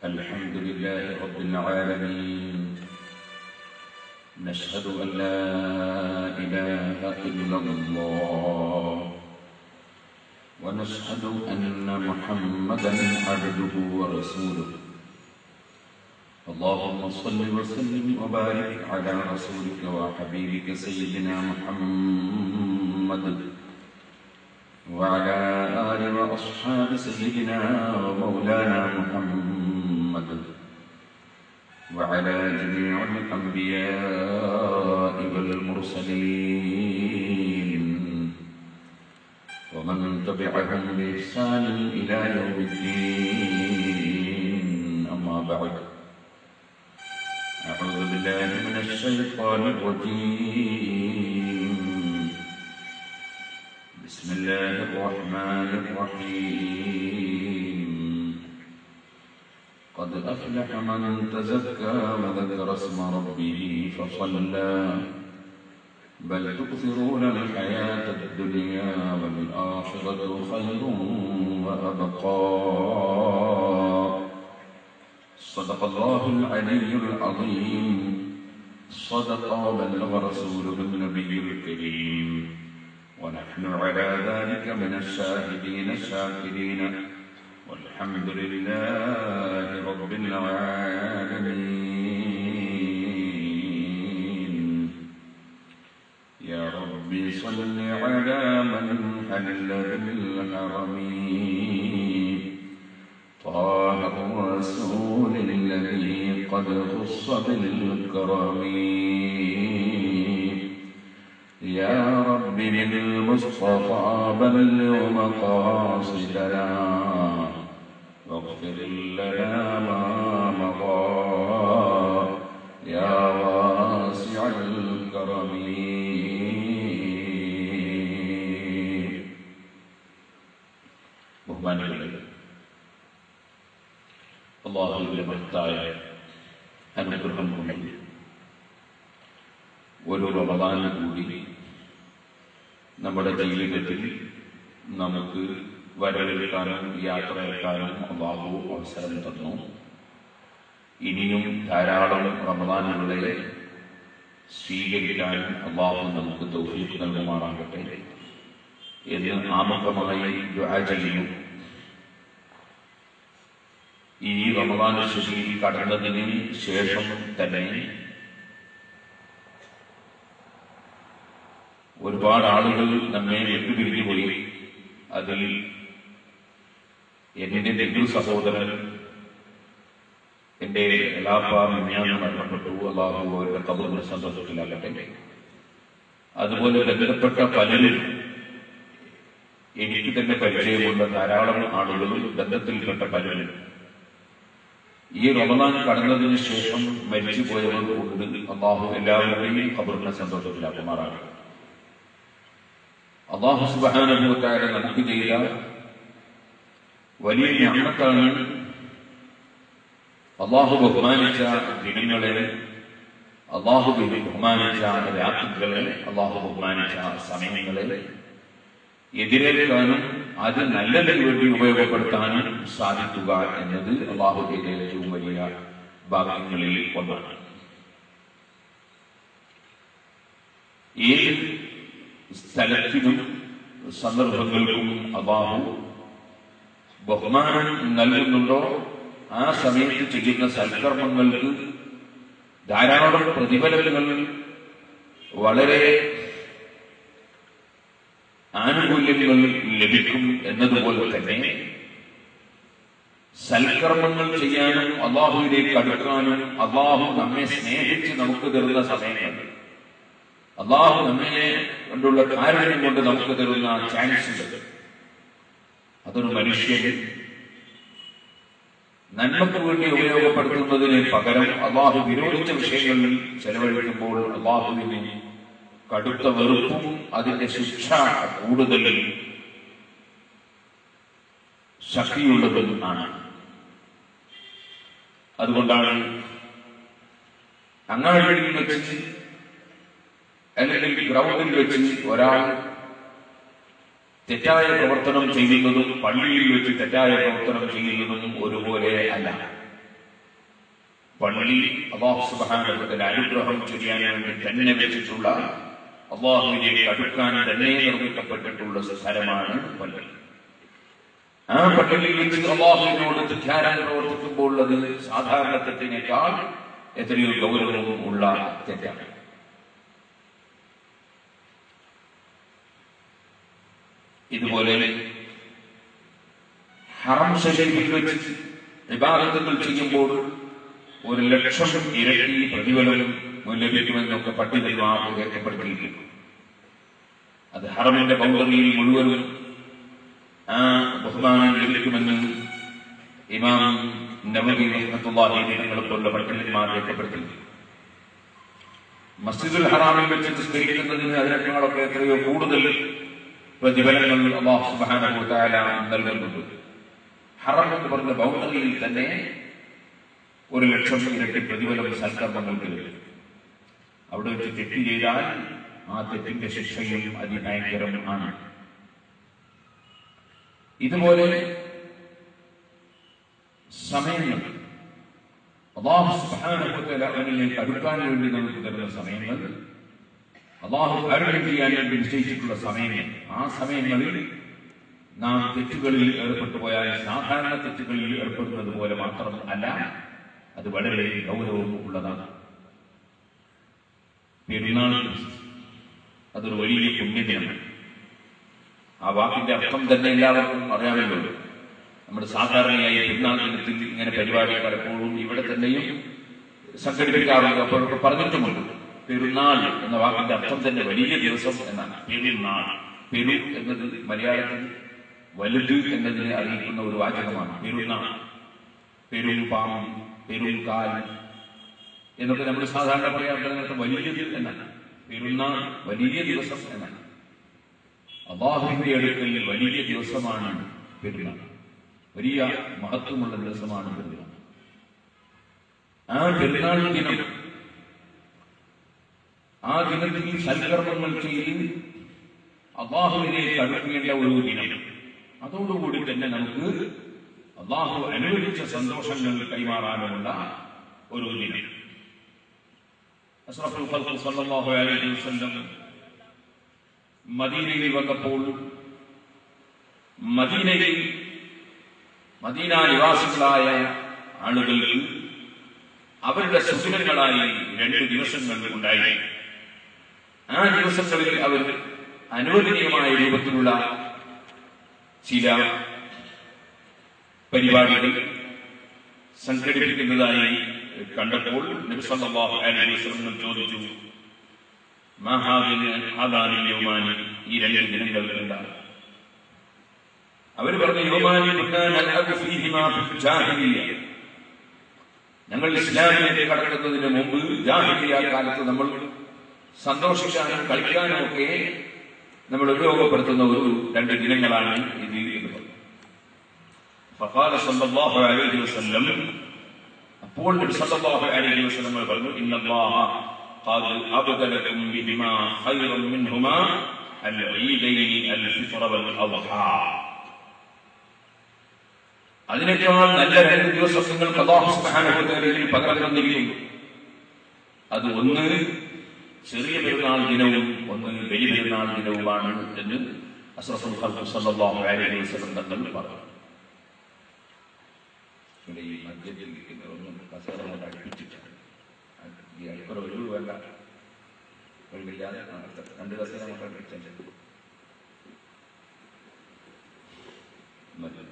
الحمد لله رب العالمين نشهد أن لا إله إلا الله ونشهد أن محمدا عبده ورسوله اللهم صل وسلم وبارك على رسولك وحبيبك سيدنا محمد وعلى آل وأصحاب سيدنا ومولانا محمد وعلى جميع الأنبياء والمرسلين ومن تبعهم بإحسان إلى يوم الدين أما بعد أعوذ بالله من الشيطان الرجيم بسم الله الرحمن الرحيم قد أفلح من تزكى وذكر اسم ربه فصلى بل تؤثرون الحياة الدنيا والآخرة خير وأبقى صدق الله العلي العظيم صدق وبلغ رسوله النبي الكريم ونحن على ذلك من الشاهدين الشاكرين والحمد لله رب العالمين يا ربي صل على من حل بالحرم طه الرسول الذي قد خص بالكرم يا رب بالمصطفى بلغ مقاصدنا واغفر لنا ما مضى يا واسع الكرم ബഹുമാനികളെ അള്ളാഹുവിന്റെ മഹത്തായ അനുഗ്രഹം കൊണ്ട് ഒരു റമദാന് കൂടി നമ്മുടെ ജീവിതത്തിൽ നമുക്ക് വരവേൽക്കാനും യാത്രയേൽക്കാനും അള്ളാഹു അവസരം തന്നു ഇനിയും ധാരാളം റമദാനുകളെ സ്വീകരിക്കാൻ അള്ളാഹു നമുക്ക് തൗഫീഖ് നൽകുമാറാകട്ടെ എന്ന് ആമുഖമായി ദുആ ചെയ്യുന്നു ഈ റമദാൻ ശശിയിൽ കടന്നതിന് ശേഷം തന്നെ ഒരുപാട് ആളുകൾ നമ്മെ വിട്ടുപിരിഞ്ഞു പോയി അതിൽ എന്റെ നെല്ലു സഹോദരൻ എന്റെ എലാപ്പ മിഞ്ഞാന്ന് മരണപ്പെട്ടു അള്ളാഹു അവരുടെ കബറിന് സന്തോഷത്തിലാകട്ടെ അതുപോലെ ബന്ധപ്പെട്ട പലരും എനിക്ക് തന്നെ പരിചയമുള്ള ധാരാളം ആളുകളും ബന്ധത്തിൽപ്പെട്ട പലരും ഈ റമദാൻ കടന്നതിന് ശേഷം മരിച്ചുപോയവർ കൊണ്ട് അള്ളാഹു എല്ലാവരുടെയും ഖബറിനെ സന്തോഷത്തിലാക്കുമാറാണ് അള്ളാഹു സുബാനുഭവത്തായ നമുക്ക് ചെയ്ത വലിയ ഞാമത്താണ് അള്ളാഹു ബഹുമാനിച്ച ദിനങ്ങളെ അള്ളാഹു ബഹുമാനിച്ച രാത്രികളെ അള്ളാഹു ബഹുമാനിച്ച സമയങ്ങളെ എതിരേൽക്കാനും അത് നല്ലതിന് വേണ്ടി ഉപയോഗപ്പെടുത്താനും സാധിക്കുക എന്നത് അള്ളാഹുവിന്റെ ഏറ്റവും വലിയ ഭാഗ്യങ്ങളിൽ ഒന്നാണ് ഏത് സ്ഥലത്തിനും സന്ദർഭങ്ങൾക്കും അള്ളാഹു ബഹുമാനം നൽകുന്നുണ്ടോ ആ സമയത്ത് ചെയ്യുന്ന സൽക്കർമ്മങ്ങൾക്ക് ധാരാളം പ്രതിഫലങ്ങൾ വളരെ ആനുകൂല്യങ്ങൾ ലഭിക്കും എന്നതുപോലെ തന്നെ സൽക്കർമ്മങ്ങൾ ചെയ്യാനും അള്ളാഹുവിലേക്ക് അടുക്കാനും അള്ളാഹു നമ്മെ സ്നേഹിച്ച് നമുക്ക് തരുന്ന സമയങ്ങൾ അള്ളാഹു നമ്മെ കൊണ്ടുള്ള കാരുണ്യം കൊണ്ട് നമുക്ക് തരുന്ന ചാൻസ് ഉണ്ട് അതൊരു മനുഷ്യൻ നന്മക്ക് വേണ്ടി ഉപയോഗപ്പെടുത്തുന്നതിന് പകരം അള്ളാഹു വിരോധിച്ച വിഷയങ്ങളിൽ ചെലവഴിക്കുമ്പോൾ അള്ളാഹുവിന് കടുത്ത വെറുപ്പും അതിന്റെ ശിക്ഷ കൂടുതൽ ശക്തിയുള്ളതും ആണ് അതുകൊണ്ടാണ് അങ്ങാടിയിൽ വെച്ച് അല്ലെങ്കിൽ ഗ്രൗണ്ടിൽ വെച്ച് ഒരാൾ തെറ്റായ പ്രവർത്തനം ചെയ്യുന്നതും പള്ളിയിൽ വെച്ച് തെറ്റായ പ്രവർത്തനം ചെയ്യുന്നതും ഒരുപോലെ അല്ല പള്ളി അള്ളാഹു സുബാനുഭവത്തിൽ അനുഗ്രഹം ചൊരിയാൻ വേണ്ടി തന്നെ വെച്ചിട്ടുള്ള അള്ളാഹുവിലേക്ക് അടുക്കാൻ തന്നെ നിർമ്മിക്കപ്പെട്ടിട്ടുള്ള സ്ഥലമാണ് പള്ളി ആ പള്ളിയിൽ വെച്ച് അള്ളാഹുവിനോട് ധ്യാനം പ്രവർത്തിക്കുമ്പോൾ അത് സാധാരണ തെറ്റിനേക്കാൾ എത്രയോ ഗൗരവവും ഉള്ള തെറ്റാണ് ഇതുപോലെ ഹറം ശരീരത്തിൽ വെച്ച് വിവാദത്തുകൾ ചെയ്യുമ്പോൾ ഒരു ലക്ഷം ഇരട്ടി പ്രതിഫലം ലഭിക്കുമെന്നൊക്കെ പണ്ഡിതന്മാർ രേഖപ്പെടുത്തിയിരിക്കുന്നു അത് ഹറമിന്റെ ബൗണ്ടറിയിൽ മുഴുവനും ആ ബഹുമാനം ലഭിക്കുമെന്ന് ഇമാം നബി റഹ്മത്തുള്ളാഹി തങ്ങളെപ്പോലുള്ള പണ്ഡിതന്മാർ രേഖപ്പെടുത്തി മസ്ജിദുൽ ഹറാമിൽ വെച്ച് നിസ്കരിക്കുന്നതിന് അതിനേക്കാളൊക്കെ എത്രയോ കൂടുതൽ പ്രതിഫലങ്ങൾ അള്ളാഹു സുബ്ഹാനഹു വ തആല നൽകുന്നുണ്ട് ഹറം എന്ന് പറഞ്ഞ ബൗണ്ടറിയിൽ തന്നെ ഒരു ലക്ഷം ഇരട്ടി പ്രതിഫലം സൽക്കർമ്മങ്ങൾക്ക് ലഭിക്കും അവിടെ വെച്ച് തെറ്റ് ചെയ്താൽ ആ തെറ്റിന്റെ ശിക്ഷയും അതിഭയങ്കരം ആണ് ഇതുപോലെ സമയങ്ങൾ അള്ളാഹു സുബ്ഹാനഹു വ തആല അവനിലേക്ക് അടുക്കാൻ വേണ്ടി നമുക്ക് തരുന്ന സമയങ്ങൾ അള്ളാഹു കാരുണ്യം ചെയ്യാൻ വേണ്ടി നിശ്ചയിച്ചിട്ടുള്ള സമയങ്ങൾ ആ സമയങ്ങളിൽ നാം തെറ്റുകളിൽ ഏർപ്പെട്ടു പോയാൽ സാധാരണ തെറ്റുകളിൽ ഏർപ്പെടുന്നത് പോലെ മാത്രം അല്ല അത് വളരെ ഗൗരവം ഉള്ളതാണ് പെരുന്നാൾ ദിവസം അതൊരു വലിയ പുണ്യദിനമാണ് ആ വാക്കിന്റെ അർത്ഥം തന്നെ എല്ലാവർക്കും അറിയാമല്ലോ നമ്മൾ സാധാരണയായി പെരുന്നാൾ ദിനത്തിൽ ഇങ്ങനെ പരിപാടി പലപ്പോഴും ഇവിടെ തന്നെയും സംഘടിപ്പിക്കാറുണ്ട് അപ്പോഴൊക്കെ പറഞ്ഞിട്ടുമുണ്ട് പെരുന്നാൾ എന്ന വാക്കിന്റെ അർത്ഥം തന്നെ വലിയ ദിവസം എന്നാണ് പെരുന്നാൾ പെരു എന്നത് മലയാളത്തിൽ വലുത് എന്നതിനെ അറിയിക്കുന്ന ഒരു വാചകമാണ് പെരുന്നാൾ പെരുമ്പാം പെരുങ്കാൽ എന്നൊക്കെ നമ്മൾ സാധാരണ പറയാറുള്ളത് വലിയത് എന്നാണ് പെരുന്നാൾ വലിയ ദിവസം എന്നാണ് അള്ളാഹുവിന്റെ അടുക്കൽ വലിയ ദിവസമാണ് പെരുന്നാൾ വലിയ മഹത്വമുള്ള ദിവസമാണ് പെരുന്നാൾ ആ പെരുന്നാൾ ദിനം ആ ദിനത്തിൽ സൽക്കർമ്മങ്ങൾ ചെയ്ത് അള്ളാഹുവിലേക്ക് അടുക്കേണ്ട ഒരു ദിനം അതോടുകൂടി തന്നെ നമുക്ക് അള്ളാഹു അനുവദിച്ച സന്തോഷങ്ങൾ കൈമാറാനുമുള്ള ഒരു ദിനം അഷ്റഫുൽ ഖൽഖ് സല്ലല്ലാഹു അലൈഹി വസല്ലം മദീനയിൽ വന്നപ്പോൾ മദീനയിൽ മദീന നിവാസികളായ ആളുകൾക്ക് അവരുടെ സുഖങ്ങളായി രണ്ട് ദിവസങ്ങൾ ഉണ്ടായി ആ ദിവസങ്ങളിൽ അവർ അനുവദനീയമായ രൂപത്തിലുള്ള ചില പരിപാടികൾ സംഘടിപ്പിക്കുന്നതായി കണ്ടപ്പോൾ നബിസല്ലാഹു അലൈഹി വസല്ലം ചോദിച്ചു മഹാദിന് ആദാനി യോമാനി ഈ രണ്ട് ദിനങ്ങൾ എന്താണ് അവർ പറഞ്ഞു യോമാനി ഞങ്ങൾ ഇസ്ലാമിലേക്ക് കടക്കുന്നതിന് മുമ്പ് ജാഹിലിയ കാലത്ത് നമ്മൾ സന്തോഷിക്കാനും കളിക്കാനും ഒക്കെ നമ്മൾ ഉപയോഗപ്പെടുത്തുന്ന ഒരു രണ്ട് ദിനങ്ങളാണ് ഇത് എന്ന് പറഞ്ഞു فقال صلى الله عليه وسلم അപ്പോൾ നബി സല്ലല്ലാഹു അലൈഹി വസല്ലം പറഞ്ഞു ഇന്നല്ലാഹ قد أبدلكم بهما خيرا منهما العيدين الفطر والأضحى അതിനേക്കാൾ നല്ല രണ്ട് ദിവസം നിങ്ങൾക്ക് അള്ളാഹു സുബ്ഹാനഹു വ തആലയിൽ പകരം തന്നിരിക്കുന്നു അത് ഒന്ന് ചെറിയ പെരുന്നാൾ ദിനവും ഒന്ന് വലിയ പെരുന്നാൾ ദിനവുമാണ് എന്ന് അസ്റഫുൽ ഖൽഖ് സല്ലല്ലാഹു അലൈഹി വസല്ലം തങ്ങൾ പറഞ്ഞു ഇവിടെ ഈ മധ്യത്തിൽ ഇരിക്കുന്നവരൊന്നും കസേര കൊണ്ട് അടുപ്പിച്ചിട്ടാണ് ഈ അടുക്കള ഒഴിവ് വേണ്ട ഒഴിവില്ലാതെ രണ്ട് കസേര കൊണ്ട് അടുപ്പിച്ചിട്ടുണ്ട് മതി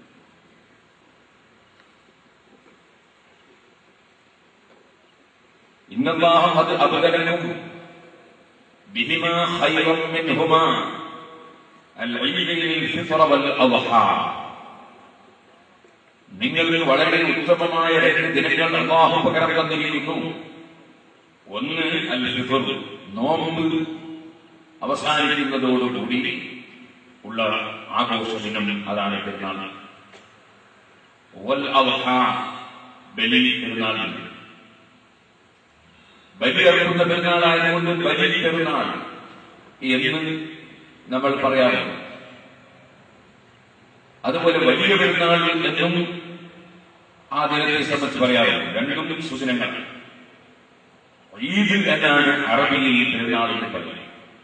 إن الله قد أبدلكم بهما خيرا منهما العيدين الفطر والأضحى നിങ്ങൾക്ക് വളരെ ഉത്തമമായ രണ്ട് ദിനങ്ങൾ അള്ളാഹു പകരം തന്നിരിക്കുന്നു ഒന്ന് അൽ ഫിഫർ നോമ്പ് അവസാനിക്കുന്നതോടുകൂടി ഉള്ള ആഘോഷ ദിനം അതാണ് പെരുന്നാൾ വൽ അദ്ഹ ബലി പെരുന്നാൾ ദിനം ബലി അർപ്പുന്ന പെരുന്നാളായതുകൊണ്ട് ബലി പെരുന്നാൾ എന്ന് നമ്മൾ പറയാറുണ്ട് അതുപോലെ വലിയ പെരുന്നാൾ എന്നും ആ ദിനത്തെ സംബന്ധിച്ച് പറയാറുണ്ട് രണ്ടും സുദിനങ്ങളാണ് ഈദ് എന്നാണ് അറബിയിൽ പെരുന്നാളിന് പറയുന്നത്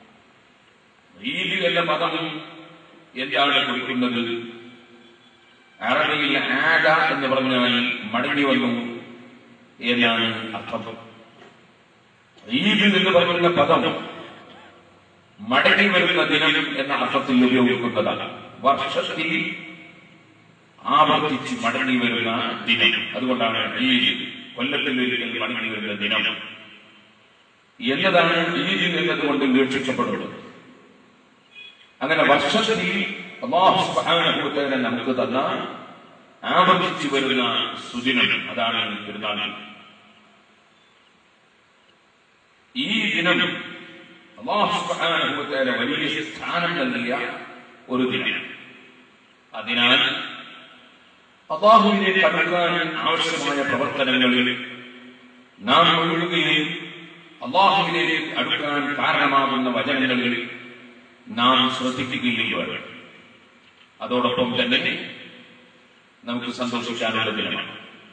ഈദ് എന്ന പദം എന്താണ് കുറിക്കുന്നത് അറബിയിൽ ആദ എന്ന് പറഞ്ഞാൽ മടങ്ങി വന്നു എന്നാണ് അർത്ഥം ഈദ് എന്ന് പറയുന്ന പദം മടങ്ങി വരുന്ന ദിനം എന്ന അർത്ഥത്തിൽ ഉപയോഗിക്കുന്നതാണ് വർഷത്തിൽ ആവർത്തിച്ച് മടങ്ങി വരുന്ന ദിനം അതുകൊണ്ടാണ് ഈദ് കൊല്ലത്തിൽ ഒരിക്കൽ മടങ്ങി വരുന്ന ദിനം എന്നതാണ് ഈദ് എന്നതുകൊണ്ട് വീക്ഷിക്കപ്പെടുന്നത് അങ്ങനെ വർഷത്തിൽ അല്ലാഹു സുബ്ഹാനഹു വ തആല നമുക്ക് തന്ന ആവർത്തിച്ചു വരുന്ന സുദിനം അതാണ് പെരുന്നാൾ ഈ ദിനം അല്ലാഹു സുബ്ഹാനഹു വ തആല വലിയ സ്ഥാനം നൽകിയ ഒരു ദിനം അതിനാൽ അള്ളാഹുവിനെ കടക്കാൻ ആവശ്യമായ പ്രവർത്തനങ്ങളിൽ നാം ഒഴുകുകയും അള്ളാഹുവിലേക്ക് അടുക്കാൻ കാരണമാകുന്ന വചനങ്ങളിൽ നാം ശ്രദ്ധിക്കുകയും വേണം അതോടൊപ്പം തന്നെ നമുക്ക് സന്തോഷിക്കാനുള്ള ദിനമാണ്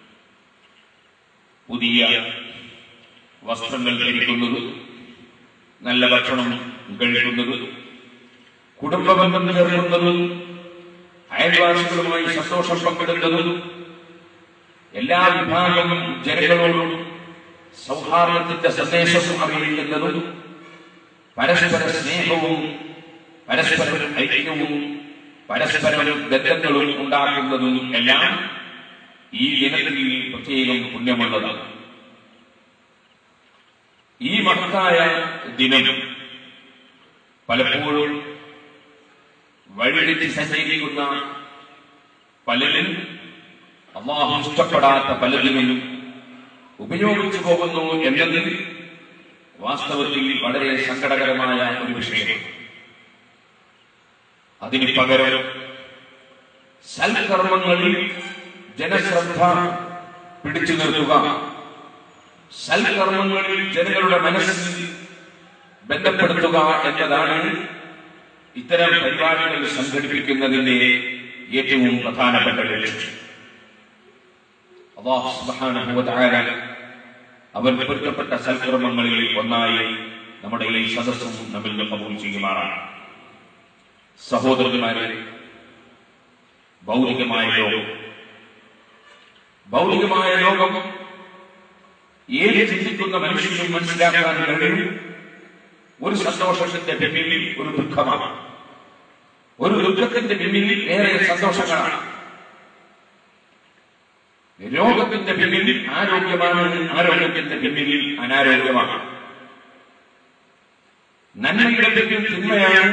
പുതിയ വസ്ത്രങ്ങൾ ധരിക്കുന്നത് നല്ല ഭക്ഷണം കഴിക്കുന്നത് കുടുംബബന്ധം ചേർക്കുന്നത് അയൽവാസികളുമായി സന്തോഷം പങ്കിടുന്നതും എല്ലാ വിഭാഗം ജനങ്ങളോടും സൗഹാർദ്ദത്തിന്റെ സന്ദേശം അറിയിക്കുന്നതും പരസ്പര സ്നേഹവും പരസ്പര ഐക്യവും പരസ്പര ബന്ധങ്ങളും ഉണ്ടാക്കുന്നതും എല്ലാം ഈ ദിനത്തിൽ പ്രത്യേകം പുണ്യമുള്ളതാണ് ഈ മഹത്തായ ദിനം പലപ്പോഴും വഴിതെറ്റി സഞ്ചരിക്കുന്ന പലരും അള്ളാഹു ഇഷ്ടപ്പെടാത്ത പലതിനും ഉപയോഗിച്ചു പോകുന്നു എന്നത് വാസ്തവത്തിൽ വളരെ സങ്കടകരമായ ഒരു വിഷയമാണ് അതിന് പകരം സൽക്കർമ്മങ്ങളിൽ ജനശ്രദ്ധ പിടിച്ചു നിർത്തുക സൽക്കർമ്മങ്ങളിൽ ജനങ്ങളുടെ മനസ്സിൽ ബന്ധപ്പെടുത്തുക എന്നതാണ് ഇത്തരം പരിപാടികൾ സംഘടിപ്പിക്കുന്നതിന്റെ ഏറ്റവും പ്രധാനപ്പെട്ട ലക്ഷ്യം അള്ളാഹു സുബ്ഹാനഹു വ തആല അവൻ പൊരുത്തപ്പെട്ട സൽക്കർമ്മങ്ങളിൽ ഒന്നായി നമ്മുടെ ഈ സദസ്സും നമ്മിൽ നിന്ന് കബൂൽ ചെയ്യുമാറാണ് സഹോദരന്മാരെ ഭൗതികമായ ലോകം ഭൗതികമായ ലോകം ഏത് ചിന്തിക്കുന്ന മനുഷ്യനും മനസ്സിലാക്കാൻ കഴിയും ഒരു സന്തോഷത്തിന്റെ പിന്നിൽ ഒരു ദുഃഖമാണ് ഒരു ദുഃഖത്തിന്റെ പിന്നിൽ ഏറെ സന്തോഷങ്ങളാണ് രോഗത്തിന്റെ പിന്നിൽ ആരോഗ്യമാണ് ആരോഗ്യത്തിന്റെ പിന്നിൽ അനാരോഗ്യമാണ് നന്മയുടെ പിന്നിൽ തിന്മയാണ്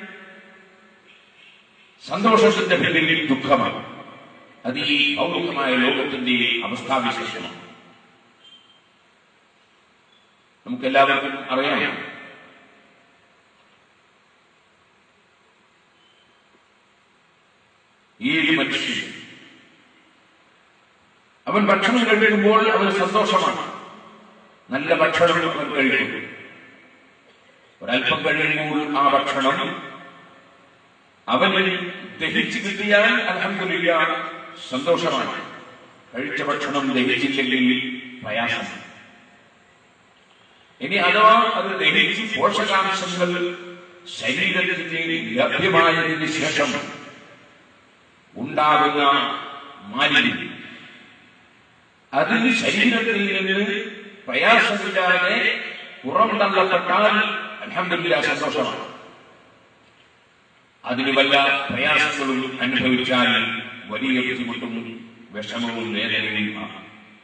സന്തോഷത്തിന്റെ പിന്നിൽ ദുഃഖമാണ് അത് ഈ ഭൗതികമായ ലോകത്തിന്റെ അവസ്ഥാവിശേഷമാണ് നമുക്ക് എല്ലാവർക്കും അറിയാം ഏത് മനുഷ്യൻ അവൻ ഭക്ഷണം കഴിക്കുമ്പോൾ അവന് സന്തോഷമാണ് നല്ല ഭക്ഷണം അവൻ കഴിക്കും ഒരല്പം കഴിയുമ്പോൾ ആ ഭക്ഷണം അവന് ദഹിച്ചു കിട്ടിയാൽ അലഹമില്ല സന്തോഷമാണ് കഴിച്ച ഭക്ഷണം ദഹിച്ചില്ലെങ്കിൽ പ്രയാസം ഇനി അഥവാ അത് ദഹിച്ച് പോഷകാംശങ്ങൾ ശരീരത്തിന് ലഭ്യമായതിനു ശേഷം ഉണ്ടാകുന്ന മാലിന്യം അതിന് ശരീരത്തിൽ നിന്ന് പ്രയാസമില്ലാതെ പുറംതള്ളപ്പെട്ടാൽ അലഹമില്ല സന്തോഷമാണ് അതിന് വല്ല പ്രയാസങ്ങളും അനുഭവിച്ചാൽ വലിയ ബുദ്ധിമുട്ടും വിഷമവും വേദനയും ആണ്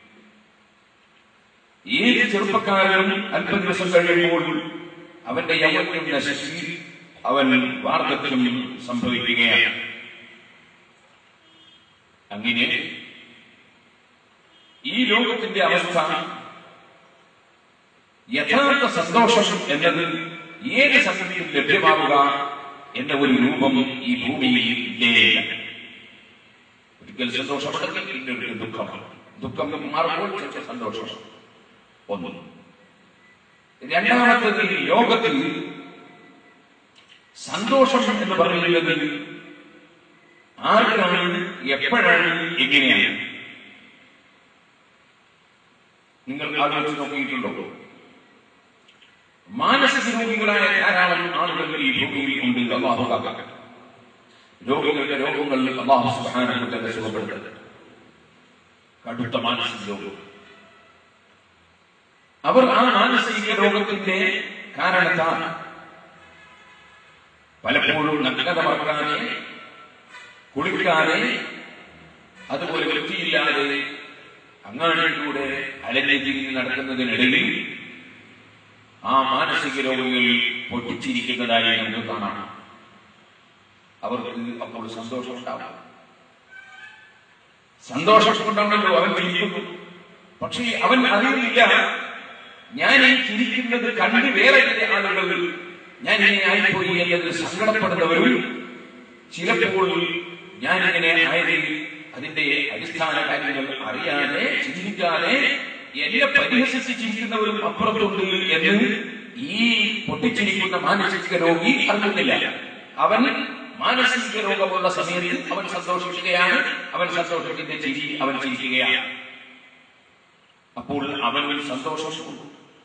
ഏത് ചെറുപ്പക്കാരനും അല്പ ദിവസം കഴിയുമ്പോൾ അവന്റെ യൗവനം നശിച്ച് അവൻ വാർദ്ധക്യം സംഭവിക്കുകയാണ് അങ്ങനെ ഈ ലോകത്തിന്റെ അവസ്ഥ യഥാർത്ഥ സന്തോഷം എന്നത് ഏത് സമയത്തും ലഭ്യമാവുക എന്ന ഒരു രൂപം ഈ ഭൂമിയിൽ ഇല്ലേയില്ല ഒരിക്കൽ സന്തോഷപ്പെടുന്നത് പിന്നെ ഒരിക്കൽ ദുഃഖമാണ് ദുഃഖം മാറുമ്പോൾ ചില സന്തോഷം ഒന്ന് രണ്ടാമത്തത് ഈ ലോകത്തിൽ സന്തോഷം എന്ന് പറയുന്നത് ആർക്കാണ് എപ്പോഴാണ് എങ്ങനെയാണ് നിങ്ങൾ ആലോചിച്ച് നോക്കിയിട്ടുണ്ടോ മാനസിക രോഗികളായ ധാരാളം ആളുകൾ ഈ ഭൂമിയിൽ ഉണ്ട് അള്ളാഹു കാക്കട്ടെ രോഗികളുടെ രോഗങ്ങൾ അള്ളാഹു സുബ്ഹാനഹു സുഖപ്പെടുത്തട്ടെ കടുത്ത മാനസിക രോഗം അവർ ആ മാനസിക രോഗത്തിന്റെ കാരണത്താൽ പലപ്പോഴും നഗ്നത മറക്കാതെ കുളിക്കാതെ അതുപോലെ വൃത്തിയില്ലാതെ അങ്ങാടിയിലൂടെ അലഞ്ഞിരിഞ്ഞ് നടക്കുന്നതിനിടയിൽ ആ മാനസിക രോഗികൾ പൊട്ടിച്ചിരിക്കുന്നതായി നമുക്ക് കാണാം അവർക്ക് അപ്പോൾ സന്തോഷമുണ്ടാവും സന്തോഷമുണ്ടാണല്ലോ അവൻ ചിരിക്കുന്നു പക്ഷേ അവൻ അറിയുന്നില്ല ഞാൻ ഈ ചിരിക്കുന്നത് കണ്ട് വേറെ ചില ആളുകൾ ഞാൻ ഇങ്ങനെ ആയിപ്പോയി എന്നത് സങ്കടപ്പെടുന്നവരും ചിലപ്പോൾ ഞാൻ ഇങ്ങനെ ആയതിൽ അതിന്റെ അടിസ്ഥാന കാര്യങ്ങൾ അറിയാതെ ചിന്തിക്കാതെ എന്നെ പരിഹസിച്ച് ചിരിക്കുന്നവരും അപ്പുറത്തുണ്ട് എന്ന് ഈ പൊട്ടിച്ചിരിക്കുന്ന മാനസിക രോഗി അറിയുന്നില്ല അവൻ മാനസിക രോഗമുള്ള സമയത്ത് അവൻ സന്തോഷിക്കുകയാണ് അവൻ സന്തോഷത്തിന്റെ ചിരി അവൻ ചിരിക്കുകയാണ് അപ്പോൾ അവൻ സന്തോഷം കൊണ്ടു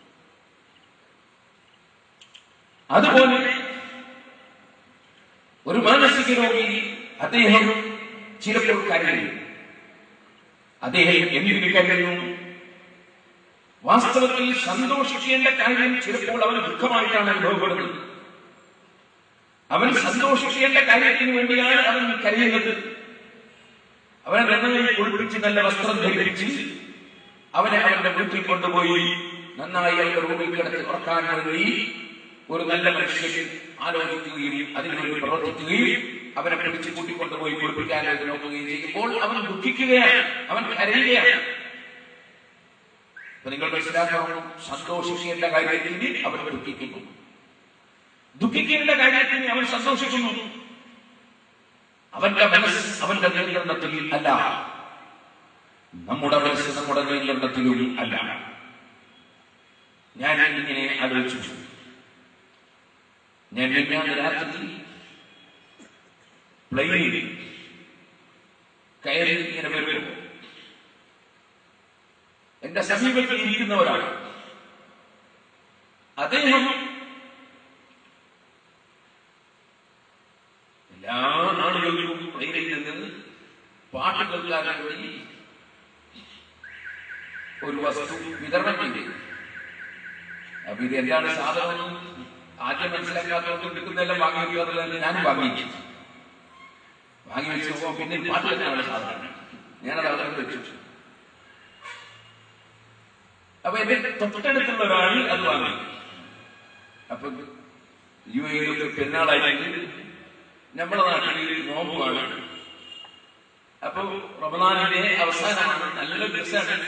അതുപോലെ ഒരു മാനസിക രോഗി അദ്ദേഹം ചിലപ്പോൾ കരയുന്നു അദ്ദേഹം എന്തിനു കരയുന്നു വാസ്തവത്തിൽ സന്തോഷിക്കേണ്ട കാര്യം ചിലപ്പോൾ അവന് ദുഃഖമായിട്ടാണ് അനുഭവപ്പെടുന്നത് അവൻ സന്തോഷിക്കേണ്ട കാര്യത്തിന് വേണ്ടിയാണ് അവൻ കരയുന്നത് അവനെ നന്നായി കുളിപ്പിച്ച് നല്ല വസ്ത്രം ധരിപ്പിച്ച് അവനെ അവന്റെ വീട്ടിൽ കൊണ്ടുപോയി നന്നായി അവന്റെ റൂമിൽ കിടത്തി ഉറക്കാൻ വേണ്ടി ഒരു നല്ല മനുഷ്യൻ ആലോചിക്കുകയും അതിനുവേണ്ടി പ്രവർത്തിക്കുകയും അവനെ പിടിച്ചു കൂട്ടിക്കൊണ്ടുപോയി കുളിപ്പിക്കാനായിട്ട് നോക്കുകയും ചെയ്യുമ്പോൾ അവൻ ദുഃഖിക്കുകയാണ് അവൻ കരയുകയാണ് അപ്പൊ നിങ്ങൾ മനസ്സിലാക്കണം സന്തോഷിക്കേണ്ട കാര്യത്തിന് അവൻ ദുഃഖിക്കുന്നു ദുഃഖിക്കേണ്ട കാര്യത്തിന് അവൻ സന്തോഷിക്കുന്നു അവന്റെ മനസ്സ് അവന്റെ നിയന്ത്രണത്തിൽ അല്ല നമ്മുടെ മനസ്സ് നമ്മുടെ നിയന്ത്രണത്തിലും അല്ല ഞാൻ ഇങ്ങനെ ആലോചിച്ചു ഞാൻ മിഞ്ഞാന്ന് രാത്രി പ്ലെയിനിൽ കയറി ഇങ്ങനെ വരുമ്പോൾ എന്റെ സമീപത്തിൽ ഇരിക്കുന്ന ഒരാൾ അദ്ദേഹം എല്ലാ ആളുകൾക്കും പ്ലെയിനിൽ നിന്ന് പാട്ട് കേൾക്കാൻ വേണ്ടി ഒരു വസ്തു വിതരണം ചെയ്തു അപ്പൊ ഇത് എന്താണ് സാധനം ആദ്യം മനസ്സിലാക്കാത്തവർക്ക് കിട്ടുന്നതെല്ലാം വാങ്ങി വെക്കാന്നുള്ളത് ഞാനും വാങ്ങി വാങ്ങി വെച്ചപ്പോ പിന്നെ പാട്ട് കേൾക്കാനുള്ള സാധനം ഞാനത് അവിടെ വെച്ചു അപ്പൊ എന്റെ തൊട്ടടുത്തുള്ള ഒരാൾ അത് വാങ്ങി അപ്പൊ യു എയിലൊക്കെ പെരുന്നാളായിട്ട് നമ്മുടെ നാട്ടിൽ നോമ്പുമാണ് അപ്പൊ റമദാനിന്റെ അവസാനമാണ് നല്ല ദിവസമാണ്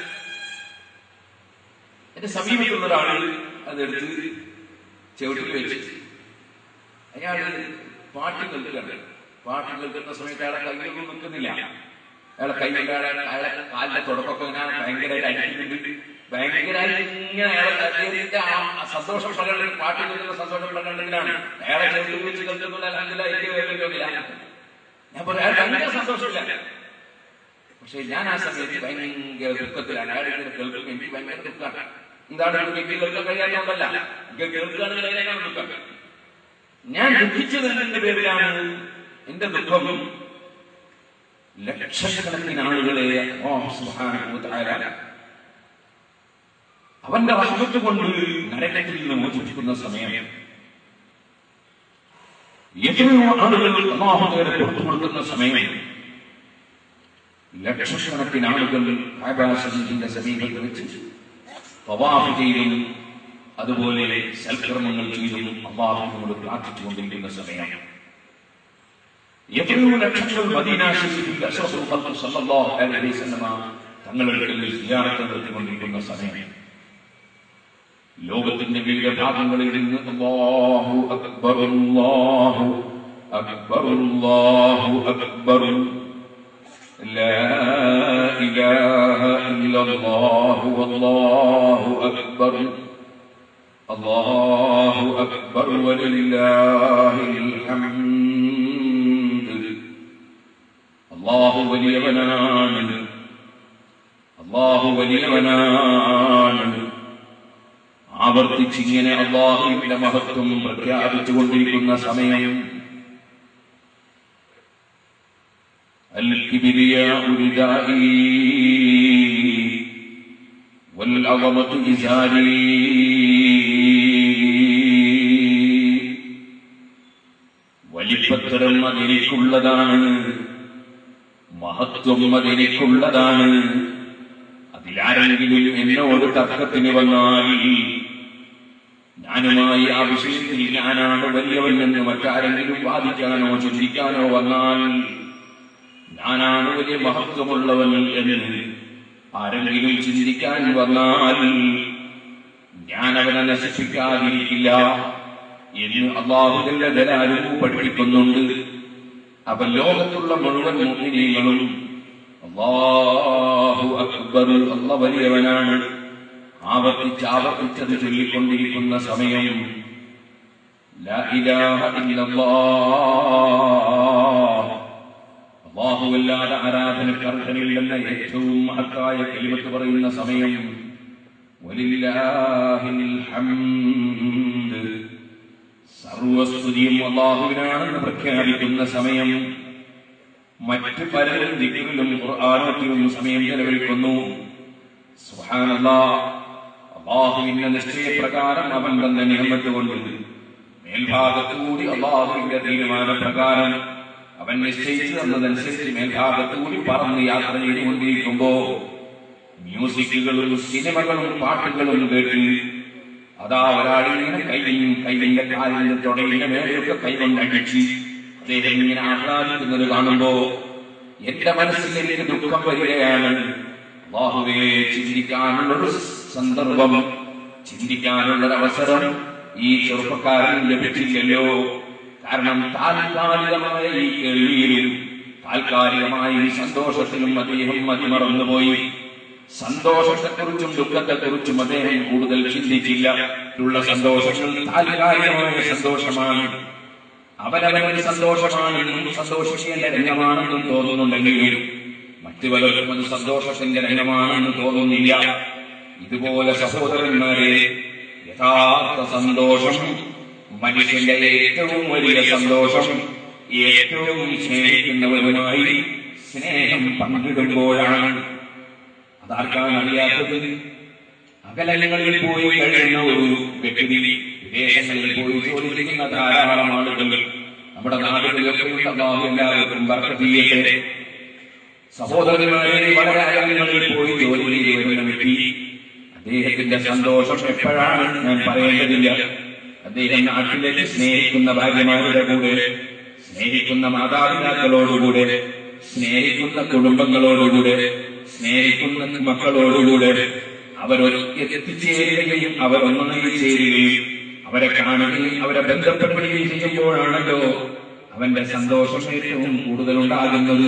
എന്റെ സമീപത്തുള്ള ഒരാൾ അതെടുത്ത് ചവിട്ടിൽ വെച്ച് അയാള് പാട്ട് കേൾക്കുകയാണ് പാട്ട് കേൾക്കുന്ന സമയത്ത് അയാളെ കൈകളൊന്നും നിൽക്കുന്നില്ല അയാളെ കൈയില്ല അയാളെ കാലിന്റെ തുടക്കമൊക്കെ ഇങ്ങനെ ഭയങ്കരമായിട്ട് അടിക്കുന്നുണ്ട് ഭയങ്കരമായിട്ട് ഇങ്ങനെ അയാളെ അദ്ദേഹത്തിന്റെ ആ സന്തോഷം പ്രകടനം പാട്ട് കേൾക്കുന്ന സന്തോഷം പ്രകടനത്തിലാണ് അയാളെ ചെവിട്ടിൽ വെച്ച് കേൾക്കുന്നില്ല അല്ലെങ്കിൽ എനിക്ക് കേൾക്കുന്നില്ല ഞാൻ പറയാം അയാൾ ഭയങ്കര സന്തോഷമില്ല പക്ഷെ ഞാൻ ആ സമയത്ത് ഭയങ്കര ദുഃഖത്തിലാണ് അയാൾ ഇങ്ങനെ കേൾക്കുമ്പോൾ എനിക്ക് ഭയങ്കര ദുഃഖമാണ് എന്താണ് എനിക്ക് കേൾക്കാൻ കഴിയാത്തതല്ല എനിക്ക് കേൾക്കുകയാണെങ്കിൽ അതിനേക്കാൾ ദുഃഖം ഞാൻ ദുഃഖിച്ചതിന്റെ പേരിലാണ് എന്റെ ദുഃഖം ലക്ഷക്കണക്കിന് ആളുകളെ അല്ലാഹു സുബ്ഹാനഹു വ തആല അവന്റെ റഹ്മത്ത് കൊണ്ട് നരകത്തിൽ നിന്ന് മോചിപ്പിക്കുന്ന സമയം എത്രയോ ആളുകൾ അള്ളാഹു നേരെ പുറത്തു കൊടുക്കുന്ന സമയം ലക്ഷക്കണക്കിന് ആളുകൾ ആകാശത്തിന്റെ സമീപത്ത് വെച്ച് തവാഫ് ചെയ്തും അതുപോലെ സൽക്കർമ്മങ്ങൾ ചെയ്തും അള്ളാഹുവിനോട് പ്രാർത്ഥിച്ചുകൊണ്ടിരിക്കുന്ന സമയം എത്രയോ ലക്ഷങ്ങൾ മദീന ശരീരത്തിൽ അഷ്റഫുൽ ഖൽഖ് സല്ലല്ലാഹു അലൈഹി വസല്ലമ തങ്ങളുടെ അടുക്കൽ സിയാറത്ത് നടത്തിക്കൊണ്ടിരിക്കുന്ന സമയം ലോകത്തിന്റെ വിവിധ ഭാഗങ്ങളിൽ നിന്ന് അല്ലാഹു അക്ബർ അല്ലാഹു അക്ബർ അല്ലാഹു അക്ബർ لا إله إلا الله والله أكبر الله أكبر ولله الحمد الله വലിയവനാണ് അള്ളാഹു വലിയവനാണ് ആവർത്തിച്ചിങ്ങനെ അള്ളാഹുവിന്റെ മഹത്വം പ്രഖ്യാപിച്ചുകൊണ്ടിരിക്കുന്ന സമയം الكبرياء ردائي والعظمة إزاري വലിപ്പത്തരം അതെനിക്കുള്ളതാണ് മഹത്വം അതെനിക്കുള്ളതാണ് അതിലാരെങ്കിലും എന്നോട് തർക്കത്തിന് വന്നാൽ ഞാനുമായി ആ വിഷയത്തിൽ ഞാനാണ് വലിയവനെന്ന് മറ്റാരെങ്കിലും വാദിക്കാനോ ചിന്തിക്കാനോ വന്നാൽ ഞാനാണ് വലിയ മഹത്വമുള്ളവൻ എന്ന് ആരെങ്കിലും ചിന്തിക്കാൻ വന്നാൽ ഞാൻ അവനെ നശിപ്പിക്കാതിരിക്കില്ല എന്ന് അള്ളാഹുവിന്റെ ദലാലും പഠിപ്പിക്കുന്നുണ്ട് അപ്പൊ ലോകത്തുള്ള മുഴുവൻ മുഅ്മിനീങ്ങളും അള്ളാഹു അക്ബർ അല്ല വലിയവനാണ് ആവർത്തിച്ച് ആവർത്തിച്ചത് ചൊല്ലിക്കൊണ്ടിരിക്കുന്ന സമയം ലാ ഇലാഹ ഇല്ലല്ലാഹ് അള്ളാഹുവല്ലാതെ ആരാധനക്ക് അർഹനില്ലെന്ന ഏറ്റവും മഹത്തായ കലിമത്ത് പറയുന്ന സമയം വലില്ലാഹിൽ ഹംദ് സർവസ്തുതിയും അള്ളാഹുവിനാണെന്ന് പ്രഖ്യാപിക്കുന്ന സമയം മറ്റു പലരും ദിക്കറിലും ഖുർആാനത്തിലും സമയം ചെലവഴിക്കുന്നു സുബ്ഹാനല്ലാ അള്ളാഹുവിന്റെ നിശ്ചയപ്രകാരം അവൻ തന്ന നിയമത്ത് കൊണ്ട് മേൽഭാഗത്തുകൂടി അള്ളാഹുവിന്റെ തീരുമാനപ്രകാരം അവൻ നിശ്ചയിച്ചു തന്നതനുസരിച്ച് മേൽഭാഗത്തുകൂടി പറന്ന് യാത്ര ചെയ്തുകൊണ്ടിരിക്കുമ്പോ മ്യൂസിക്കുകളും സിനിമകളും പാട്ടുകളും കേട്ട് അതാ ഒരാളിങ്ങനെ കൈയും കൈവിന്റെ കാലിന്റെ തുടങ്ങിയ മേലെയൊക്കെ കൈകൊണ്ടടിച്ച് അദ്ദേഹം ഇങ്ങനെ ആഹ്ലാദിക്കുന്നത് കാണുമ്പോ എന്റെ മനസ്സിൽ എനിക്ക് ദുഃഖം വരികയാണ് അള്ളാഹുവേ ചിന്തിക്കാനുള്ളൊരു സന്ദർഭം ചിന്തിക്കാനുള്ളൊരു അവസരം ഈ ചെറുപ്പക്കാരന് ലഭിച്ചില്ലല്ലോ കാരണം താൽക്കാലികമായ ഈ കേൾവിയിലും താൽക്കാലികമായ ഈ സന്തോഷത്തിലും അദ്ദേഹം മതിമറന്നുപോയി സന്തോഷത്തെക്കുറിച്ചും ദുഃഖത്തെക്കുറിച്ചും അദ്ദേഹം കൂടുതൽ ചിന്തിച്ചില്ല ഉള്ള സന്തോഷങ്ങൾ താൽക്കാലികമായ സന്തോഷമാണ് അവനവനൊരു സന്തോഷമാണെന്നും സന്തോഷിക്കേണ്ട രംഗമാണെന്നും തോന്നുന്നുണ്ടെങ്കിലും മറ്റു പലർക്കും അത് സന്തോഷത്തിന്റെ രംഗമാണെന്ന് തോന്നുന്നില്ല ഇതുപോലെ സഹോദരന്മാരെ യഥാർത്ഥ സന്തോഷം മനുഷ്യന്റെ ഏറ്റവും വലിയ സന്തോഷം ഏറ്റവും സ്നേഹിക്കുന്നവരുമായി സ്നേഹം പങ്കിടുമ്പോഴാണ് അതാർക്കാണ് അറിയാത്തത് അകലങ്ങളിൽ പോയി കഴിയുന്ന ഒരു വ്യക്തി വിദേശങ്ങളിൽ പോയി ജോലി ചെയ്യുന്ന ധാരാളം ആളുകൾ നമ്മുടെ നാടുകളിലൊക്കെ ഉണ്ടാവും എല്ലാവർക്കും ബർക്കത്ത് ചെയ്യട്ടെ സഹോദരന്മാരെ വളരെ അകലങ്ങളിൽ പോയി ജോലി ചെയ്ത് വരുന്ന വ്യക്തി അദ്ദേഹത്തിന്റെ സന്തോഷം എപ്പോഴാണ് ഞാൻ പറയേണ്ടതില്ല അദ്ദേഹം നാട്ടിലേക്ക് സ്നേഹിക്കുന്ന ഭാര്യമാരുടെ കൂടെ സ്നേഹിക്കുന്ന മാതാപിതാക്കളോടുകൂടെ സ്നേഹിക്കുന്ന കുടുംബങ്ങളോടുകൂടെ സ്നേഹിക്കുന്ന മക്കളോടുകൂടെ അവരൊരു എത്തിച്ചേരുകയും അവർ ഒന്നായി ചേരുകയും അവരെ കാണുകയും അവരെ ബന്ധപ്പെടുകയും ചെയ്യുമ്പോഴാണല്ലോ അവന്റെ സന്തോഷം ഏറ്റവും കൂടുതൽ ഉണ്ടാകുന്നത്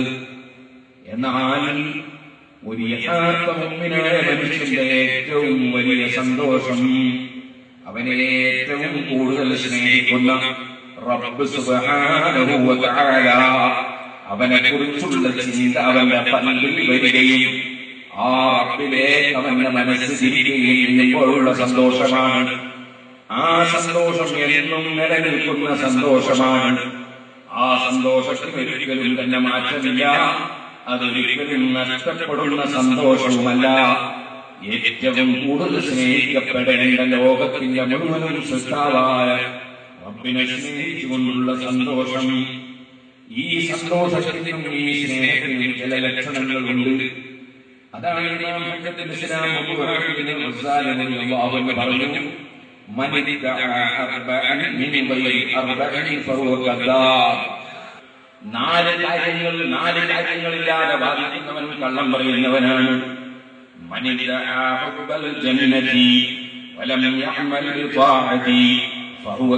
എന്നാൽ ഒരു യഥാർത്ഥ മുമ്പിനായ മനുഷ്യന്റെ ഏറ്റവും വലിയ സന്തോഷം അവനെ ഏറ്റവും കൂടുതൽ സ്നേഹിക്കുന്ന റബ്ബ് സുബ്ഹാനഹു വ തആല അവനെ കുറിച്ചുള്ള ചിന്ത അവന്റെ പല്ലിൽ വരികയും ആ റബ്ബിലേക്ക് അവന്റെ മനസ്സ് തിരികുകയും ചെയ്യുമ്പോഴുള്ള സന്തോഷമാണ് ആ സന്തോഷം എന്നും നിലനിൽക്കുന്ന സന്തോഷമാണ് ആ സന്തോഷത്തിന് ഒരിക്കലും തന്നെ മാറ്റമില്ല അതൊരിക്കലും നഷ്ടപ്പെടുന്ന സന്തോഷവുമല്ല ഏറ്റവും കൂടുതൽ സ്നേഹിക്കപ്പെടേണ്ട ലോകത്തിന്റെ മുഴുവനും സൃഷ്ടാവായ റബ്ബിനെ സ്നേഹിച്ചുകൊണ്ടുള്ള സന്തോഷം ഈ സന്തോഷത്തിനും ഈ സ്നേഹത്തിനും ചില ലക്ഷണങ്ങളുണ്ട് അതാണ് ഇമാം ഹജ്ജത്തുൽ ഇസ്ലാം അബൂ ഹാമിദ് ഗസാലി റളിയല്ലാഹു അൻഹു പറഞ്ഞു من ادعى أربعا من غير أربع فهو كذاب നാല് കാര്യങ്ങൾ നാല് കാര്യങ്ങളില്ലാതെ ബാധിക്കുന്നവൻ കള്ളം പറയുന്നവനാണ് من ادعى حب الجنة ولم يعمل بطاعتي فهو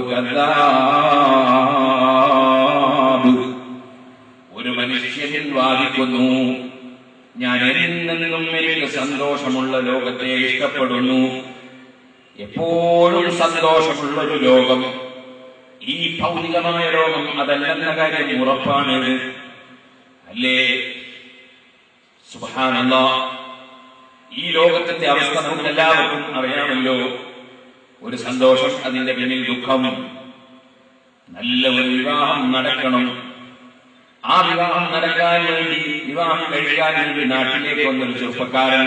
كذاب ഒരു മനുഷ്യൻ വാദിക്കുന്നു ഞാൻ എന്നെന്നും എനിക്ക് സന്തോഷമുള്ള ലോകത്തെ ഇഷ്ടപ്പെടുന്നു എപ്പോഴും സന്തോഷമുള്ള ഒരു ലോകം ഈ ഭൗതികമായ ലോകം അതല്ലെന്ന കാര്യം ഉറപ്പാണ് അല്ലേ സുബാനല്ല ഈ ലോകത്തിന്റെ അവസ്ഥ നമുക്ക് എല്ലാവർക്കും അറിയാമല്ലോ ഒരു സന്തോഷം അതിന്റെ പിന്നിൽ ദുഃഖം നല്ല ഒരു വിവാഹം നടക്കണം ആ വിവാഹം നടക്കാൻ വേണ്ടി വിവാഹം കഴിക്കാൻ വേണ്ടി നാട്ടിലേക്ക് വന്നൊരു ചെറുപ്പക്കാരൻ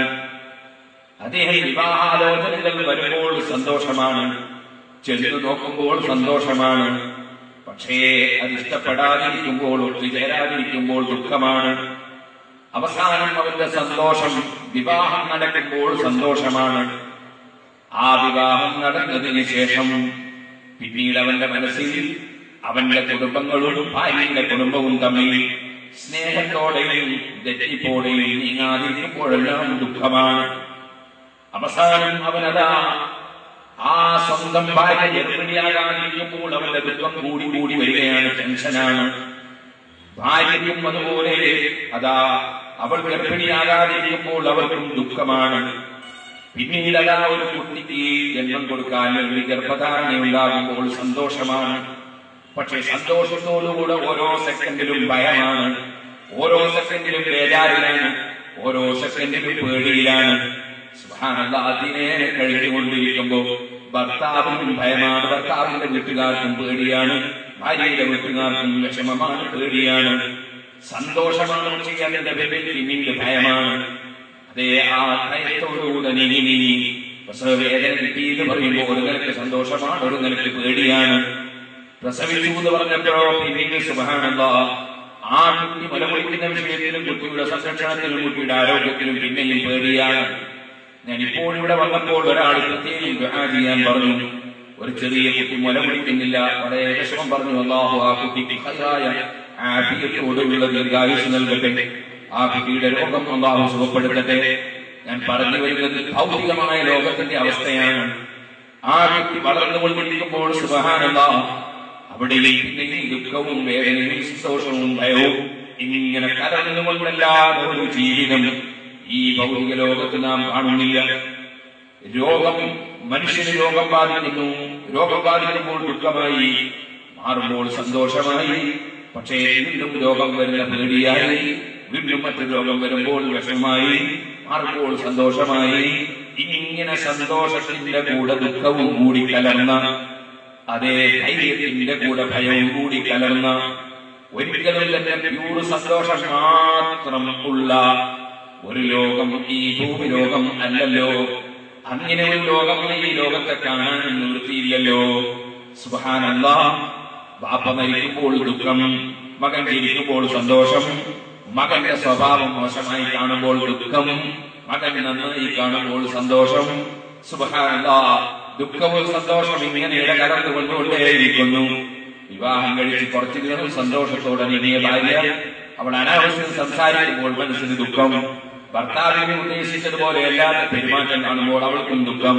അദ്ദേഹം വിവാഹാലോചനകൾ വരുമ്പോൾ സന്തോഷമാണ് ചെന്ന് നോക്കുമ്പോൾ സന്തോഷമാണ് പക്ഷേ അത് ഇഷ്ടപ്പെടാതിരിക്കുമ്പോൾ ഒത്തുചേരാതിരിക്കുമ്പോൾ ദുഃഖമാണ് അവസാനം അവന്റെ സന്തോഷം വിവാഹം നടക്കുമ്പോൾ സന്തോഷമാണ് ആ വിവാഹം നടന്നതിന് ശേഷം പിന്നീട് അവന്റെ മനസ്സിൽ അവന്റെ കുടുംബങ്ങളും ഭാര്യയുടെ കുടുംബവും തമ്മിൽ സ്നേഹത്തോടെയും തെറ്റിപ്പോടെയും നീങ്ങാതിരിക്കുമ്പോഴെല്ലാം ദുഃഖമാണ് അവസാനം അവനതാ ആ സ്വന്തം ഭാര്യ ഗർഭിണിയാകാതിരിക്കുമ്പോൾ അവന്റെ ദുഃഖം കൂടി കൂടി വരികയാണ് ടെൻഷനാണ് ഭാര്യയ്ക്കും അതുപോലെ അതാ അവൾ ഗർഭിണിയാകാതിരിക്കുമ്പോൾ അവർക്കും ദുഃഖമാണ് പിന്നീട് അതാ ഒരു കുട്ടിക്ക് ജന്മം കൊടുക്കാൻ വേണ്ടി ഗർഭധാരണ ഉണ്ടാകുമ്പോൾ സന്തോഷമാണ് പക്ഷെ സന്തോഷത്തോടുകൂടെ ഓരോ സെക്കൻഡിലും ഭയമാണ് ഓരോ സെക്കൻഡിലും ബേജാറിലാണ് ഓരോ സെക്കൻഡിലും പേടിയിലാണ് സുബ്ഹാനല്ലാ, അതിനെ കഴിഞ്ഞുകൊണ്ടിരിക്കുമ്പോ ഭർത്താവിനും ഭയമാണ് ഭർത്താവിന്റെ വീട്ടുകാർക്കും പേടിയാണ് ഭാര്യയുടെ വീട്ടുകാർക്കും വിഷമമാണ് പേടിയാണ് സന്തോഷമാണ് പക്ഷേ അതിന്റെ പേരിൽ പിന്നീട് ഭയമാണ് അതേ ആ ഭയത്തോടുകൂടെ നീങ്ങി നീങ്ങി പ്രസവവേദന കിട്ടി എന്ന് പറയുമ്പോൾ ഒരു നിലക്ക് സന്തോഷമാണ് ഒരു നിലക്ക് പേടിയാണ് പ്രസവിച്ചു എന്ന് പറഞ്ഞപ്പോഴോ പിന്നീട് സുബാനന്ദ ആ കുട്ടി മലമൊഴിക്കുന്ന വിഷയത്തിലും കുട്ടിയുടെ സംരക്ഷണത്തിലും കുട്ടിയുടെ ആരോഗ്യത്തിലും പിന്നെയും പേടിയാണ് ഞാൻ ഇപ്പോൾ ഇവിടെ വന്നപ്പോൾ ഒരാൾ പ്രത്യേകം ദുആ ചെയ്യാൻ പറഞ്ഞു ഒരു ചെറിയ കുട്ടി മുല പിടിക്കുന്നില്ല വളരെ വിഷമം പറഞ്ഞു അള്ളാഹു ആ കുട്ടിക്ക് ഹൈറായ ആഫിയത്തോടുള്ള ദീർഘായുസ് നൽകട്ടെ ആ കുട്ടിയുടെ രോഗം അള്ളാഹു സുഖപ്പെടുത്തട്ടെ ഞാൻ പറഞ്ഞു വരുന്നത് ഭൗതികമായ ലോകത്തിന്റെ അവസ്ഥയാണ് ആ കുട്ടി വളർന്നുകൊണ്ടിരിക്കുമ്പോൾ സുബഹാനല്ല അവിടെ പിന്നെയും ദുഃഖവും വേദനയും സന്തോഷവും ഭയവും ഇങ്ങനെ കലർന്നുകൊണ്ടല്ലാതെ ഒരു ജീവിതം ഈ ഭൗതിക ലോകത്ത് നാം കാണുന്നില്ല രോഗം മനുഷ്യന് രോഗം ബാധിക്കുന്നു രോഗം ബാധിക്കുമ്പോൾ ദുഃഖമായി മാറുമ്പോൾ സന്തോഷമായി പക്ഷേ വീണ്ടും രോഗം വരുന്ന പേടിയായി വീണ്ടും മറ്റു രോഗം വരുമ്പോൾ വിഷമായി മാറുമ്പോൾ സന്തോഷമായി ഇങ്ങനെ സന്തോഷത്തിന്റെ കൂടെ ദുഃഖവും കൂടി കലർന്ന അതേ ധൈര്യത്തിന്റെ കൂടെ ഭയവും കൂടി കലർന്ന ഒരിക്കലും തന്നെ പ്യൂർ സന്തോഷം മാത്രം ഉള്ള ഒരു ലോകം ഈ ഭൂമി ലോകം അല്ലല്ലോ അങ്ങനെ ഒരു ലോകം ഈ ലോകത്തെ കാണാൻ നിർത്തിയില്ലല്ലോ സുബാനല്ല ബാപ്പ മരിക്കുമ്പോൾ ദുഃഖം മകൻ ജനിക്കുമ്പോൾ സന്തോഷം മകന്റെ സ്വഭാവം മോശമായി കാണുമ്പോൾ ദുഃഖം മകൻ നന്നായി കാണുമ്പോൾ സന്തോഷം സുബാനല്ല ദുഃഖവും സന്തോഷം ഇങ്ങനെ ഇടകലർന്നു കൊണ്ടുകൊണ്ടേയിരിക്കുന്നു വിവാഹം കഴിച്ച് കുറച്ചു ദിവസം സന്തോഷത്തോടെ നീങ്ങിയ ഭാര്യ അവൾ അനാവശ്യം സംസാരിക്കുമ്പോൾ മനസ്സിന് ദുഃഖം ഭർത്താവിനെ ഉദ്ദേശിച്ചതുപോലെ അല്ലാത്ത പെരുമാറ്റം കാണുമ്പോൾ അവൾക്കും ദുഃഖം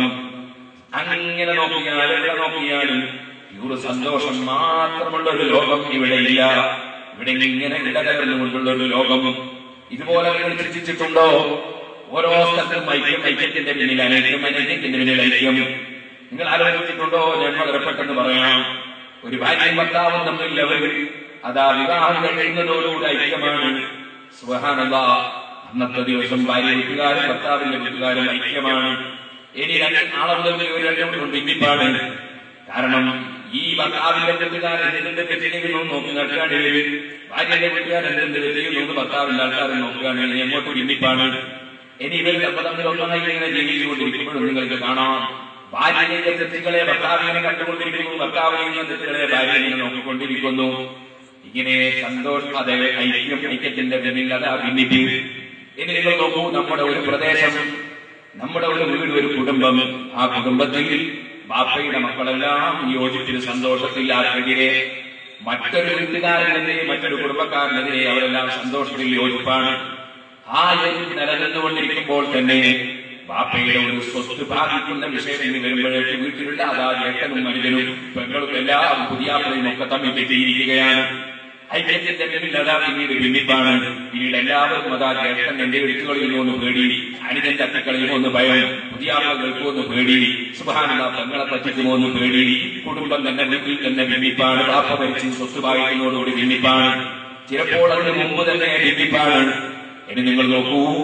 അങ്ങനെ നോക്കിയാൽ എവിടെ നോക്കിയാലും ഇവർ സന്തോഷം മാത്രമുള്ള ഒരു ലോകം ഇവിടെ ഇല്ല ഇവിടെ ഇങ്ങനെ ഇടകലർന്നുകൊണ്ടുള്ള ഒരു ലോകം ഇതുപോലെ നിങ്ങൾ ചിന്തിച്ചിട്ടുണ്ടോ ഓരോ സ്ഥലത്തും ഐക്യം ഐക്യത്തിന്റെ പിന്നിൽ അനൈക്യം അനൈക്യത്തിന്റെ പിന്നിൽ ഐക്യം നിങ്ങൾ ആലോചിച്ചിട്ടുണ്ടോ ഞാൻ വളരെ പെട്ടെന്ന് പറയാം ഒരു ഭാര്യയും ഭർത്താവും തമ്മിൽ അവർ അതാ വിവാഹം കഴിയുന്നതോടുകൂടി ഐക്യമാണ് സുഹാനന്ദ അന്നത്തെ ദിവസം ഭാര്യ വീട്ടുകാരും ഭർത്താവിന്റെ വീട്ടുകാരും ഐക്യമാണ് ഇനി രണ്ട് നാളെ മുതൽ ഇവർ രണ്ടും ഭിന്നിപ്പാണ് കാരണം ഈ ഭർത്താവിന്റെ വീട്ടുകാരൻ എന്തിന്റെ തെറ്റിക്കുന്നു നോക്കി നടക്കുകയാണെങ്കിൽ ഭാര്യയുടെ വീട്ടുകാരൻ എന്തിന്റെ തെറ്റിക്കുന്നു എന്ന് ഭർത്താവിന്റെ ആൾക്കാരൻ നോക്കുകയാണെങ്കിൽ എങ്ങോട്ട് ഭിന്നിപ്പാണ് ഇനി ഇവർ തമ്മിൽ തമ്മിൽ ഒന്നായി ഇങ്ങനെ ജീവിച്ചുകൊണ്ടിരിക്കുമ്പോഴും നിങ്ങൾക്ക് കാണാം ഭാര്യയുടെ തെറ്റുകളെ ഭർത്താവിനെ കണ്ടുകൊണ്ടിരിക്കുന്നു ഭർത്താവിനെ തെറ്റുകളെ ഭാര്യ ഇങ്ങനെ നോക്കിക്കൊണ്ടിരിക്കുന്നു ഇങ്ങനെ സന്തോഷം അതെ ഐക്യം ഐക്യത്തിന്റെ പിന്നിൽ അതാ ഭിന്നിപ്പി ഇനി നിങ്ങൾ നോക്കൂ നമ്മുടെ ഒരു പ്രദേശം നമ്മുടെ ഒരു വീട് ഒരു കുടുംബം ആ കുടുംബത്തിൽ ബാപ്പയുടെ മക്കളെല്ലാം യോജിപ്പിന് സന്തോഷത്തിൽ ആർക്കെതിരെ മറ്റൊരു വീട്ടുകാരനെതിരെ മറ്റൊരു കുടുംബക്കാരനെതിരെ അവരെല്ലാം സന്തോഷത്തിൽ യോജിപ്പാണ് ആ യോജിപ്പ് നിലനിന്നുകൊണ്ടിരിക്കുമ്പോൾ തന്നെ ബാപ്പയുടെ ഒരു സ്വത്ത് ബാധിക്കുന്ന വിഷയത്തിൽ വരുമ്പോഴേക്ക് വീട്ടിലുള്ള അതാ ഏട്ടനും മനുഷ്യനും പെങ്ങളും എല്ലാം പുതിയാപ്പളയും ഒക്കെ തമ്മിൽ തെറ്റിയിരിക്കുകയാണ് ഐക്യത്തിന്റെ പിന്നിൽ അതാ പിന്നീട് ഭിന്നിപ്പാണ് പിന്നീട് എല്ലാവരും അതാ ജ്യേഷ്ഠൻ എന്റെ എടുത്തുകളിൽ ഒന്ന് പേടി അനിതന്റെ അത്തിക്കളിൽ ഒന്ന് ഭയം പുതിയാപ്പകൾക്ക് ഒന്ന് പേടി സുബാനുള്ള പെങ്ങളെ പറ്റിക്കുമോ ഒന്ന് പേടി കുടുംബം തന്നെ വീട്ടിൽ തന്നെ ഭിന്നിപ്പാണ് ബാപ്പ മരിച്ച് സ്വത്ത് ഭാഗത്തിനോടുകൂടി ഭിന്നിപ്പാണ് ചിലപ്പോൾ അതിന് മുമ്പ് തന്നെ ഭിന്നിപ്പാണ് ഇനി നിങ്ങൾ നോക്കൂ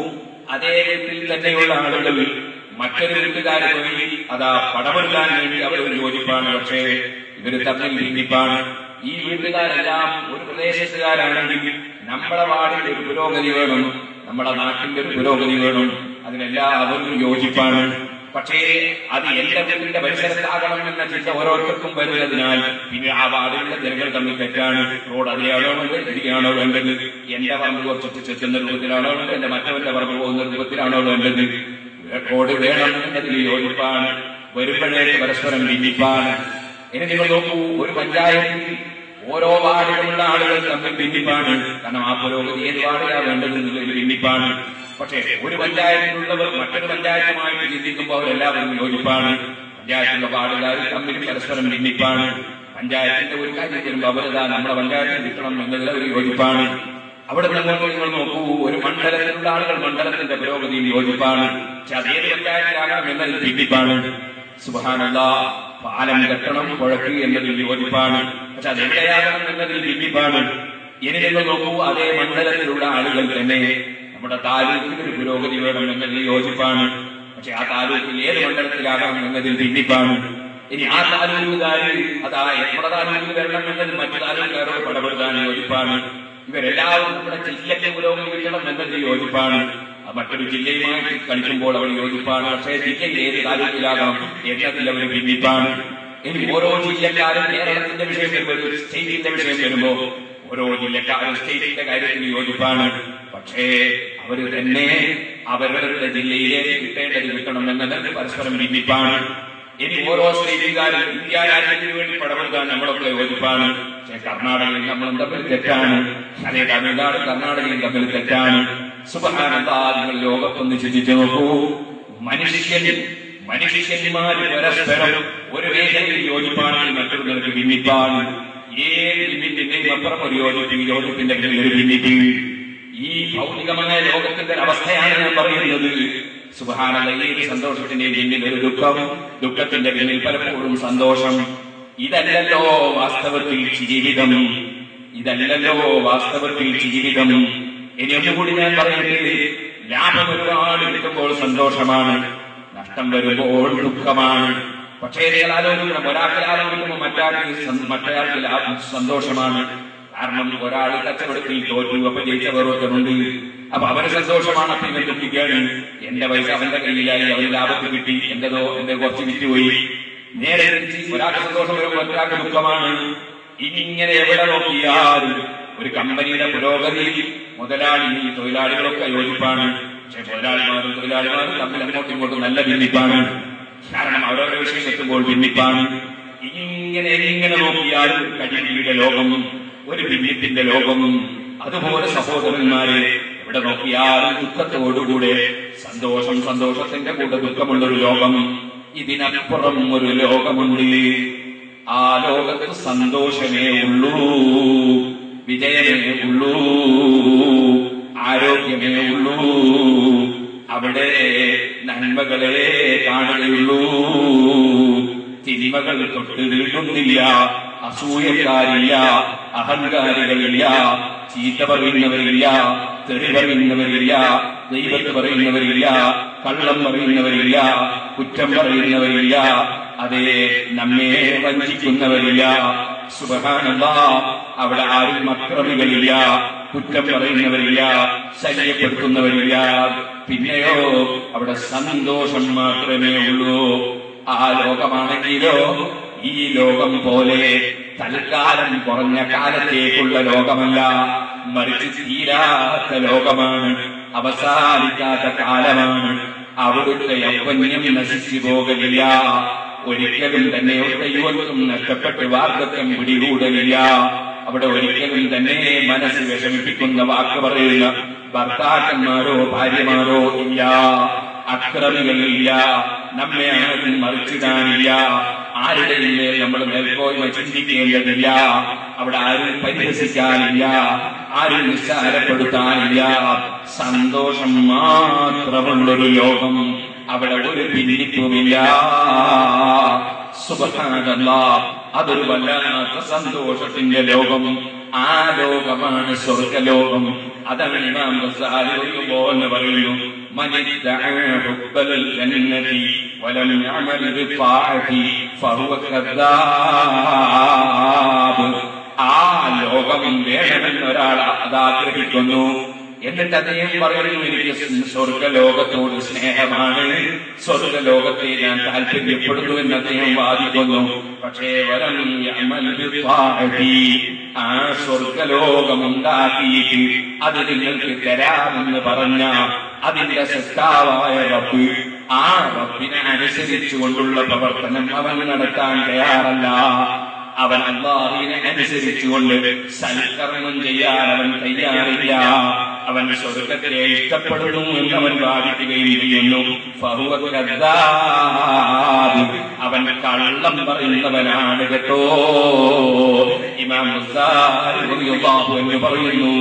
അതേ വീട്ടിൽ തന്നെയുള്ള ആളുകൾ മറ്റൊരു വീട്ടുകാരുമായി അതാ പടപെടുത്താൻ വേണ്ടി അവർ ഒരു യോജിപ്പാണ് പക്ഷേ ഇവര് തമ്മിൽ ഭിന്നിപ്പാണ് ഈ വീട്ടുകാരെല്ലാം ഒരു പ്രദേശത്തുകാരാണെങ്കിൽ നമ്മുടെ വാർഡിന്റെ ഒരു പുരോഗതി വേണം നമ്മുടെ നാട്ടിന്റെ ഒരു പുരോഗതി വേണം അതിനെല്ലാവരും യോജിപ്പാണ് പക്ഷേ അത് എന്റെ വീടിന്റെ പരിസരത്താകണം എന്ന ചിന്ത ഓരോരുത്തർക്കും വരുന്നതിനാൽ പിന്നെ ആ വാർഡിലുള്ള ജനങ്ങൾ തമ്മിൽ തെറ്റാണ് റോഡ് അതിലെയാണോ വേണ്ടത് ഇതിലെയാണോ വേണ്ടത് എന്റെ പറമ്പ് കുറച്ചിട്ട് ചെത്തുന്ന രൂപത്തിലാണോ വേണ്ടത് എന്റെ മറ്റവന്റെ പറമ്പ് പോകുന്ന രൂപത്തിലാണോ വേണ്ടത് റോഡ് വേണം എന്നതിൽ യോജിപ്പാണ് വരുമ്പോഴേ പരസ്പരം ഭിന്നിപ്പാണ് ഇനി നിങ്ങൾ നോക്കൂ ഒരു പഞ്ചായത്തിൽ ഓരോ വാർഡിലുമുള്ള ആളുകൾ തമ്മിൽ ഭിന്നിപ്പാണ് കാരണം ആ പുരോഗതി ഏത് വാർഡിലാ വേണ്ടത് എന്നുള്ളതിൽ ഭിന്നിപ്പാണ് പക്ഷേ ഒരു പഞ്ചായത്തിലുള്ളവർ മറ്റൊരു പഞ്ചായത്തുമായിട്ട് ചിന്തിക്കുമ്പോൾ അവരെല്ലാവരും യോജിപ്പാണ് പഞ്ചായത്തിലുള്ള വാർഡുകാർ തമ്മിൽ പരസ്പരം ഭിന്നിപ്പാണ് പഞ്ചായത്തിന്റെ ഒരു കാര്യം വരുമ്പോൾ അവരതാ നമ്മുടെ പഞ്ചായത്തിൽ കിട്ടണം എന്നതിൽ ഒരു യോജിപ്പാണ് അവിടെ നിന്ന് നിങ്ങൾ നോക്കൂ ഒരു മണ്ഡലത്തിലുള്ള ആളുകൾ മണ്ഡലത്തിന്റെ പുരോഗതിയിൽ യോജിപ്പാണ് പക്ഷെ അതേത് പഞ്ചായത്തിലാകണം എന്നതിൽ ഭിന്നിപ്പാണ് സുബാനല്ല പാലം കെട്ടണം പുഴക്ക് എന്നതിൽ യോജിപ്പാണ് പക്ഷെ അതെവിടെയാകണം എന്നതിൽ ഭിന്നിപ്പാണ് ഇനി നിങ്ങൾ നോക്കൂ അതേ മണ്ഡലത്തിലുള്ള ആളുകൾ തന്നെ നമ്മുടെ താലൂക്കിൽ ഒരു പുരോഗതി വേണം എന്നതിൽ യോജിപ്പാണ് പക്ഷെ ആ താലൂക്കിൽ ഏത് മണ്ഡലത്തിലാകണം എന്നതിൽ ഭിന്നിപ്പാണ് ഇനി ആ താലൂക്കുകാര് അതാ നമ്മുടെ താലൂക്കിൽ വരണം എന്നതിൽ മറ്റു താലൂക്കുകാരോട് പടപെടുത്താൻ യോജിപ്പാണ് ഇവരെല്ലാവരും നമ്മുടെ ജില്ലയ്ക്ക് പുരോഗതി കിട്ടണം എന്നതിൽ യോജിപ്പാണ് ആ മറ്റൊരു ജില്ലയുമായിട്ട് കളിക്കുമ്പോൾ അവർ യോജിപ്പാണ് പക്ഷേ ജില്ലയിൽ ഏത് താലൂക്കിലാകാം എന്നതിൽ അവർ ഭിന്നിപ്പാണ് ഇനി ഓരോ ജില്ലക്കാരും കേരളത്തിന്റെ വിഷയം വരുമ്പോൾ ഒരു സ്റ്റേറ്റിന്റെ വിഷയം വരുമ്പോ ഓരോ ജില്ലക്കാരും സ്റ്റേറ്റിന്റെ കാര്യത്തിൽ യോജിപ്പാണ് പക്ഷേ അവര് തന്നെ അവരവരുടെ ജില്ലയിലേക്ക് കിട്ടേണ്ടത് കിട്ടണം എന്നതിൽ പരസ്പരം ഭിന്നിപ്പാണ് ഇനി ഓരോ സ്റ്റേറ്റുകാരും ഇന്ത്യ രാജ്യത്തിന് വേണ്ടി പടപെടുത്താൻ നമ്മളൊക്കെ യോജിപ്പാണ് പക്ഷേ കർണാടകയിൽ നമ്മളും തമ്മിൽ തെറ്റാണ് അതേ തമിഴ്നാട് കർണാടകയും തമ്മിൽ തെറ്റാണ് സുബഹാനന്ദ നിങ്ങൾ ലോകത്തൊന്ന് ചിന്തിച്ചു നോക്കൂ മനുഷ്യൻ മനുഷ്യന്മാര് പരസ്പരം ഒരു മേഖലയിൽ യോജിപ്പാണെങ്കിൽ മറ്റൊരുങ്ങൾക്ക് ഭിന്നിപ്പാണ് ഏത് ഭിന്നിപ്പിന്റെയും അപ്പുറം ഒരു യോജിപ്പ് ഈ യോജിപ്പിന്റെ പിന്നിൽ ഒരു ഭിന്നിപ്പ് ഈ ഭൗതികമായ ലോകത്തിന്റെ ഒരു അവസ്ഥയാണ് ഞാൻ പറയുന്നത് സുബഹാനന്ദ ഏത് സന്തോഷത്തിന്റെയും പിന്നിൽ ഒരു ദുഃഖം ദുഃഖത്തിന്റെ പിന്നിൽ പലപ്പോഴും സന്തോഷം ഇതല്ലല്ലോ വാസ്തവത്തിൽ ജീവിതം ഇതല്ലല്ലോ വാസ്തവത്തിൽ ജീവിതം ഇനി ഒന്നുകൂടി ഞാൻ പറയട്ടെ ലാഭം ഒരുപാട് കിട്ടുമ്പോൾ സന്തോഷമാണ് നഷ്ടം വരുമ്പോൾ ദുഃഖമാണ് പക്ഷേ നിങ്ങൾ ആലോചിക്കണം ഒരാൾക്ക് ലാഭം കിട്ടുമ്പോൾ മറ്റാൾക്ക് സം- മറ്റൊരാൾക്ക് ലാഭം സന്തോഷമാണ് കാരണം ഒരാൾ കച്ചവടത്തിൽ തോറ്റു അപ്പൊ ജയിച്ചവർ ഒരുത്തരുണ്ട് അപ്പൊ അവന് സന്തോഷമാണ് അപ്പൊ ഇവൻ ദുഃഖിക്കാണ് എന്റെ പൈസ അവന്റെ കയ്യിലായി അവന് ലാഭത്തിൽ കിട്ടി എന്റേതോ എന്റെ കുറച്ച് വിറ്റുപോയി നേരെ തിരിച്ച് ഒരാൾക്ക് സന്തോഷം വരുമ്പോൾ ഒരാൾക്ക് ദുഃഖമാണ് ഇങ്ങനെ എവിടെ നോക്കിയാലും ഒരു കമ്പനിയുടെ പുരോഗതിയിൽ മുതലാളി ഈ തൊഴിലാളികളൊക്കെ യോജിപ്പാണ് പക്ഷെ മുതലാളിമാരും തൊഴിലാളിമാരും തമ്മിൽ അങ്ങോട്ടും ഇങ്ങോട്ടും നല്ല ഭിന്നിപ്പാണ് കാരണം അവരവരുടെ വിഷയം എത്തുമ്പോൾ ഭിന്നിപ്പാണ് ഇങ്ങനെ എങ്ങനെ നോക്കിയാലും ഒരു കടിപിടിയുടെ ലോകം ഒരു ഭിന്നിപ്പിന്റെ ലോകം അതുപോലെ സഹോദരന്മാരെ എവിടെ നോക്കിയാലും ദുഃഖത്തോടുകൂടെ സന്തോഷം സന്തോഷത്തിന്റെ കൂടെ ദുഃഖമുള്ള ഒരു ലോകം ഇതിനപ്പുറം ഒരു ലോകമുണ്ട് ആ ലോകത്ത് സന്തോഷമേ ഉള്ളൂ വിജയമേ ഉള്ളൂ ആരോഗ്യമേ ഉള്ളൂ അവിടെ നന്മകളെ കാണുകയുള്ളൂ തിന്മകൾ തൊട്ട് വീഴുന്നില്ല അസൂയക്കാരില്ല അഹങ്കാരികളില്ല ചീത്ത പറയുന്നവരില്ല തെറി പറയുന്നവരില്ല ദൈവത്ത് പറയുന്നവരില്ല കള്ളം പറയുന്നവരില്ല കുറ്റം പറയുന്നവരില്ല അതേ നമ്മെ വഞ്ചിക്കുന്നവരില്ല സുബഹാനല്ല അവിടെ ആരും അക്രമികളില്ല കുറ്റം പറയുന്നവരില്ല ശല്യപ്പെടുത്തുന്നവരില്ല പിന്നെയോ അവിടെ സന്തോഷം മാത്രമേ ഉള്ളൂ ആ ലോകമാണെങ്കിലോ ഈ ലോകം പോലെ തൽക്കാലം കുറഞ്ഞ കാലത്തേക്കുള്ള ലോകമല്ല മറിച്ച് തീരാത്ത ലോകമാണ് അവസാനിക്കാത്ത കാലമാണ് അവിടുത്തെ യൗവന്യം നശിച്ചു പോകലില്ല ഒരിക്കലും തന്നെ ഒരു യുവത്വം നഷ്ടപ്പെട്ട് വാർദ്ധക്യം പിടികൂടലില്ല അവിടെ ഒരിക്കലും തന്നെ മനസ്സ് വിഷമിപ്പിക്കുന്ന വാക്ക് പറയുന്ന ഭർത്താക്കന്മാരോ ഭാര്യമാരോ ഇല്ല അക്രമികളില്ല നമ്മെ ആരും മറിച്ചിടാനില്ല ആരുടെയും മേൽ നമ്മൾ മേൽക്കോയ്മ ചിന്തിക്കേണ്ടതില്ല അവിടെ ആരും പരിഹസിക്കാനില്ല ആരും നിസ്സാരപ്പെടുത്താനില്ല സന്തോഷം മാത്രമുള്ളൊരു ലോകം അവിടെ ഒരു ഭിന്നിപ്പുമില്ല സുബഹാനല്ലാ അതൊരു വല്ലാത്ത സന്തോഷത്തിന്റെ ലോകം ആ ലോകമാണ് സ്വർഗലോകം അതാണ് ഇമാം ഗസാലി പറയുമ്പോ എന്ന് പറയുന്നു من ادعى حب الجنة ولم يعمل بالطاعة فهو كذاب ആ ലോകം വേണമെന്ന് ഒരാൾ അത് ആഗ്രഹിക്കുന്നു എന്നിട്ട് അദ്ദേഹം പറയുന്നു എനിക്ക് സ്വർഗലോകത്തോട് സ്നേഹമാണ് സ്വർഗലോകത്തെ ഞാൻ താല്പര്യപ്പെടുന്നു എന്ന് അദ്ദേഹം വാദിക്കുന്നു പക്ഷേ വരം യഅമൽ ബിത്താഅതി. ആ സ്വർഗലോകം ഉണ്ടാക്കിയിട്ട് അത് നിങ്ങൾക്ക് തരാമെന്ന് പറഞ്ഞ അതിന്റെ സൃഷ്ടാവായ റബ്ബ് ആ റബ്ബിനെ അനുസരിച്ചുകൊണ്ടുള്ള പ്രവർത്തനം അവൻ നടത്താൻ തയ്യാറല്ല അവൻ അള്ളാഹിനെ അനുസരിച്ചുകൊണ്ട് സൽക്കർമ്മം ചെയ്യാൻ അവൻ തയ്യാറില്ല അവൻ സ്വർഗത്തെ ഇഷ്ടപ്പെടുന്നു എന്ന് അവൻ വാദിക്കുകയും ചെയ്യുന്നു ഫഹുവ കദ്ദാബ്. അവൻ കള്ളം പറയുന്നവനാണ് കേട്ടോ ഇമാം മുസാരി റളിയല്ലാഹു എന്ന് പറയുന്നു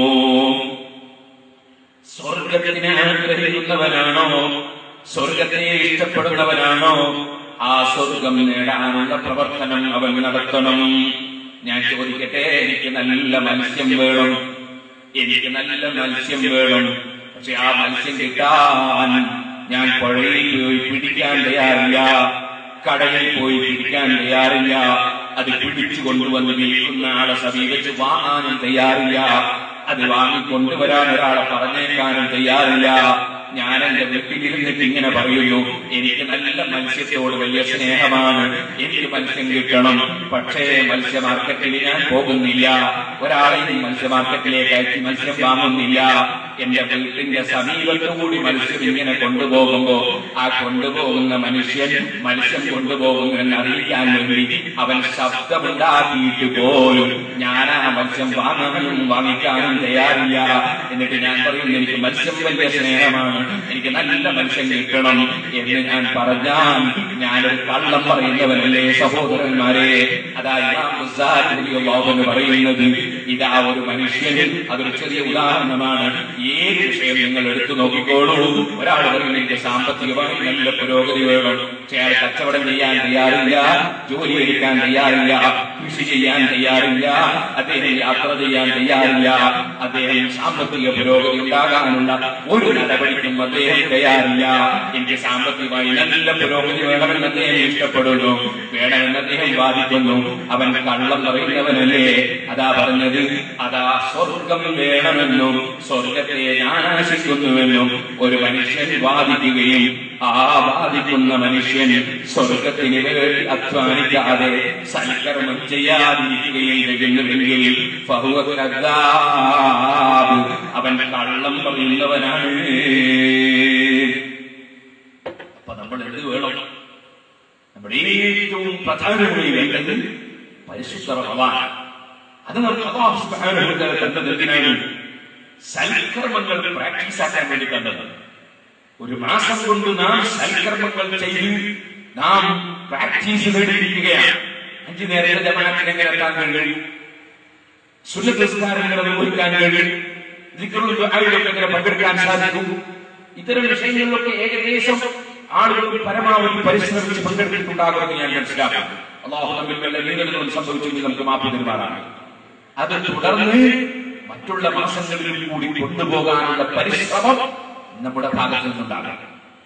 സ്വർഗത്തിനെ ആഗ്രഹിക്കുന്നവനാണോ സ്വർഗത്തെ ഇഷ്ടപ്പെടുന്നവനാണോ ആ സ്വർഗം നേടാനുള്ള പ്രവർത്തനം അവൻ നടത്തണം ഞാൻ ചോദിക്കട്ടെ എനിക്ക് നല്ല മത്സ്യം വേണം എനിക്ക് നല്ല മത്സ്യം വേണം പക്ഷെ ആ മത്സ്യം കിട്ടാൻ ഞാൻ പുഴയിൽ പോയി പിടിക്കാൻ തയ്യാറില്ല കടലിൽ പോയി പിടിക്കാൻ തയ്യാറില്ല അത് പിടിച്ചു കൊണ്ടുവന്ന് വിൽക്കുന്ന ആളെ സമീപിച്ച് വാങ്ങാനും തയ്യാറില്ല അത് വാങ്ങിക്കൊണ്ടുവരാൻ ഒരാളെ പറഞ്ഞേക്കാനും തയ്യാറില്ല ഞാൻ എന്റെ വീട്ടിലിരുന്നിട്ട് ഇങ്ങനെ പറയുന്നു എനിക്ക് നല്ല മത്സ്യത്തോട് വലിയ സ്നേഹമാണ് എനിക്ക് മത്സ്യം കിട്ടണം പക്ഷേ മത്സ്യ മാർക്കറ്റിൽ ഞാൻ പോകുന്നില്ല ഒരാളെയും മത്സ്യ മാർക്കറ്റിലേക്ക് അയച്ച് മത്സ്യം വാങ്ങുന്നില്ല എന്റെ വീട്ടിന്റെ സമീപത്തുകൂടി മത്സ്യം ഇങ്ങനെ കൊണ്ടുപോകുമ്പോ ആ കൊണ്ടുപോകുന്ന മനുഷ്യൻ മത്സ്യം കൊണ്ടുപോകുന്നവൻ അറിയിക്കാൻ വേണ്ടി അവൻ ശബ്ദമുണ്ടാക്കിയിട്ട് പോലും ഞാൻ ആ മത്സ്യം വാങ്ങാനും വാങ്ങിക്കാനും തയ്യാറില്ല എന്നിട്ട് ഞാൻ പറയുന്നു എനിക്ക് മത്സ്യം വലിയ സ്നേഹമാണ് എനിക്ക് നല്ല മത്സ്യം കിട്ടണം എന്ന് ഞാൻ പറഞ്ഞാൽ ഞാനൊരു കള്ളം പറയുന്നവനല്ലേ സഹോദരന്മാരെ അതാ ഇമാം ഗസാലി റളിയല്ലാഹു അൻഹു പറയുന്നത് ഇതാ ഒരു മനുഷ്യൻ അതൊരു ചെറിയ ഉദാഹരണമാണ് ഏത് വിഷയം നിങ്ങൾ എടുത്തു നോക്കിക്കോളൂ ഒരാൾ പറയുന്നു എനിക്ക് സാമ്പത്തികമായി നല്ല പുരോഗതി വേണം പക്ഷേ അയാൾ കച്ചവടം ചെയ്യാൻ തയ്യാറില്ല ജോലി എടുക്കാൻ തയ്യാറില്ല കൃഷി ചെയ്യാൻ തയ്യാറില്ല അദ്ദേഹം യാത്ര ചെയ്യാൻ തയ്യാറില്ല അദ്ദേഹം സാമ്പത്തിക പുരോഗതി ഉണ്ടാകാനുള്ള ഒരു നടപടിക്കും അദ്ദേഹം തയ്യാറില്ല എനിക്ക് സാമ്പത്തികമായി നല്ല പുരോഗതി വേണമെന്ന് അദ്ദേഹം ഇഷ്ടപ്പെടുന്നു വേണമെന്ന് അദ്ദേഹം വാദിക്കുന്നു അവൻ കള്ളം പറയുന്നവനല്ലേ അതാ പറഞ്ഞത് അതാ സ്വർഗം വേണമെന്നും സ്വർഗത്തെ ഞാൻ ആശിക്കുന്നുവെന്നും ഒരു മനുഷ്യൻ വാദിക്കുകയും ആ വാദിക്കുന്ന മനുഷ്യൻ സ്വർഗത്തിന് വേണ്ടി അധ്വാനിക്കാതെ സൽക്കർമ്മം ചെയ്യാതിരിക്കുകയും ചെയ്യുന്നുവെങ്കിൽ ഫഹുവ കദ്ദാബ്. അവൻ കള്ളം പറയുന്നവനാണ് അപ്പൊ നമ്മൾ എന്ത് വേണം നമ്മുടെ ഏറ്റവും പ്രധാനമായി വേണ്ടത് പരിശുദ്ധ റമദാൻ അത് നമുക്ക് അല്ലാഹു സുബ്ഹാനഹു വ തആല തന്നത് എന്തിനാണ് സൽക്കർമ്മങ്ങൾ പ്രാക്ടീസ് ആക്കാൻ വേണ്ടി തന്നത് ഒരു മാസം കൊണ്ട് നാം സൽക്കർമ്മങ്ങൾ ചെയ്ത് നാം പ്രാക്ടീസ് നേടിയിരിക്കുകയാണ് അഞ്ചു നേരത്തെ ജമാഅത്തിന് എങ്ങനെ എത്താൻ കഴിയും സുന്നസ്കാരങ്ങൾ നിർവഹിക്കാൻ കഴിയും ദിക്റുൽ ദുആയിലൊക്കെ എങ്ങനെ പങ്കെടുക്കാൻ സാധിക്കും ഇത്തരം വിഷയങ്ങളിലൊക്കെ ഏകദേശം ആളുകൾ പരമാവധി പരിശ്രമിച്ച് പങ്കെടുത്തിട്ടുണ്ടാകുമെന്ന് ഞാൻ മനസ്സിലാക്കുന്നു അള്ളാഹു തമ്മിൽ വല്ല ന്യൂനതകളും സംഭവിച്ചെങ്കിൽ നമുക്ക് മാപ്പ് തരുമാറാണ് അത് തുടർന്ന് മറ്റുള്ള മാസങ്ങളിൽ കൂടി കൊണ്ടുപോകാനുള്ള പരിശ്രമം നമ്മുടെ ഭാഗത്തു നിന്നുണ്ടാകണം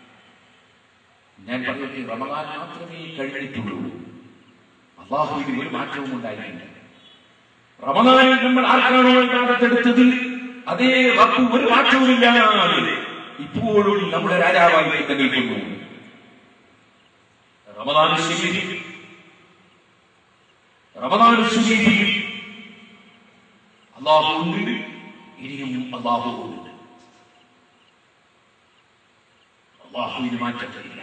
ഞാൻ പറഞ്ഞത് റമദാൻ മാത്രമേ കഴിഞ്ഞിട്ടുള്ളൂ അള്ളാഹുവിന് ഒരു മാറ്റവും ഉണ്ടായിട്ടില്ല റമദാനിൽ നമ്മൾ ആർക്കാണോ ഇബാദത്തെടുത്തത് അതേ റബ്ബ് ഒരു മാറ്റവുമില്ലാതെ ഇപ്പോഴും നമ്മുടെ രാജാവായി തന്നെ നിൽക്കുന്നു റമദാൻ ശരീരി റമദാൻ ശരീരി അള്ളാഹു ഉണ്ട് ഇനിയും അള്ളാഹു ഉണ്ട് അള്ളാഹുവിന് മാറ്റത്തില്ല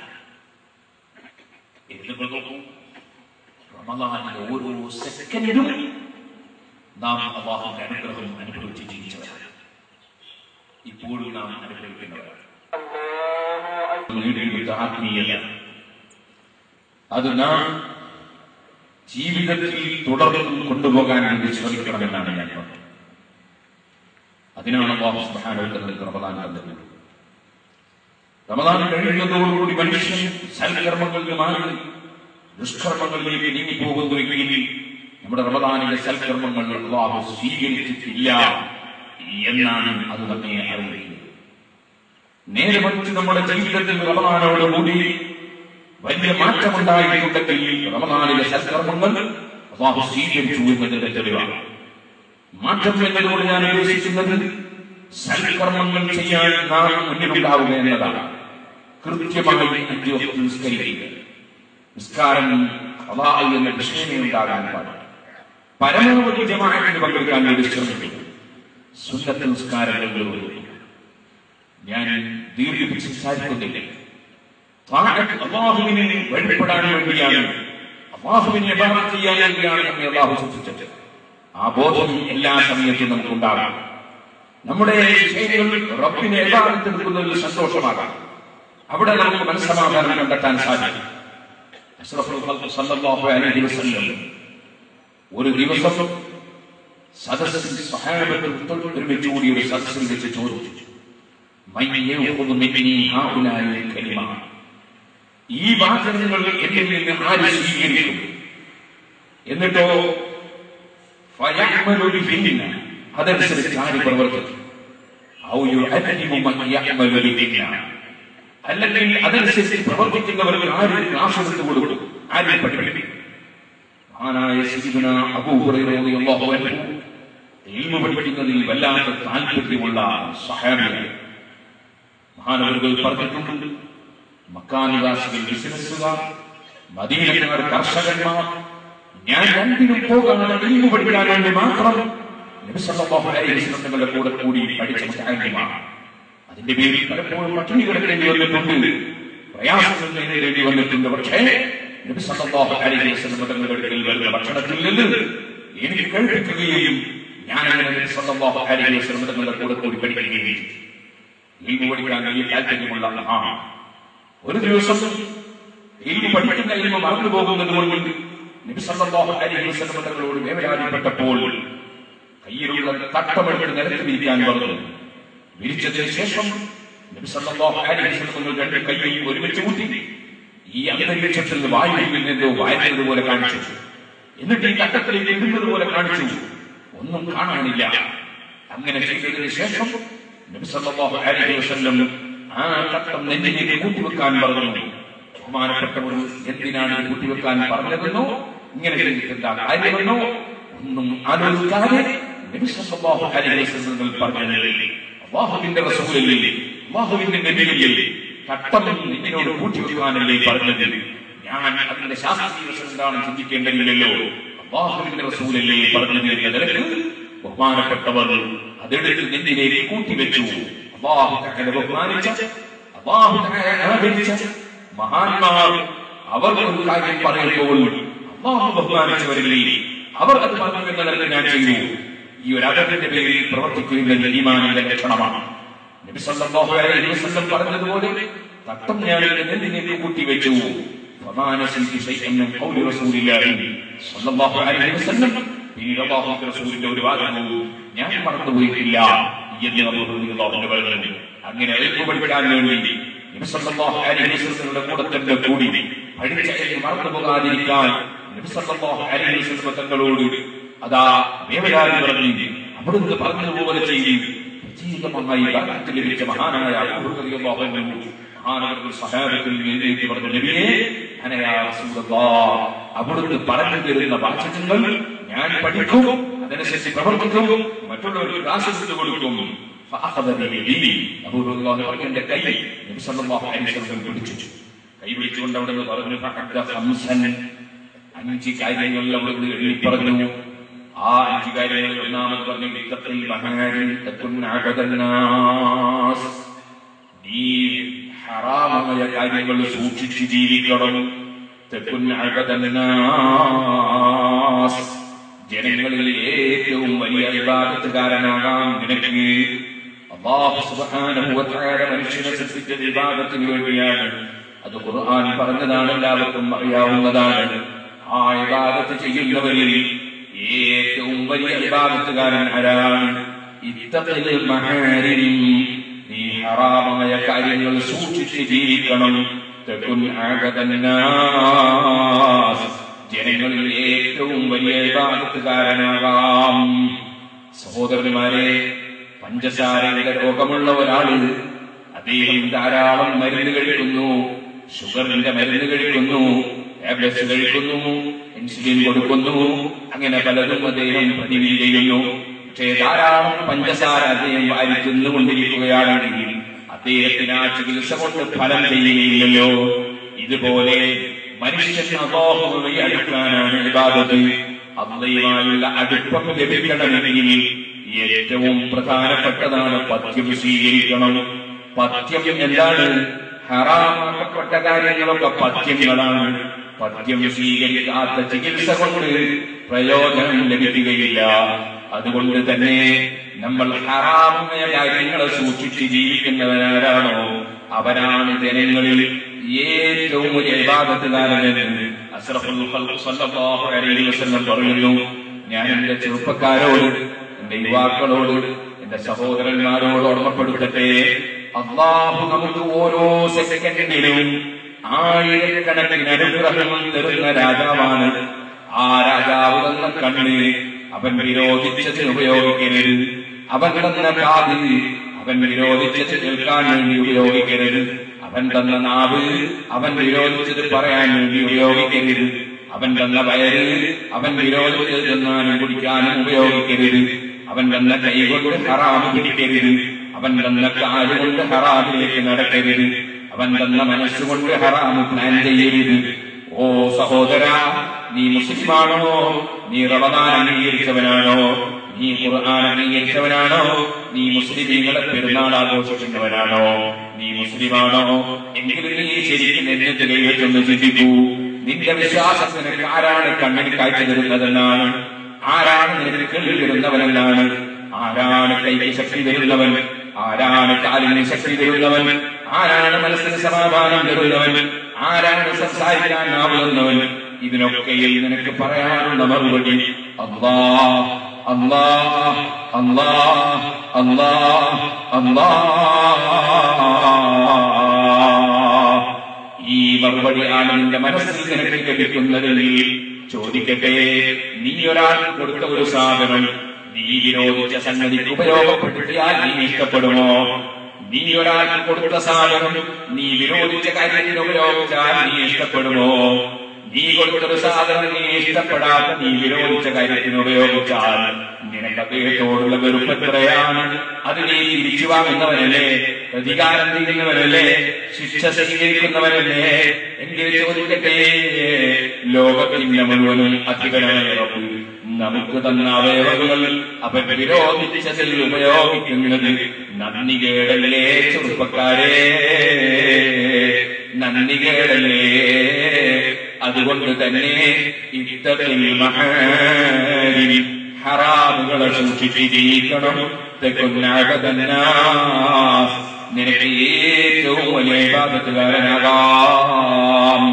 നിങ്ങൾ നോക്കൂ റമദാനിലെ ഓരോ സെക്കൻഡിലും നാം അള്ളാഹുവിന്റെ അനുഗ്രഹം അനുഭവിച്ച് ജീവിച്ചവരാണ് ഇപ്പോഴും നാം അനുഭവിക്കുന്നവരാണ് നേടിയെടുത്ത ആത്മീയത അത് നാം ജീവിതത്തിൽ തുടർന്ന് കൊണ്ടുപോകാൻ വേണ്ടി ശ്രമിക്കണമെന്നാണ് ഞാൻ പറഞ്ഞത് അതിനാണ് അള്ളാഹു സുബ്ഹാനഹു വ തആല റമദാൻ തന്നത് റമദാൻ കഴിയുന്നതോടുകൂടി മനുഷ്യൻ സൽക്കർമ്മങ്ങളിൽ മാറി ദുഷ്കർമ്മങ്ങളിലേക്ക് നീങ്ങിപ്പോകുന്നുവെങ്കിൽ നമ്മുടെ റമദാനിലെ സൽക്കർമ്മങ്ങൾ അള്ളാഹു സ്വീകരിച്ചിട്ടില്ല എന്നാണ് അത് നമ്മെ അറിയിക്കുന്നത് നേരെ മറിച്ച് നമ്മുടെ ജീവിതത്തിൽ റമദാനോടുകൂടി വലിയ മാറ്റമുണ്ടായിട്ടുണ്ടെങ്കിൽ റമദാനിലെ സൽക്കർമ്മങ്ങൾ അള്ളാഹു സ്വീകരിച്ചു എന്നതിന്റെ തെളിവാണ് മാറ്റം എന്നതുകൊണ്ട് ഞാൻ ഉദ്ദേശിക്കുന്നത് സൽക്കർമ്മങ്ങൾ ചെയ്യാൻ നാം മുന്നിലുണ്ടാവുക എന്നതാണ് കൃത്യമായി അഞ്ചു വക്ത് നിസ്കരിക്കുക നിസ്കാരം അള്ളാഹു എന്ന വിഷയമേ ഉണ്ടാകാൻ പാടില്ല പരമാവധി ജമാഅത്തിന് പങ്കെടുക്കാൻ വേണ്ടി ശ്രമിക്കുക സുന്നത്ത് നിസ്കാരങ്ങൾ നിർവഹിക്കുക ഞാൻ ദീർഘിപ്പിച്ച് സംസാരിക്കുന്നില്ല താഴത്ത് അള്ളാഹുവിനെ വഴിപ്പെടാൻ വേണ്ടിയാണ് അള്ളാഹുവിനെ ഇബാദത്ത് ചെയ്യാൻ വേണ്ടിയാണ് നമ്മെ അള്ളാഹു സൃഷ്ടിച്ചത് ആ ബോധം എല്ലാ സമയത്തും നമുക്കുണ്ടാകാം നമ്മുടെ വിഷയങ്ങൾ റബ്ബിനെ ഇബാദത്ത് എടുക്കുന്നതിൽ സന്തോഷമാകാം അവിടെ നമുക്ക് മനസ്സമാധാനം കണ്ടെത്താൻ സാധിക്കും അഷ്റഫുൽ ഖൽഖ് സല്ലല്ലാഹു അലൈഹി വസല്ലം ഒരു ദിവസം സദസ്സിൽ സഹാബത്തിൽ ഒരുമിച്ച് കൂടി ഒരു സദസ്സിൽ വെച്ച് ചോദിച്ചു മൻ യഖുദു മിന്നി ഹൗലായി കലിമ ഈ വാചകങ്ങൾ എന്നിൽ നിന്ന് ആര് സ്വീകരിക്കും എന്നിട്ടോ ഫയഅ്മലു ബിഹിന്ന അതനുസരിച്ച് ആര് പ്രവർത്തിക്കും ഔ യുഅല്ലിമു മൻ യഅ്മലു ബിഹിന്ന അല്ലെങ്കിൽ അതനുസരിച്ച് പ്രവർത്തിക്കുന്നവർക്ക് ആര് ക്ലാസ് എടുത്തു കൊടുക്കും ആര് പഠിപ്പിക്കും മഹാനായ സയ്യിദുന അബൂ ഹുറൈറ റളിയല്ലാഹു അൻഹു ഇൽമു പഠിക്കുന്നതിൽ വല്ലാത്ത താല്പര്യമുള്ള സഹാബിയാണ് മഹാനവറുകൾ പറഞ്ഞിട്ടുണ്ട് മക്കാനിവാസികൾ ബിസിനസ്സുകാർ മദീനക്കാർ കർഷകന്മാർ ഞാൻ രണ്ടിനും പോകാതെ ഇൽമു പഠിക്കാൻ വേണ്ടി മാത്രം നബി സല്ലല്ലാഹു അലൈഹി വസല്ലം തങ്ങളുടെ കൂടെ കൂടി പഠിച്ച മുത്തഅല്ലിമാണ് അതിന്റെ പേരിൽ പലപ്പോഴും പട്ടിണി കിടക്കേണ്ടി വന്നിട്ടുണ്ട് പ്രയാസങ്ങൾ നേരിടേണ്ടി വന്നിട്ടുണ്ട് പക്ഷേ നബി സല്ലല്ലാഹു അലൈഹി വസല്ലം തങ്ങളുടെ അടുക്കൽ വരുന്ന ഭക്ഷണത്തിൽ നിന്ന് എനിക്ക് കേൾപ്പിക്കുകയും ഞാൻ അങ്ങനെ നബി സല്ലല്ലാഹു അലൈഹി വസല്ലം തങ്ങളുടെ കൂടെ കൂടി പഠിക്കുകയും ചെയ്തു ഇൽമു പഠിക്കാൻ വലിയ താല്പര്യമുള്ള ആ ഒരു ദിവസം ഇൽമു പഠിക്കുന്ന ഇൽമു മറന്നു പോകുന്നത് കൊണ്ട് നബി സല്ലല്ലാഹു അലൈഹി വസല്ലം തങ്ങളോട് വേവലാതിപ്പെട്ടപ്പോൾ കയ്യിലുള്ള തട്ടമെടുത്ത് നിലത്ത് വിരിക്കാൻ പറഞ്ഞു വിരിച്ചതിന് ശേഷം നബി സല്ലല്ലാഹു അലൈഹി വസല്ലം തങ്ങൾ രണ്ട് കൈയും ഒരുമിച്ച് കൂട്ടി ഈ അന്തരീക്ഷത്തിൽ നിന്ന് വായുവിൽ നിന്നെന്തോ വായുന്നത് പോലെ കാണിച്ചു എന്നിട്ട് ഈ തട്ടത്തിലേക്ക് ഇടുന്നത് പോലെ കാണിച്ചു ഒന്നും കാണാനില്ല അങ്ങനെ ചെയ്തതിന് ശേഷം നബി സല്ലല്ലാഹു അലൈഹി വസല്ലം ആ തട്ടം നെഞ്ചിലേക്ക് കൂട്ടിവെക്കാൻ പറഞ്ഞു ബഹുമാനപ്പെട്ടവർ എന്തിനാണ് ഇത് കൂട്ടിവെക്കാൻ പറഞ്ഞതെന്നോ ഇങ്ങനെ ചെയ്തിട്ട് എന്താ കാര്യമെന്നോ ഒന്നും ആലോചിക്കാതെ നബി സല്ലല്ലാഹു അലൈഹി വസല്ലം പറഞ്ഞത് അള്ളാഹുവിന്റെ റസൂലല്ലേ അള്ളാഹുവിന്റെ നബിയല്ലേ തട്ടം നിന്നോട് കൂട്ടിവെക്കാനല്ലേ പറഞ്ഞത് ഞാൻ അതിന്റെ ശാസ്ത്രീയ വശം എന്താണ് ചിന്തിക്കേണ്ടതില്ലല്ലോ അള്ളാഹുവിന്റെ റസൂലല്ലേ പറഞ്ഞത് എന്ന നിലക്ക് ബഹുമാനപ്പെട്ടവർ അതെടുത്ത് നെഞ്ചിലേക്ക് കൂട്ടിവെച്ചു അള്ളാഹു തആല ബഹുമാനിച്ച അള്ളാഹു തആല ആദരിച്ച മഹാന്മാർ അവർ ഒരു കാര്യം പറയുമ്പോൾ അള്ളാഹു ബഹുമാനിച്ചവരില്ലേ അവർ അത് പറഞ്ഞു എന്ന നിലക്ക് ഞാൻ ചെയ്തു ഈ ഒരു അകത്തിന്റെ പേരിൽ പ്രവർത്തിക്കുന്ന ഈമാനിന്റെ ലക്ഷണമാണ് നബി സല്ലല്ലാഹു അലൈഹി വസല്ലം പറഞ്ഞതുപോലെ തട്ടം ഞാൻ എന്റെ നെഞ്ചിലേക്ക് കൂട്ടിവെച്ചു فما نسيت شيئا من قول رسول الله صلى الله عليه وسلم പിന്നീട് അള്ളാഹുന്റെ റസൂലിന്റെ ഒരു വാദവും ഞാൻ മറന്നുപോയിട്ടില്ല എന്ന് അള്ളാഹുവിന്റെ പറഞ്ഞു അങ്ങനെ എഴുത്തു പഠിക്കാൻ വേണ്ടി നബി സല്ലല്ലാഹു അലൈഹി വസല്ലമയുടെ കൂടെ തന്നെ കൂടി പഠിച്ച എഴുത്ത് മറന്നു പോകാതിരിക്കാൻ നബി സല്ലല്ലാഹു അലൈഹി വസല്ലം തങ്ങളോട് അതാ വേവലാതി പറഞ്ഞു അവിടുന്ന് പറഞ്ഞതുപോലെ ചെയ്ത് പ്രത്യേകമായി ബാലത്തിൽ ലഭിച്ച മഹാനായ അബൂ റളിയല്ലാഹു അൻഹു മഹാനവർ സഹാബത്തിൽ എഴുന്നേറ്റ് പറഞ്ഞു നബിയേ അനയാ റസൂലല്ലാഹ് അവിടുന്ന് പറഞ്ഞു തരുന്ന വാചകങ്ങൾ ഞാൻ പഠിക്കും അതനുസരിച്ച് പ്രവർത്തിക്കും മറ്റുള്ളവർക്ക് ക്ലാസ് എടുത്തു കൊടുക്കും فأخذ بيدي അബൂ റളിയല്ലാഹു അൻഹു പറഞ്ഞു എന്റെ കൈ നബി സല്ലല്ലാഹു അലൈഹി വസല്ലം പിടിച്ചു കൈ പിടിച്ചുകൊണ്ട് അവിടെ നിന്ന് പറഞ്ഞു ഫഅദ്ദ ഖംസൻ അഞ്ച് കാര്യങ്ങൾ അവിടുന്ന് എണ്ണി പറഞ്ഞു ആ അഞ്ച് കാര്യങ്ങളിൽ ഒന്നാമത് പറഞ്ഞു ഇത്തത്തിൽ മഹാരിൽ തക്കുൻ അബദന്നാസ് നീ ഹറാമായ കാര്യങ്ങൾ സൂക്ഷിച്ച് ജീവിക്കണം തെക്കുൻ അബദന്നാസ് ജനങ്ങളിൽ ഏറ്റവും വലിയ വിവാദത്തുകാരനാകാം നിനക്ക് അള്ളാഹു സുബ്ഹാനഹു വ തആല മനുഷ്യനെ സൃഷ്ടിച്ച വിവാദത്തിന് വേണ്ടിയാണ് അത് ഖുർആൻ പറഞ്ഞതാണ് എല്ലാവർക്കും അറിയാവുന്നതാണ് ആ ഇബാദത്ത് ചെയ്യുന്നവരിൽ ഏറ്റവും വലിയ ഇബാദത്തുകാരൻ ആരാണ് ഇത്തഖിൽ മഹാരിം നീ ഹറാമായ കാര്യങ്ങൾ സൂക്ഷിച്ച് ജീവിക്കണം തകുൻ അബദന്നാസ് ജനങ്ങളിൽ ഏറ്റവും വലിയ ഇബാദത്തുകാരനാകാം സഹോദരന്മാരെ പഞ്ചസാരയുടെ രോഗമുള്ള ഒരാള് അദ്ദേഹം ധാരാളം മരുന്ന് കഴിക്കുന്നു ഷുഗറിന്റെ മരുന്ന് കഴിക്കുന്നു ടാബ്ലറ്റ്സ് കഴിക്കുന്നു ഇൻസുലിൻ കൊടുക്കുന്നു അങ്ങനെ പലതും അദ്ദേഹം പ്രതിവിധി ചെയ്യുന്നു പക്ഷേ ധാരാളം പഞ്ചസാര അദ്ദേഹം വാരി തിന്നുകൊണ്ടിരിക്കുകയാണെങ്കിൽ അദ്ദേഹത്തിന് ആ ചികിത്സ കൊണ്ട് ഫലം ചെയ്യുകയില്ലല്ലോ ഇതുപോലെ മനുഷ്യൻ അബോഹമായി അടുക്കാനാണ് ഇബാദത്ത് അള്ളയുമായുള്ള അടുപ്പം ലഭിക്കണമെങ്കിൽ ഏറ്റവും പ്രധാനപ്പെട്ടതാണ് പഥ്യം സ്വീകരിക്കണം പഥ്യം എന്താണ് ഹറാമാക്കപ്പെട്ട കാര്യങ്ങളൊക്കെ പഥ്യങ്ങളാണ് പഥ്യം സ്വീകരിക്കാത്ത ചികിത്സ കൊണ്ട് പ്രയോജനം ലഭിക്കുകയില്ല അതുകൊണ്ട് തന്നെ നമ്മൾ ഹറാമായ കാര്യങ്ങളെ സൂക്ഷിച്ച് ജീവിക്കുന്നവരാരാണോ അവരാണ് ജനങ്ങളിൽ ഏറ്റവും വലിയ വിവാദത്തുകാരനെന്ന് അസ്രഫുൽ ഖൽഖ് സല്ലല്ലാഹു അലൈഹി വസല്ലം പറയുന്നു ഞാൻ എന്റെ ചെറുപ്പക്കാരോട് എന്റെ യുവാക്കളോട് എന്റെ സഹോദരന്മാരോട് ഓർമ്മപ്പെടുത്തട്ടെ അള്ളാഹു നമുക്ക് ഓരോ സെക്കൻഡിലും ആയിരക്കണക്കിന് അനുഗ്രഹങ്ങൾ തരുന്ന രാജാവാണ് ആ രാജാവ് തന്ന കണ്ണ് അവൻ വിരോധിച്ചതിന് ഉപയോഗിക്കരുത് അവൻ തന്ന കാത് അവൻ വിരോധിച്ചത് കേൾക്കാൻ വേണ്ടി ഉപയോഗിക്കരുത് അവൻ തന്ന നാവ് അവൻ വിരോധിച്ചത് പറയാൻ വേണ്ടി ഉപയോഗിക്കരുത് അവൻ തന്ന വയറ് അവൻ വിരോധിച്ചത് തിന്നാനും കുടിക്കാനും ഉപയോഗിക്കരുത് അവൻ തന്ന കൈകൊണ്ട് ഹറാമ് പിടിക്കരുത് അവൻ തന്ന കാലുകൊണ്ട് ഹറാമിലേക്ക് നടക്കരുത് അവൻ തന്ന മനസ്സുകൊണ്ട് ഹറാമ് പ്ലാൻ ചെയ്യരുത് ഓ സഹോദര നീ മുസ്ലിമാണോ നീ റമദാൻ അംഗീകരിച്ചവനാണോ നീ ഖുർആൻ അംഗീകരിച്ചവനാണോ നീ മുസ്ലിമീങ്ങളെ പെരുന്നാൾ ആഘോഷിക്കുന്നവനാണോ നീ മുസ്ലിമാണോ എങ്കിൽ നീ ശരിക്കും നെഞ്ഞത്ത് കൈവച്ചൊന്ന് ചിന്തിക്കൂ നിന്റെ വിശ്വാസത്തിന് ആരാണ് കണ്ണിന് കാഴ്ച തരുന്നതെന്നാണ് ആരാണ് നിനക്ക് കേൾവി തരുന്നവനെന്നാണ് ആരാണ് കൈക്ക് ശക്തി തരുന്നവൻ ആരാണ് കാലിന് ശക്തി തരുന്നവൻ ആരാണ് മനസ്സിന് സമാധാനം തരുന്നവൻ ആരാണ് സംസാരിക്കാൻ ആവുന്നവൻ ഇതിനൊക്കെയിൽ നിനക്ക് പറയാനുള്ള മറുപടി അള്ളാ അള്ളാ അള്ളാ അള്ളാ അള്ളാ ഈ മറുപടിയാണ് നിന്റെ മനസ്സിൽ നിനക്ക് ലഭിക്കുന്നതെങ്കിൽ ചോദിക്കട്ടെ നീ ഒരാൾക്ക് കൊടുത്ത ഒരു സാധനം നീ വിരോധിച്ച സംഗതിക്ക് ഉപയോഗപ്പെടുത്തിയാൽ നീ ഇഷ്ടപ്പെടുമോ നീ ഒരാൾക്ക് കൊടുത്ത സാധനം നീ വിരോധിച്ച കാര്യത്തിന് ഉപയോഗിച്ചാൽ നീ ഇഷ്ടപ്പെടുമോ നീ കൊടുത്തൊരു സാധനം നീ ഇഷ്ടപ്പെടാത്ത നീ വിരോധിച്ച കാര്യത്തിന് ഉപയോഗിച്ചാൽ നിനക്ക് അദ്ദേഹത്തോടുള്ള വെറുപ്പ് എത്രയാണ് അത് നീ തിരിച്ചു വാങ്ങുന്നവനല്ലേ പ്രതികാരം ചെയ്യുന്നവനല്ലേ ശിക്ഷ സ്വീകരിക്കുന്നവനല്ലേ എങ്കിൽ ചോദിക്കട്ടെ ലോകത്തിന്റെ മുഴുവനും അധികനായ റബ്ബ് നമുക്ക് തന്ന അവയവങ്ങൾ അവൻ വിരോധിച്ചതിൽ ഉപയോഗിക്കുന്നത് നന്ദികേടല്ലേ ചെറുപ്പക്കാരെ നന്ദികേടല്ലേ അതുകൊണ്ട് തന്നെ ഇത്തരത്തിൽ മഹാരി ഹറാമുകളെ സൂക്ഷിച്ച് ജീവിക്കണം തെക്കുന്നാകതന്നാസ് നിനക്ക് ഏറ്റവും വലിയ വിവാദത്തുകാരനാകാം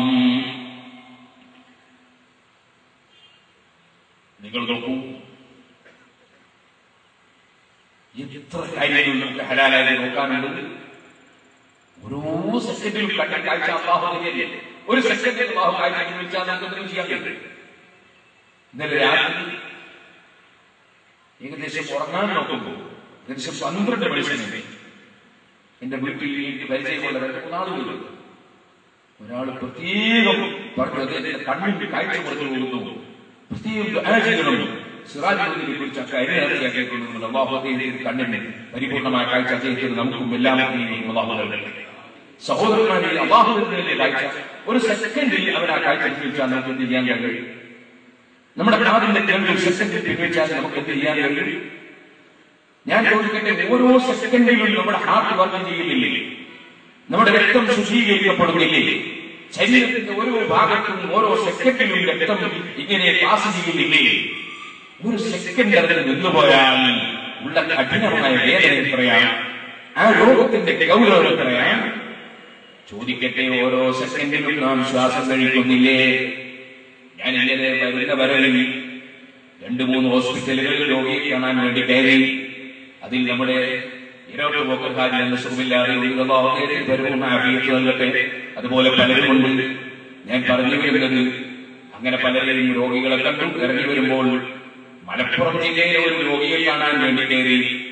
നിങ്ങൾ നോക്കൂ എത്ര കാര്യങ്ങൾ നമുക്ക് ഹലാലായി നോക്കാനുണ്ട് ഓരോ സെക്കൻഡിലും കണ്ട കാഴ്ച അള്ളാഹു തന്നെയല്ലേ ഒരു സെക്കൻഡിൽ അള്ളാഹു കാഴ്ച വിളിച്ചാൽ നമുക്ക് എന്തെങ്കിലും ചെയ്യാൻ കഴിയും ഇന്നലെ രാത്രി ഏകദേശം ഉറങ്ങാൻ നോക്കുമ്പോൾ ഏകദേശം പന്ത്രണ്ട് മനുഷ്യനെ എന്റെ വീട്ടിൽ എനിക്ക് പരിചയമുള്ള രണ്ട് മൂന്നാളുകൾ ഒരാൾ പ്രത്യേകം പറഞ്ഞു അദ്ദേഹത്തിന്റെ കണ്ണിന്റെ കാഴ്ച കുറഞ്ഞു പോകുന്നു പ്രത്യേകം ദുആ ചെയ്യണം സിറാജുദ്ദീനെ കുറിച്ച് ഒക്കെ അതിനേറെയാക്കിയിട്ടുണ്ട് അള്ളാഹു അദ്ദേഹത്തിന്റെ കണ്ണിന് പരിപൂർണമായ കാഴ്ച അദ്ദേഹത്തിന് നമുക്കും എല്ലാം അള്ളാഹു നൽകട്ടെ സഹോദരന്മാരെ അള്ളാഹുവിന്റെ കാഴ്ച ഒരു സെക്കൻഡിൽ അവർ ആ കാഴ്ച പിൻവലിച്ചാൽ നമുക്ക് എന്ത് ചെയ്യാൻ കഴിയും നമ്മുടെ കാതിന്റെ കേൾവി ഒരു സെക്കൻഡിൽ പിൻവലിച്ചാൽ നമുക്ക് എന്ത് ചെയ്യാൻ കഴിയും ഞാൻ ചോദിക്കട്ടെ ഓരോ സെക്കൻഡിലും നമ്മുടെ ഹാർട്ട് വർക്ക് ചെയ്യുന്നില്ലേ നമ്മുടെ രക്തം ശുചീകരിക്കപ്പെടുന്നില്ലേ ശരീരത്തിന്റെ ഓരോ ഭാഗത്തും ഓരോ സെക്കൻഡിലും രക്തം ഇങ്ങനെ പാസ് ചെയ്യുന്നില്ലേ ഒരു സെക്കൻഡ് അതിന് നിന്നുപോയാൽ ഉള്ള കഠിനമായ വേദന എത്രയാണ് ആ രോഗത്തിന്റെ ഗൗരവം എത്രയാണ് ചോദിക്കട്ടെ ഓരോ സെക്കൻഡിലും നാം ശ്വാസം കഴിക്കുന്നില്ലേ ഞാൻ ഇങ്ങനെ വരുന്ന വരവിൽ രണ്ടു മൂന്ന് ഹോസ്പിറ്റലുകളിൽ രോഗിയെ കാണാൻ വേണ്ടി കയറി അതിൽ നമ്മുടെ ഇരോട്ട് പോക്കർഹാജി എന്ന സുഖമില്ലാതെ പരിപൂർണ്ണ അഭിയത്ത് നൽകട്ടെ അതുപോലെ പലരുമുണ്ട് ഞാൻ പറഞ്ഞു വരുന്നത് അങ്ങനെ പലരെയും രോഗികളെ കണ്ടു ഇറങ്ങി വരുമ്പോൾ മലപ്പുറം ജില്ലയിലെ ഒരു രോഗിയെ കാണാൻ വേണ്ടി കയറി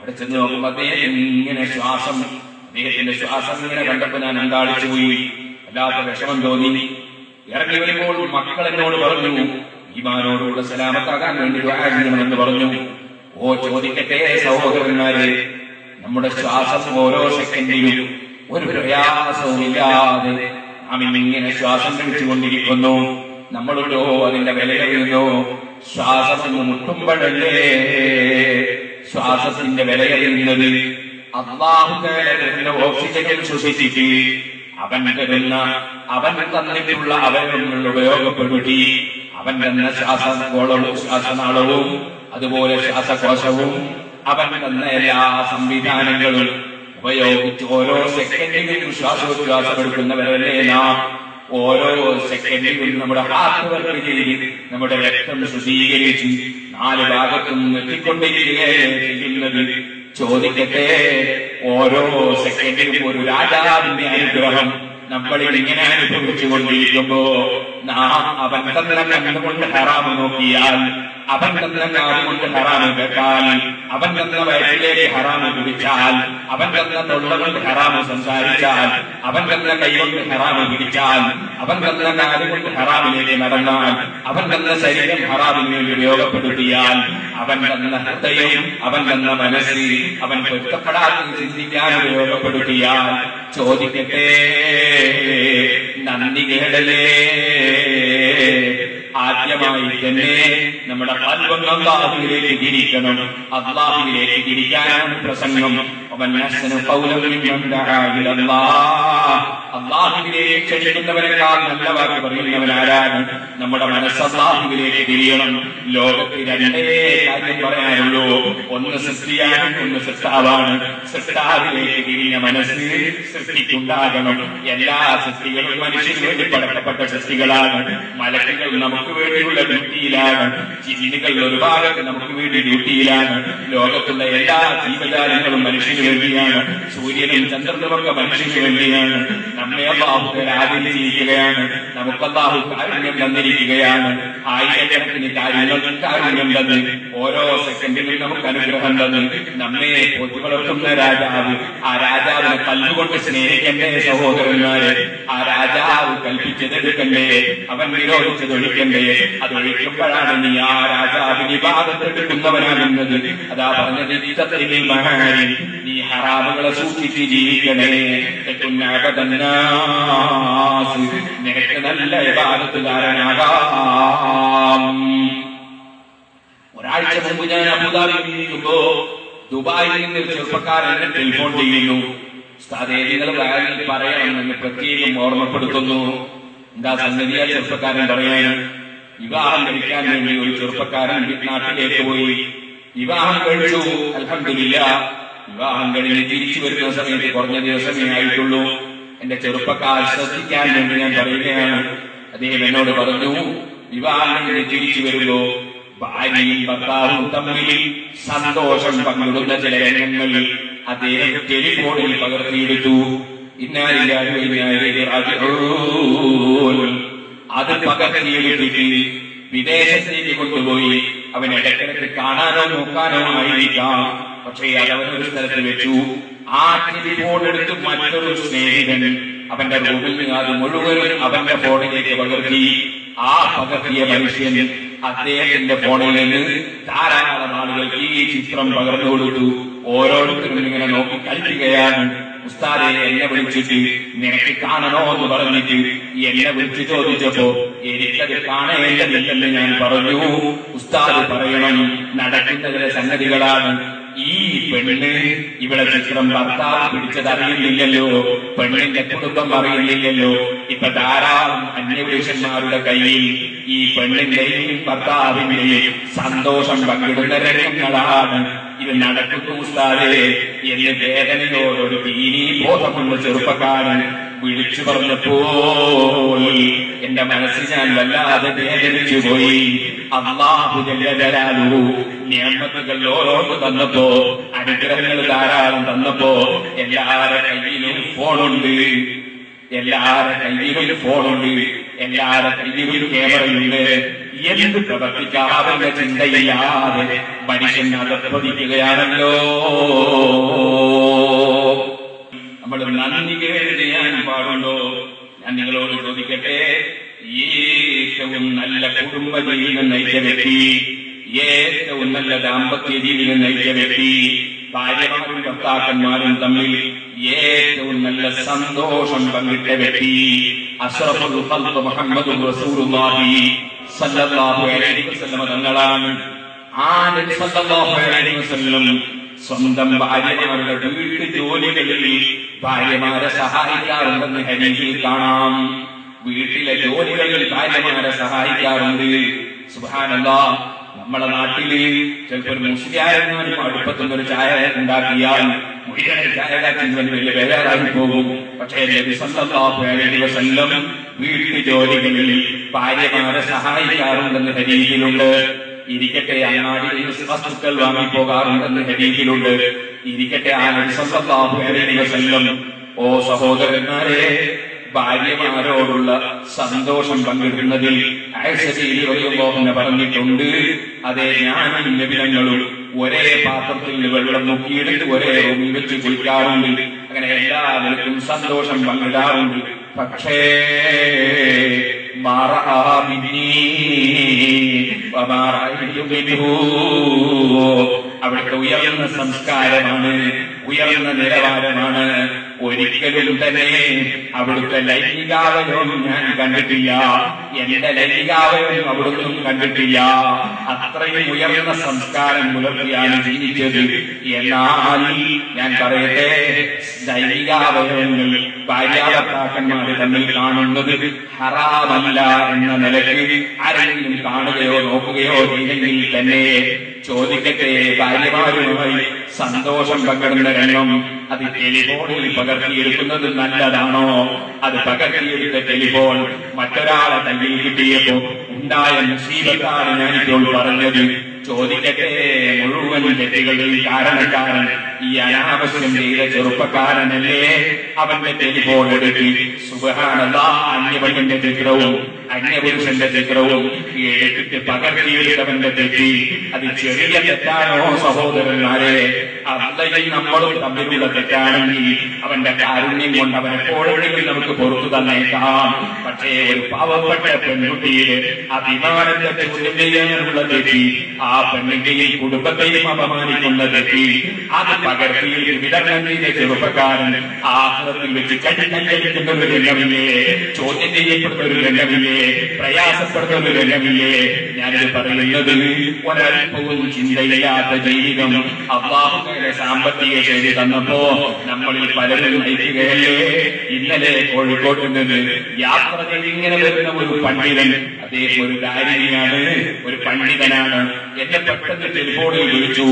അവിടെ ചെന്ന് നോക്കുമ്പോ അദ്ദേഹം ഇങ്ങനെ ശ്വാസം അദ്ദേഹത്തിന്റെ ശ്വാസം ഇങ്ങനെ കണ്ടപ്പോ ഞാൻ അന്താളിച്ചു പോയി വല്ലാത്ത വിഷമം തോന്നി ഇറങ്ങി വരുമ്പോൾ മക്കൾ എന്നോട് പറഞ്ഞു ഈമാനോടുള്ള സലാമത്താകാൻ വേണ്ടി ദുആ ചെയ്യണമെന്ന് പറഞ്ഞു ഓ ചോദിക്കട്ടെ സഹോദരന്മാരെ നമ്മുടെ ശ്വാസം ഓരോ സെക്കൻഡിലും ഒരു പ്രയാസവുമില്ലാതെ നാം ഇങ്ങനെ ശ്വാസം കഴിച്ചുകൊണ്ടിരിക്കുന്നു നമ്മളുണ്ടോ അതിന്റെ വിലയറിയുന്നു ശ്വാസം എന്ന് മുട്ടുമ്പോഴല്ലേ ശ്വാസത്തിന്റെ വിലയറിയുന്നത് അള്ളാഹു തരുന്ന ഓക്സിജൻ ശ്വസിച്ചിട്ട് അവൻ തരുന്ന അവൻ തന്നിട്ടുള്ള അവയവങ്ങൾ ഉപയോഗപ്പെടുത്തി അവൻ തന്ന ശ്വാസകോളവും ശ്വാസനാളവും അതുപോലെ ശ്വാസകോശവും അവൻ തന്ന എല്ലാ സംവിധാനങ്ങളും ഉപയോഗിച്ച് ഓരോ സെക്കൻഡിലും ശ്വാസോച്ഛ്വാസം എടുക്കുന്നവരല്ലേ നാം ഓരോ സെക്കൻഡിലും നമ്മുടെ ഹാർട്ട് വർക്ക് ചെയ്ത് നമ്മുടെ രക്തം ശുദ്ധീകരിച്ച് നാല് ഭാഗത്തും എത്തിക്കൊണ്ടിരിക്കുകയാണ് ചെയ്യുന്നത് ചോദിക്കട്ടെ ഓരോ സെക്കൻഡിലും ഒരു രാജാവിന്റെ അനുഗ്രഹം നമ്മളിൽ ഇങ്ങനെ അനുഭവിച്ചു കൊണ്ടിരിക്കുമ്പോ നാം അവൻ തന്നെ കണ്ടുകൊണ്ട് ഹറാമ് നോക്കിയാൽ അവൻ തന്നെ കാതുകൊണ്ട് ഹറാമ് കേട്ടാൽ അവൻ തന്ന വയറ്റിലേക്ക് ഹറാമ് കുടിച്ചാൽ അവൻ തന്ന തൊള്ള കൊണ്ട് ഹറാമ് സംസാരിച്ചാൽ അവൻ തന്ന കൈകൊണ്ട് ഹറാമ് പിടിച്ചാൽ അവൻ തന്ന കാലുകൊണ്ട് ഹറാമിലേക്ക് നടന്നാൽ അവൻ തന്ന ശരീരം ഹറാമിന് വേണ്ടി ഉപയോഗപ്പെടുത്തിയാൽ അവൻ തന്ന ഹൃദയം അവൻ തന്ന മനസ്സ് അവൻ പൊരുത്തപ്പെടാതെ ചിന്തിക്കാൻ ഉപയോഗപ്പെടുത്തിയാൽ ചോദിക്കട്ടെ നന്ദി കേടലേ ആദ്യമായി തന്നെ നമ്മുടെ കൽബം അള്ളാഹുവിലേക്ക് തിരിക്കണം അള്ളാഹുവിലേക്ക് തിരിക്കാനാണ് പ്രസംഗം അവൻ അഹ്സനു ഖൗലൻ മിമ്മൻ ദഅാ ഇലല്ലാഹ്. അള്ളാഹുവിലേക്ക് ക്ഷണിക്കുന്നവരെക്കാൾ നല്ല വാക്ക് പറയുന്നവൻ ആരാണ് നമ്മുടെ മനസ്സ് അള്ളാഹുവിലേക്ക് തിരിയണം ലോകത്തിൽ രണ്ടേ കാര്യം പറയാനുള്ളൂ ഒന്ന് സൃഷ്ടിയാണ് ഒന്ന് സൃഷ്ടാവാണ് സൃഷ്ടാവിലേക്ക് തിരിഞ്ഞ മനസ്സ് സൃഷ്ടിക്കുണ്ടാകണം എല്ലാ സൃഷ്ടികളും മനുഷ്യന് വേണ്ടി പടക്കപ്പെട്ട സൃഷ്ടികളാണ് മലക്കുകൾ നമുക്ക് വേണ്ടിയുള്ള ഡ്യൂട്ടിയിലാണ് ജിന്നുകൾ ഒരു ഭാഗത്ത് നമുക്ക് വേണ്ടി ഡ്യൂട്ടിയിലാണ് ലോകത്തുള്ള എല്ലാ ജീവജാലങ്ങളും മനുഷ്യന് വേണ്ടിയാണ് സൂര്യനും ചന്ദ്രനുമൊക്കെ മനുഷ്യന് വേണ്ടിയാണ് നമ്മെ അള്ളാഹു ആദരിച്ചിരിക്കുകയാണ് നമുക്ക് അള്ളാഹു കാരുണ്യം തന്നിരിക്കുകയാണ് ആയിരക്കണക്കിന് കാര്യങ്ങൾ കാരുണ്യം തന്ന് ഓരോ സെക്കൻഡിലും നമുക്ക് അനുഗ്രഹം തന്ന് നമ്മെ പൊതു വളർത്തുന്ന രാജാവ് ആ രാജാവിനെ കല്ലുകൊണ്ട് സ്നേഹിക്കണ്ടേ സഹോദരന്മാരെ ആ രാജാവ് കൽപ്പിച്ചതെടുക്കണ്ടേ അവൻ വിരോധിച്ചത് ഒഴിക്കണ്ടേ അത് ഒഴിക്കുമ്പോഴാണ് നീ ആ രാജാവിന് ഭാഗത്തെടുക്കുന്നവനാകുന്നത് അതാ പറഞ്ഞത് ഇത്തത്തിൽ മഹാനി നീ ഹറാമുകളെ സൂക്ഷിച്ച് ജീവിക്കണേ തെറ്റുന്നാകതന്നാസ് നിനക്ക് നല്ല വിഭാഗത്തുകാരനാകാം ഒരാഴ്ച മുമ്പ് ഞാൻ അബുദാബിയിൽ ഇരിക്കുമ്പോ ദുബായിൽ നിന്ന് ഒരു ചെറുപ്പക്കാരൻ എന്നെ ടെലിഫോൺ ചെയ്യുന്നു ഉസ്താദേ, നിങ്ങൾ വയലിൽ പറയണമെന്ന് പ്രത്യേകം ഓർമ്മപ്പെടുത്തുന്നു എന്താ സംഗതിയ ചെറുപ്പക്കാരൻ പറയാൻ വിവാഹം കഴിക്കാൻ വേണ്ടി ഒരു ചെറുപ്പക്കാരൻ നാട്ടിലേക്ക് പോയി വിവാഹം കഴിച്ചു അൽഹംദുലില്ല വിവാഹം കഴിഞ്ഞ് തിരിച്ചു വരുന്ന സമയത്ത് കുറഞ്ഞ ദിവസമേ ആയിട്ടുള്ളൂ എന്റെ ചെറുപ്പക്കാർ ശ്രദ്ധിക്കാൻ വേണ്ടി ഞാൻ പറയുകയാണ് അദ്ദേഹം എന്നോട് പറഞ്ഞു വിവാഹം കഴിഞ്ഞ് തിരിച്ചു വരുമ്പോ ഭാര്യയും ഭർത്താവും തമ്മിൽ സന്തോഷം പങ്കിടുന്ന ചില രംഗങ്ങളിൽ അദ്ദേഹം ടെലിഫോണിൽ പകർത്തിയെടുത്തു ഇന്നാലില്ലാതെ ഇന്നാലിലേക്ക് റാജിഊൻ. അത് പകർത്തിയെടുത്തിട്ട് വിദേശത്തേക്ക് കൊണ്ടുപോയി അവൻ ഇടയ്ക്കിടയ്ക്ക് കാണാനോ നോക്കാനോ ആയിരിക്കാം പക്ഷേ അത് അവൻ ഒരു സ്ഥലത്ത് വെച്ചു ആ ടെലിഫോൺ എടുത്ത് മറ്റൊരു സ്നേഹിതൻ അവന്റെ റൂമിൽ നിന്ന് അത് മുഴുവനും അവന്റെ ഫോണിലേക്ക് പകർത്തി ആ പകർത്തിയ മനുഷ്യൻ അദ്ദേഹത്തിന്റെ ഫോണിൽ നിന്ന് ധാരാളം ആളുകൾക്ക് ഈ ചിത്രം പകർന്നു കൊടുത്തു ഓരോരുത്തരും ഇങ്ങനെ നോക്കി കളിക്കുകയാണ് ഉസ്താദെ എന്നെ വിളിച്ചിട്ട് നിനക്ക് കാണണോ എന്ന് പറഞ്ഞിട്ട് എന്നെ വിളിച്ചു ചോദിച്ചപ്പോ എനിക്കത് കാണേണ്ടതില്ലെന്ന് ഞാൻ പറഞ്ഞു ഉസ്താദ് പറയണം നടക്കുന്ന ചില സംഗതികളാണ് ഈ പെണ്ണ് ഇവിടെ ചിത്രം ഭർത്താവ് പിടിച്ചത് അറിയുന്നില്ലല്ലോ പെണ്ണിന്റെ കുടുംബം അറിയുന്നില്ലല്ലോ ഇപ്പൊ ധാരാളം അന്യപുരുഷന്മാരുടെ കയ്യിൽ ഈ പെണ്ണിന്റെയും ഭർത്താവിന്റെയും സന്തോഷം പങ്കിടുന്ന രംഗങ്ങളാണ് ഇത് നടക്കുന്നു ഉസ്താദേ എന്ന് വേദനയോടൊരു തീരീ ബോധമുള്ള ചെറുപ്പക്കാരൻ വിളിച്ചു പറഞ്ഞപ്പോൾ എന്റെ മനസ്സിൽ ഞാൻ വല്ലാതെ വേദനിച്ചു പോയി അള്ളാഹു ജലജലാലു നിയമത്തുകൾ ഓരോന്ന് തന്നപ്പോ അനുഗ്രഹങ്ങൾ ധാരാളം തന്നപ്പോ എല്ലാവരുടെ കയ്യിലും ഫോണുണ്ട് എല്ലാവരുടെ കയ്യിലും ഫോണുണ്ട് എല്ലാവരുടെ കയ്യിലും ക്യാമറയുണ്ട് എന്ത് പ്രവർത്തിക്കാവുന്ന ചിന്തയില്ലാതെ മനുഷ്യൻ അകപ്പതിക്കുകയാണല്ലോ നമ്മൾ നന്ദി കേട് ചെയ്യാൻ പാടുണ്ടോ ഞാൻ നിങ്ങളോട് ചോദിക്കട്ടെ ഏറ്റവും നല്ല കുടുംബ ജീവിതം നയിച്ച വ്യക്തി ഏറ്റവും നല്ല ദാമ്പത്യ ജീവിതം നയിച്ച വ്യക്തി ഭാര്യമാരും ഭർത്താക്കന്മാരും തമ്മിൽ ഏറ്റവും നല്ല സന്തോഷം പങ്കിട്ട വ്യക്തി അഷ്റഫുൽ ഖൽഖ് മുഹമ്മദ് റസൂലുള്ളാഹി സല്ലല്ലാഹു അലൈഹി വസല്ലം തങ്ങളാണ് ആ നബി സല്ലല്ലാഹു അലൈഹി വസല്ലം സ്വന്തം ഭാര്യമാരുടെ വീട്ടു ജോലികളിൽ ഭാര്യമാരെ സഹായിക്കാറുണ്ടെന്ന് ഹരീഷിൽ കാണാം വീട്ടിലെ ജോലികളിൽ ഭാര്യമാരെ സഹായിക്കാറുണ്ട് സുബാനല്ല നമ്മളെ നാട്ടില് ചിലപ്പോൾ ഒരു മുസ്ലിയാരെങ്ങാനും അടുപ്പത്തുനിന്ന് ഒരു ചായ ഉണ്ടാക്കിയാൽ മുഴുവൻ ചായ കാച്ചുന്നതിന് വലിയ ബേജാറായി പോകും പക്ഷേ നബി സല്ലല്ലാഹു അലൈഹി വസല്ലം വീട്ടു ജോലികളിൽ ഭാര്യമാരെ സഹായിക്കാറുണ്ടെന്ന് ഹരീതിയിലുണ്ട് ഇരിക്കട്ടെ അങ്ങാടിയിൽ വസ്തുക്കൾ വാങ്ങിപ്പോകാറുണ്ടെന്ന് ഹരീതിയിലുണ്ട് ഇരിക്കട്ടെ ആ നബി സല്ലല്ലാഹു അലൈഹി വസല്ലം ഓ സഹോദരന്മാരെ ഭാര്യമാരോടുള്ള സന്തോഷം പങ്കിടുന്നതിൽ ആയിഷീലിയോഹന പറഞ്ഞിട്ടുണ്ട് അതെ ഞാനും നബിനങ്ങളും ഒരേ പാത്രത്തിൽ വെള്ളം മുക്കിയെടുത്ത് ഒരേ റൂമിൽ വെച്ച് കുളിക്കാറുണ്ട് അങ്ങനെ എല്ലാവർക്കും സന്തോഷം പങ്കിടാറുണ്ട് പക്ഷേ അവിടുത്തെ ഉയർന്ന സംസ്കാരമാണ് ഉയർന്ന നിലവാരമാണ് ഒരിക്കലും തന്നെ അവിടുത്തെ ലൈംഗികാവയവം ഞാൻ കണ്ടിട്ടില്ല എന്റെ ലൈംഗികാവയവം അവിടുന്നും കണ്ടിട്ടില്ല അത്രയും ഉയർന്ന സംസ്കാരം പുലർത്തിയാണ് ജീവിച്ചത് എന്നാൽ ഞാൻ പറയട്ടെ ലൈംഗികാവയവങ്ങൾ ഭാര്യാഭർത്താക്കന്മാർ തമ്മിൽ കാണുന്നത് ഹറാമല്ല എന്ന നിലയ്ക്ക് ആരെങ്കിലും കാണുകയോ നോക്കുകയോ ചെയ്തെങ്കിൽ തന്നെ ചോദിക്കട്ടെ ഭാര്യമാരുമായി സന്തോഷം പങ്കിടുന്ന രംഗം അത് ടെലിഫോണിൽ പകർത്തിയെടുക്കുന്നത് നല്ലതാണോ അത് പകർത്തിയെടുത്ത ടെലിഫോൺ മറ്റൊരാളെ കയ്യിൽ കിട്ടിയപ്പോ ഉണ്ടായ മുസീബത്താണ് ഞാനിപ്പോൾ പറഞ്ഞത് ചോദിക്കട്ടെ മുഴുവൻ തെറ്റുകളിൽ കാരണക്കാരൻ ഈ അനാവശ്യം ചെയ്ത ചെറുപ്പക്കാരനല്ലേ അവന്റെ ടെലിഫോൺ എടുത്ത് സുബഹാനല്ല അന്യപെണ്ണിന്റെ ചിത്രവും അന്യപുരുഷന്റെ ചിത്രവും എടുത്തിട്ട് പകർത്തിയെടുത്തവന്റെ തെറ്റി അത് ചെറിയ തെറ്റാണോ സഹോദരന്മാരെ അല്ലയും നമ്മളും തമ്മിലുള്ള തെറ്റാണെങ്കിൽ അവന്റെ കാരുണ്യം കൊണ്ട് അവൻ എപ്പോഴെങ്കിലും നമുക്ക് പുറത്തു തന്നേക്കാം പക്ഷേ ഒരു പാവപ്പെട്ട പെൺകുട്ടിയുടെ അഭിമാനത്തെ ചോദ്യം ചെയ്യാനുള്ള തെറ്റി ആ പെണ്ണിന്റെയും കുടുംബത്തെയും അപമാനിക്കുന്ന തെറ്റി അത് പകർത്തിയിൽ വിതരണം ചെയ്ത ചെറുപ്പക്കാരൻ ആഹ്ലത്തിൽ വെച്ച് കടിക്കടിക്കുന്ന ഒരു രംഗമില്ലേ ചോദ്യം ചെയ്യപ്പെടുന്ന ഒരു രംഗമില്ലേ പ്രയാസപ്പെടുന്ന ഒരു രംഗമില്ലേ ഞാനിത് പറയുന്നത് ഒരൽപ്പവും ചിന്തയില്ലാത്ത ജീവിതം അള്ളാഹുയുടെ സാമ്പത്തിക ശൈലി തന്നപ്പോ നമ്മളിൽ പലരും നയിക്കുകയല്ലേ ഇന്നലെ കോഴിക്കോട്ട് നിന്ന് യാത്ര ചെയ്ത് ഇങ്ങനെ വരുന്ന ഒരു പണ്ഡിതൻ അദ്ദേഹം ഒരു ദാരിണിയാണ് ഒരു പണ്ഡിതനാണ് എന്നെ പെട്ടെന്ന് ടെലിഫോണിൽ വിളിച്ചു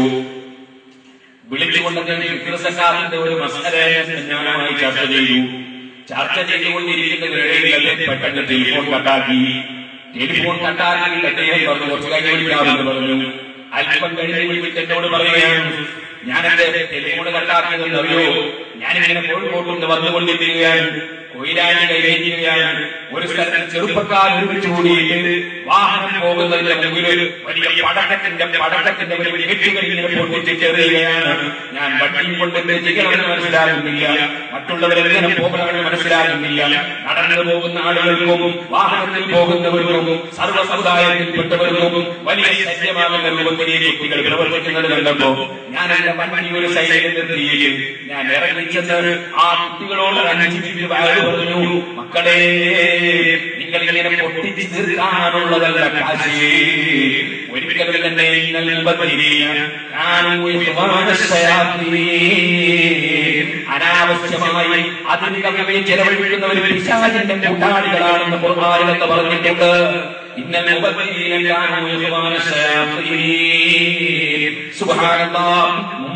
വിളിച്ചുകൊണ്ട് ഫിക്രസക്കാരന്റെ ഒരു മസലയെ ഞാനുമായി ചർച്ച ചെയ്തു ചർച്ച ചെയ്തുകൊണ്ടിരിക്കുന്നതിനിടയിൽ പെട്ടെന്ന് ടെലിഫോൺ കട്ടാക്കി ടെലിഫോൺ കട്ടാക്കി അദ്ദേഹം പറഞ്ഞു കുറച്ച് കഴിഞ്ഞ് വിളിക്കാമെന്ന് പറഞ്ഞു അല്പം കഴിഞ്ഞ് വിളിച്ചിട്ട് എന്നോട് പറയുകയാണ് ഞാൻ എന്റെ ടെലിഫോൺ കട്ടാക്കിയതെന്ന് അറിയോ ഞാനിങ്ങനെ കോഴിക്കോട്ടുണ്ട് വന്നുകൊണ്ടിരിക്കുകയാണ് കൊയിലാനി കൈവരിക്കുകയാണ് ഒരു സ്ഥലത്ത് ചെറുപ്പക്കാർ ഒരുമിച്ച് കൂടിയിട്ട് വാഹനം പോകുന്നതിന്റെ മുമ്പിൽ ഒരു വലിയ പടക്കത്തിന്റെ പടക്കത്തിന്റെ ഒരു വെട്ടുകൾ ഇങ്ങനെ പൊട്ടിച്ചെറിയുകയാണ് ഞാൻ വണ്ടിയും കൊണ്ട് എന്ത് ചെയ്യണമെന്ന് മനസ്സിലാകുന്നില്ല മറ്റുള്ളവരെങ്ങനെ പോകണമെന്ന് മനസ്സിലാകുന്നില്ല നടന്നു പോകുന്ന ആളുകൾക്കും വാഹനത്തിൽ പോകുന്നവർക്കും സർവ്വ സമുദായത്തിൽപ്പെട്ടവർക്കും വലിയ സജ്ജമാകുന്ന രൂപത്തിലെ കുട്ടികൾ പ്രവർത്തിക്കുന്നത് കണ്ടപ്പോ ഞാൻ എന്റെ വണ്ടി ഒരു സൈഡിൽ നിർത്തിയിട്ട് ഞാൻ ഇറങ്ങി ചെന്ന് ആ കുട്ടികളോട് അഞ്ചു മിനിറ്റ് വയറ് പറഞ്ഞു മക്കളെ നിങ്ങൾ ഇങ്ങനെ പൊട്ടിച്ച് തീർക്കാനുള്ളതല്ല കാശ് ഒരിക്കലും തന്നെ നിങ്ങൾ അനാവശ്യമായി അതിന് ചെലവഴിക്കുന്ന ഒരു പിശാചിന്റെ കൂട്ടാളികളാണെന്ന് ഖുർആാനിലെന്ന് പറഞ്ഞിട്ടുണ്ട് ഇന്നലെ മുമ്പ്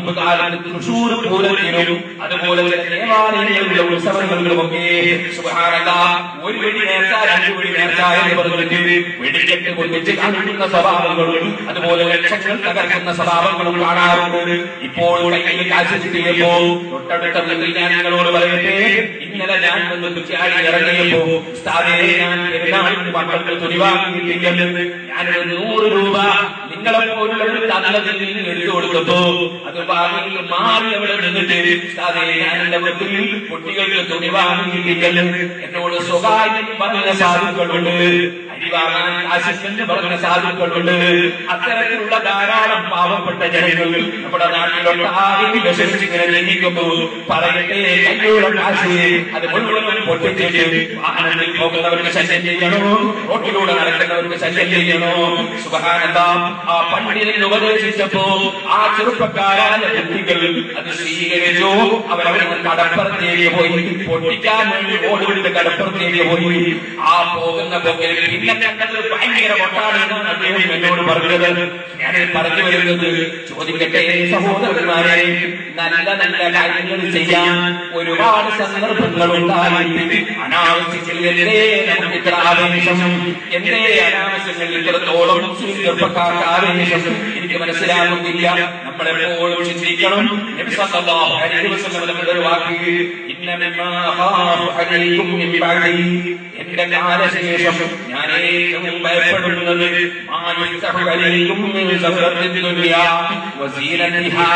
മുമ്പ് കാലത്ത് തൃശൂർ പൂരത്തിനും അതുപോലെ ചില ദേവാലയങ്ങളിലുള്ള ഉത്സവങ്ങളിലുമൊക്കെ സുബ്ഹാനല്ലാഹ് ഒരു വെടി നേർച്ച രണ്ട് വെടി നേർച്ച എന്ന് പറഞ്ഞിട്ട് വെടിക്കെട്ട് പൊന്നിച്ച് കാണിക്കുന്ന സ്വഭാവങ്ങളും അതുപോലെ ലക്ഷങ്ങൾ തകർക്കുന്ന സ്വഭാവങ്ങളും കാണാറുണ്ട് ഇപ്പോൾ കയ്യിൽ കാശ് കിട്ടിയപ്പോ തൊട്ടടുത്ത വീട്ടിൽ ഞാൻ നിങ്ങളോട് പറയട്ടെ ഇന്നലെ ഞാൻ വന്ന് തുച്ചാടി ഇറങ്ങിയപ്പോ സ്ഥാനേ ഞാൻ പെരുന്നാളിന് മക്കൾക്ക് തുണി വാങ്ങിയിട്ടില്ലെന്ന് ഞാനൊരു നൂറ് രൂപ നിങ്ങളെ പോലുള്ളവർ തന്നതിൽ നിന്ന് എടുത്തു കൊടുത്തപ്പോ അത് വാങ്ങി മാറി അവിടെ നിന്നിട്ട് സ്ഥാനേ ഞാൻ എന്റെ വീട്ടിൽ കുട്ടികൾക്ക് തുണി വാങ്ങിയിട്ടില്ലെന്ന് എന്നോട് സ്വകാര്യം പറഞ്ഞ സാധുക്കളുണ്ട് അരി വാങ്ങാൻ ആശിച്ചെന്ന് പറഞ്ഞ സാധുക്കളുണ്ട് അത്തരത്തിലുള്ള ധാരാളം പാവപ്പെട്ട ജനങ്ങൾ നമ്മുടെ നാട്ടിലൊട്ടാകെ വികസിച്ചിങ്ങനെ ജനിക്കുമ്പോ പറയട്ടെ കയ്യോളം കാശ് അത് മുഴുവനും പൊട്ടിച്ചിട്ട് വാഹനത്തിൽ പോകുന്നവർക്ക് ശല്യം ചെയ്യണോ റോട്ടിലൂടെ നടക്കുന്നവർക്ക് ശല്യം ചെയ്യണോ സുഖാനന്ദ ആ പണ്ഡിതൻ ഉപദേശിച്ചപ്പോ ആ ചെറുപ്പക്കാരായ കുട്ടികൾ അത് സ്വീകരിച്ചു അവരവർ കടപ്പുറത്തേക്ക് പോയി പൊട്ടിക്കാൻ വേണ്ടി ഓടിവിട്ട് കടപ്പുറത്തേക്ക് പോയി ആ പോകുന്ന പോക്കിൽ പിന്നെ കണ്ടത് ഭയങ്കര കൊട്ടാണെന്നാണ് അദ്ദേഹം എന്നോട് പറഞ്ഞത് ഞാൻ പറഞ്ഞു വരുന്നത് ചോദിക്കട്ടെ സഹോദരന്മാരെ നല്ല നല്ല കാര്യങ്ങൾ ചെയ്യാൻ ഒരുപാട് സന്ദർഭങ്ങൾ ഉണ്ടായിട്ട് അനാവശ്യങ്ങളിലേ നമുക്ക് ഇത്ര ആവേശം എന്തേ അനാവശ്യങ്ങളിൽ ഇത്രത്തോളം മുസ്ലിം ചെറുപ്പക്കാർക്ക് ആവേശം എനിക്ക് മനസ്സിലാകുന്നില്ല നമ്മളെപ്പോഴും ചിന്തിക്കണം നബി സല്ലല്ലാഹു അലൈഹി വസല്ലം തങ്ങളുടെ ഒരു വാക്ക് ഇന്ന മിമ്മാ ഖാഫു അലൈക്കും മിൻ ബഅദി എന്റെ കാലശേഷം ഞാൻ ഏറ്റവും ഭയപ്പെടുന്നത് മാ യുസ്തഹു അലൈക്കും മിൻ സഫറത്തിൻ ദുനിയാ വസീനത്തിഹാ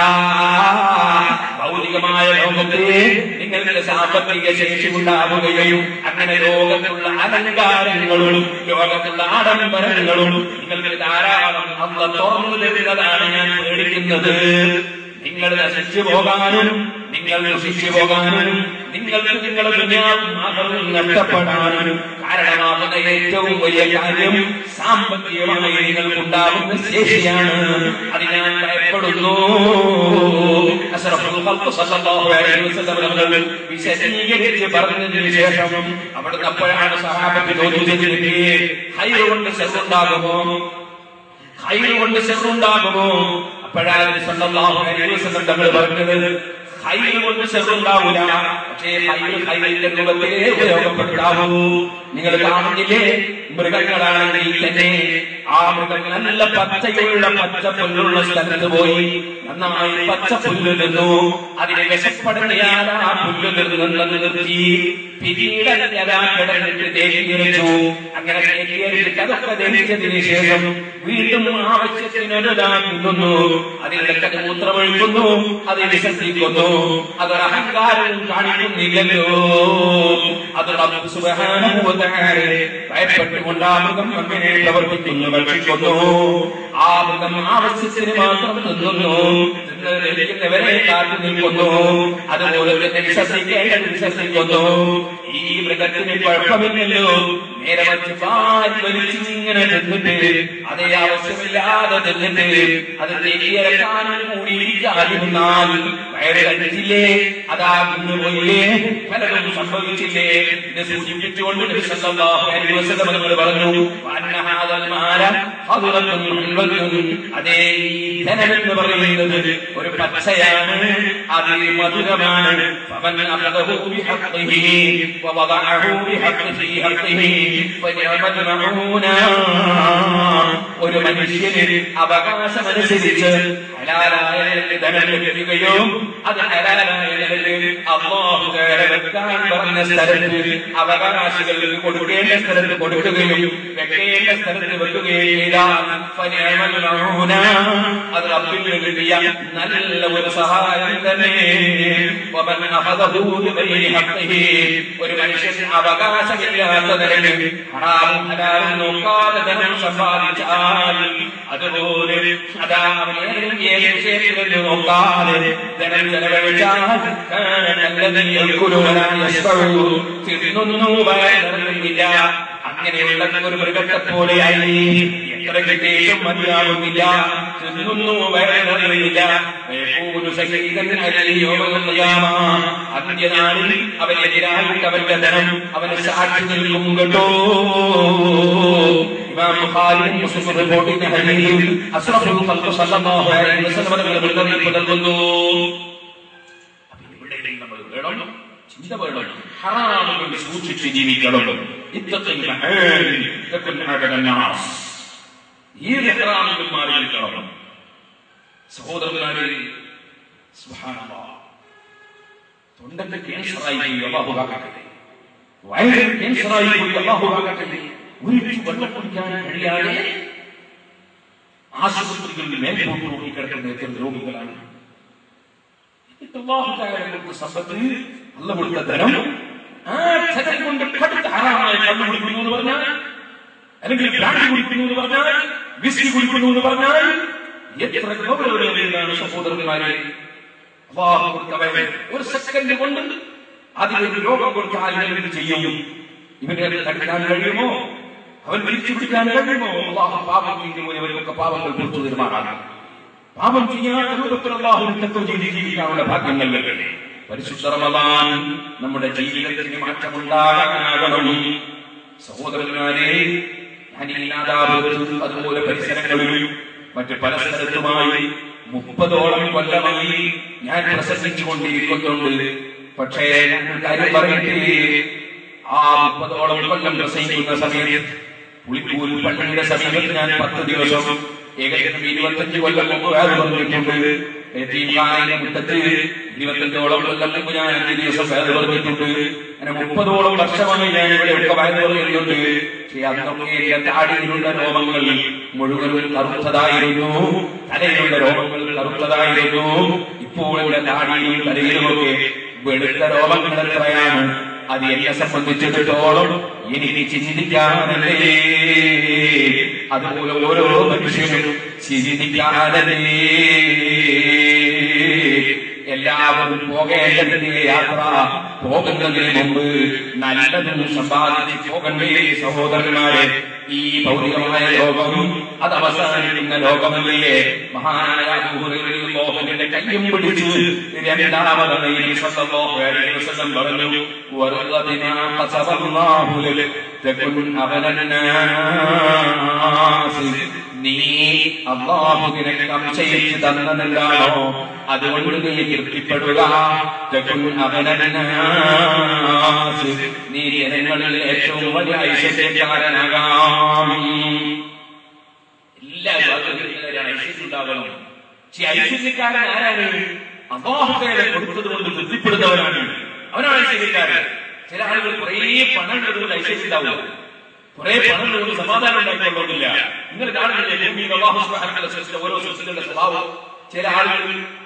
ഭൗതികമായ ലോകത്തെ നിങ്ങൾക്ക് സാമ്പത്തിക ശേഷി ഉണ്ടാവുകയും അങ്ങനെ ലോകത്തുള്ള അലങ്കാരങ്ങളും ലോകത്തുള്ള ആഡംബരങ്ങളും നിങ്ങൾക്ക് ധാരാളം അന്ന് തുറന്നു തരുന്നതാണ് ഞാൻ പേടിക്കുന്നത് നിങ്ങൾ നശിച്ചു പോകാനും നിങ്ങൾ നശിച്ചു പോകാനും നിങ്ങൾക്ക് നിങ്ങളുടെ ദുനിയാവും ആഹ്റവും നഷ്ടപ്പെടാനും കാരണമാകുന്ന ഏറ്റവും വലിയ കാര്യം സാമ്പത്തികമായി നിങ്ങൾക്കുണ്ടാകുന്ന ശേഷിയാണ് അത് ഞാൻ ഭയപ്പെടുന്നു അസ്റഫുൽ ഖൽഖ് സല്ലല്ലാഹു അലൈഹി വസല്ലം തങ്ങൾ വിശദീകരിച്ച് പറഞ്ഞതിന് ശേഷം അവിടുന്ന് അപ്പോഴാണ് സഹാബത്ത് ചോദിച്ചത് ഹൈറ് കൊണ്ട് ശസ്സുണ്ടാകുമോ ഹൈറ് കൊണ്ട് ശസ്സുണ്ടാകുമോ അപ്പോഴാണ് സല്ലല്ലാഹു അലൈഹി വസല്ലം തങ്ങൾ പറഞ്ഞത് ഹൈറ് കൊണ്ട് ശസ്സുണ്ടാവൂല പക്ഷേ ഹൈറ് ഹൈറിന്റെ രൂപത്തിലേ ഉപയോഗപ്പെടുത്താവൂ നിങ്ങൾ കാണുന്നില്ലേ മൃഗങ്ങളാണെങ്കിൽ തന്നെ ആ മൃഗങ്ങൾ നല്ല പച്ചയുള്ള പച്ച പുല്ലുള്ള സ്ഥലത്ത് പോയി നന്നായി പച്ച പുല്ല് നിന്നു അതിനെ വിശപ്പെടുന്നയാൾ ആ പുല്ല് നിന്ന് നിർത്തി പിന്നീട് അതിനെ കിടന്നിട്ട് ദേഹീകരിച്ചു അങ്ങനെ ദേഹീകരിച്ചിട്ട് അതൊക്കെ ദഹിച്ചതിന് ശേഷം വീണ്ടും ആവശ്യത്തിനൊരുതാ തിന്നുന്നു അതിനിടയ്ക്ക് മൂത്രമൊഴിക്കുന്നു അത് വിശ്വസിക്കുന്നു അതൊരു അഹങ്കാരം കാണിക്കുന്നില്ലല്ലോ അത് റബ്ബ് സുബ്ഹാനഹു വ തആല ഭയപ്പെട്ടുകൊണ്ട് ആ മൃഗം അങ്ങനെ പ്രവർത്തിക്കുന്നു ഭക്ഷിക്കുന്നു ആ മൃഗം ആവശ്യത്തിന് മാത്രം തിന്നുന്നു തിന്നത് ലഭിക്കുന്നവരെ കാത്തു നിൽക്കുന്നു അതുപോലെ തന്നെ വിശ്വസിക്കേണ്ടത് വിശ്വസിക്കുന്നു ഈ മൃഗത്തിന് കുഴപ്പമില്ലല്ലോ നേരെ മറിച്ച് വാരി വലിച്ച് ഇങ്ങനെ തിന്നിട്ട് അതേ ആവശ്യമില്ലാതെ തിന്നിട്ട് അത് നെയ്യരക്കാനും കൂടി ഇരിക്കാതിരുന്നാൽ വയറ് കഴിച്ചില്ലേ അതാ പോയില്ലേ പലതും സംഭവിച്ചില്ലേ ഇത് സൂചിപ്പിച്ചുകൊണ്ട് നബി സല്ലല്ലാഹു അലൈഹി വസല്ലം തങ്ങൾ പറഞ്ഞു വഅന്ന ഹാദൽ മാല ഹദറത്തുൻ ഹൽവത്തുൻ അതേ ഈ ധനമെന്ന് പറയുന്നത് ഒരു പച്ചയാണ് അത് മധുരമാണ് ഫമൻ അഖദഹു ബിഹഖ്ഖിഹി വവദഅഹു ബിഹഖ്ഖി ഹഖ്ഖിഹി ഫനിഅമൽ മഊന ഒരു മനുഷ്യന് അവകാശമനുസരിച്ച് ഹലാലായ ധനം ലഭിക്കുകയോ അത് ഹലാലായ അള്ളാഹു വെക്കാൻ പറഞ്ഞ സ്ഥലത്ത് അവകാശികൾക്ക് കൊടുക്കേണ്ട സ്ഥലത്ത് കൊടുക്കുകയും വെക്കേണ്ട സ്ഥലത്ത് വെക്കുകയും ചെയ്താൽ ഫനിഅമൽ മഊന അത് റബ്ബിൽ നിന്ന് കിട്ടിയ നല്ല ഒരു സഹായം തന്നെ വമൻ അഖദഹു ബിഗൈരി ഹഖ്ഖിഹി ഒരു മനുഷ്യൻ അവകാശമില്ലാത്ത നിലയിൽ ഹറാമും ഹലാലും നോക്കാതെ ധനം സമ്പാദിച്ചാൽ അതുപോലെ അതാ അവൻ ഏതെങ്കിലും ഏത് വിഷയത്തിൽ നോക്കാതെ ധനം ചെലവഴിച്ചാൽ നല്ലതിൽ തിന്നുന്നു വയറില്ല അങ്ങനെയുള്ള ഒരു മൃഗത്തെ പോലെയായി എത്ര കിട്ടിയിട്ടും മതിയാകുന്നില്ല തിന്നുന്നു വയറില്ല വയക്കൂനു ശഹീദൻ അലൈഹി യൗമൽ ഖിയാമ അന്ത്യനാളിൽ അവനെതിരായിട്ട് അവന്റെ ധനം അവന് സാക്ഷി നിൽക്കും കേട്ടോ ഇമാം ബുഖാരി മുസ്ലിം റിപ്പോർട്ട് ചെയ്യുന്ന ഹദീസിൽ അസ്റഫുൽ ഖൽഖ് സല്ലല്ലാഹു അലൈഹി വസല്ലം തങ്ങൾ മുന്നറിയിപ്പ് നൽകുന്നു അപ്പോൾ ഇവിടെയും നമ്മൾ വേണം ചിന്ത വേണം ഹറാമുകൾ സൂക്ഷിച്ച് ജീവിക്കണം ഇത്തത്തിൽ മഹാൻ തകുൻ അബദന്നാസ് ഏത് ഹറാമുകൾ മാറി നിൽക്കണം സഹോദരന്മാരെ സുബ്ഹാനല്ലാഹ് തൊണ്ടന്റെ ക്യാൻസറായി പോയി അല്ലാഹു കാക്കട്ടെ വയറിൽ ക്യാൻസറായി പോയി അല്ലാഹു കാക്കട്ടെ ഒരു വെള്ളം കുടിക്കാൻ കഴിയാതെ ആശുപത്രികളിൽ മേൽപോട്ട് നോക്കി കിടക്കുന്ന എത്ര രോഗികളാണ് എന്നിട്ട് അല്ലാഹു തആല കൊടുത്ത സമ്പത്ത് അല്ല കൊടുത്ത ധനം ആ ധനം കൊണ്ട് കടുത്ത ഹറാമായ കള്ളു കുടിക്കുന്നു എന്ന് പറഞ്ഞാൽ അല്ലെങ്കിൽ ബ്രാൻഡി കുടിക്കുന്നു എന്ന് പറഞ്ഞാൽ വിസ്കി കുടിക്കുന്നു എന്ന് പറഞ്ഞാൽ എത്ര ഗൗരവമാണ് സഹോദരന്മാരെ അല്ലാഹു കൊടുത്ത വയറ് ഒരു സെക്കൻഡ് കൊണ്ട് അതിലൊരു രോഗം കൊടുത്താൽ ഇവൻ എന്ത് ചെയ്യും ഇവനെ തടുക്കാൻ കഴിയുമോ അവൻ തിരിച്ചു പിടിക്കാൻ കഴിയുമോ അള്ളാഹു പാപം ചെയ്യുമ്പോൾ ഇവരൊക്കെ പാപങ്ങൾ പുറത്തു തീരുമാനാണ് പാപം ചെയ്യാത്ത രൂപത്തിൽ അള്ളാഹുവിന് തത്വം ചെയ്ത് ജീവിക്കാനുള്ള ഭാഗ്യം നൽകട്ടെ പരിശുദ്ധ റമദാൻ നമ്മുടെ ജീവിതത്തിന് മാറ്റമുണ്ടാകാനാകണം സഹോദരന്മാരെ ഞാൻ ഈ നാദാപുരത്ത് അതുപോലെ പരിസരങ്ങളിലും മറ്റ് പല സ്ഥലത്തുമായി മുപ്പതോളം കൊല്ലമായി ഞാൻ പ്രസംഗിച്ചു കൊണ്ടിരിക്കുന്നുണ്ട് പക്ഷേ ഞാൻ ഒരു കാര്യം പറയട്ടെ ആ മുപ്പതോളം കൊല്ലം പ്രസംഗിക്കുന്ന സമയത്ത് പുളിക്കൂൽ പള്ളിയുടെ സമീപത്ത് ഞാൻ പത്ത് ദിവസം ഏകദേശം ഇരുപത്തഞ്ച് കൊല്ലം മുമ്പ് വേറെ പറഞ്ഞിട്ടുണ്ട് യതീംഖാനയുടെ മുറ്റത്ത് ഇരുപത്തഞ്ചോളം കൊല്ലം മുമ്പ് ഞാൻ അഞ്ച് ദിവസം വേറെ പറഞ്ഞിട്ടുണ്ട് അങ്ങനെ മുപ്പതോളം വർഷമായി ഞാൻ ഇവിടെ ഒക്കെ വേറെ പറയുന്നുണ്ട് പക്ഷേ അന്നൊക്കെ എന്റെ താടിയിലുള്ള രോമങ്ങൾ മുഴുവൻ കറുത്തതായിരുന്നു തലയിലുള്ള രോമങ്ങൾ കറുത്തതായിരുന്നു ഇപ്പോൾ എന്റെ താടിയിലും തലയിലുമൊക്കെ വെളുത്ത രോമങ്ങൾ എത്രയാണ് അത് എന്നെ സംബന്ധിച്ചിടത്തോളം എനിക്ക് ചിന്തിക്കാനല്ലേ അതുപോലെ ഓരോ മനുഷ്യനും ചിന്തിക്കാനല്ലേ എല്ലാവരും പോകേണ്ടതിന്റെ യാത്ര പോകുന്നതിന് മുമ്പ് നല്ലതും സമ്പാദിച്ച് പോകണ്ടേ സഹോദരന്മാരെ ഈ ഭൗതികമായ ലോകം അത് അവസാനിക്കുന്ന ലോകമല്ലേ മഹാനായ മോഹന്റെ കയ്യും പിടിച്ച് രണ്ടാമതായി സ്വല്ലല്ലാഹു അലൈഹി വസല്ലം പറഞ്ഞു വറുദബിനാ ഖസബല്ലാഹു ലക് തകുൻ അവനന്നാസ് നീ അള്ളാഹു നിനക്ക് അംശയിച്ച് തന്നതെന്താണോ അതുകൊണ്ട് നീ തൃപ്തിപ്പെടുക തകുൻ അവനന്നാസ് നീ ജനങ്ങളിൽ ഏറ്റവും വലിയ ഐശ്വര്യക്കാരനാകാം എല്ലാ ഭാഗങ്ങളിലും ഐശ്വര്യം ഉണ്ടാകണം പക്ഷെ ഐശ്വര്യക്കാരൻ ആരാണ് അള്ളാഹുക്കയുടെ കൊടുത്തത് കൊണ്ട് തൃപ്തിപ്പെടുന്നവനാണ് അവനാണ് ഐശ്വര്യക്കാരൻ ചില ആളുകൾ കുറേ പണം ഉള്ളതുകൊണ്ട് ഐശ്വര്യം ഉണ്ടാവില്ല കുറെ പണം ഉള്ളതുകൊണ്ട് സമാധാനം ഉണ്ടായിക്കൊള്ളുന്നില്ല നിങ്ങൾ കാണുന്നില്ലേ ഭൂമിയിൽ അള്ളാഹു സുബ്ഹാനഹു വ തആല ഓരോ സൃഷ്ടികളുടെ സ്വഭാവം ചില ആളുകൾ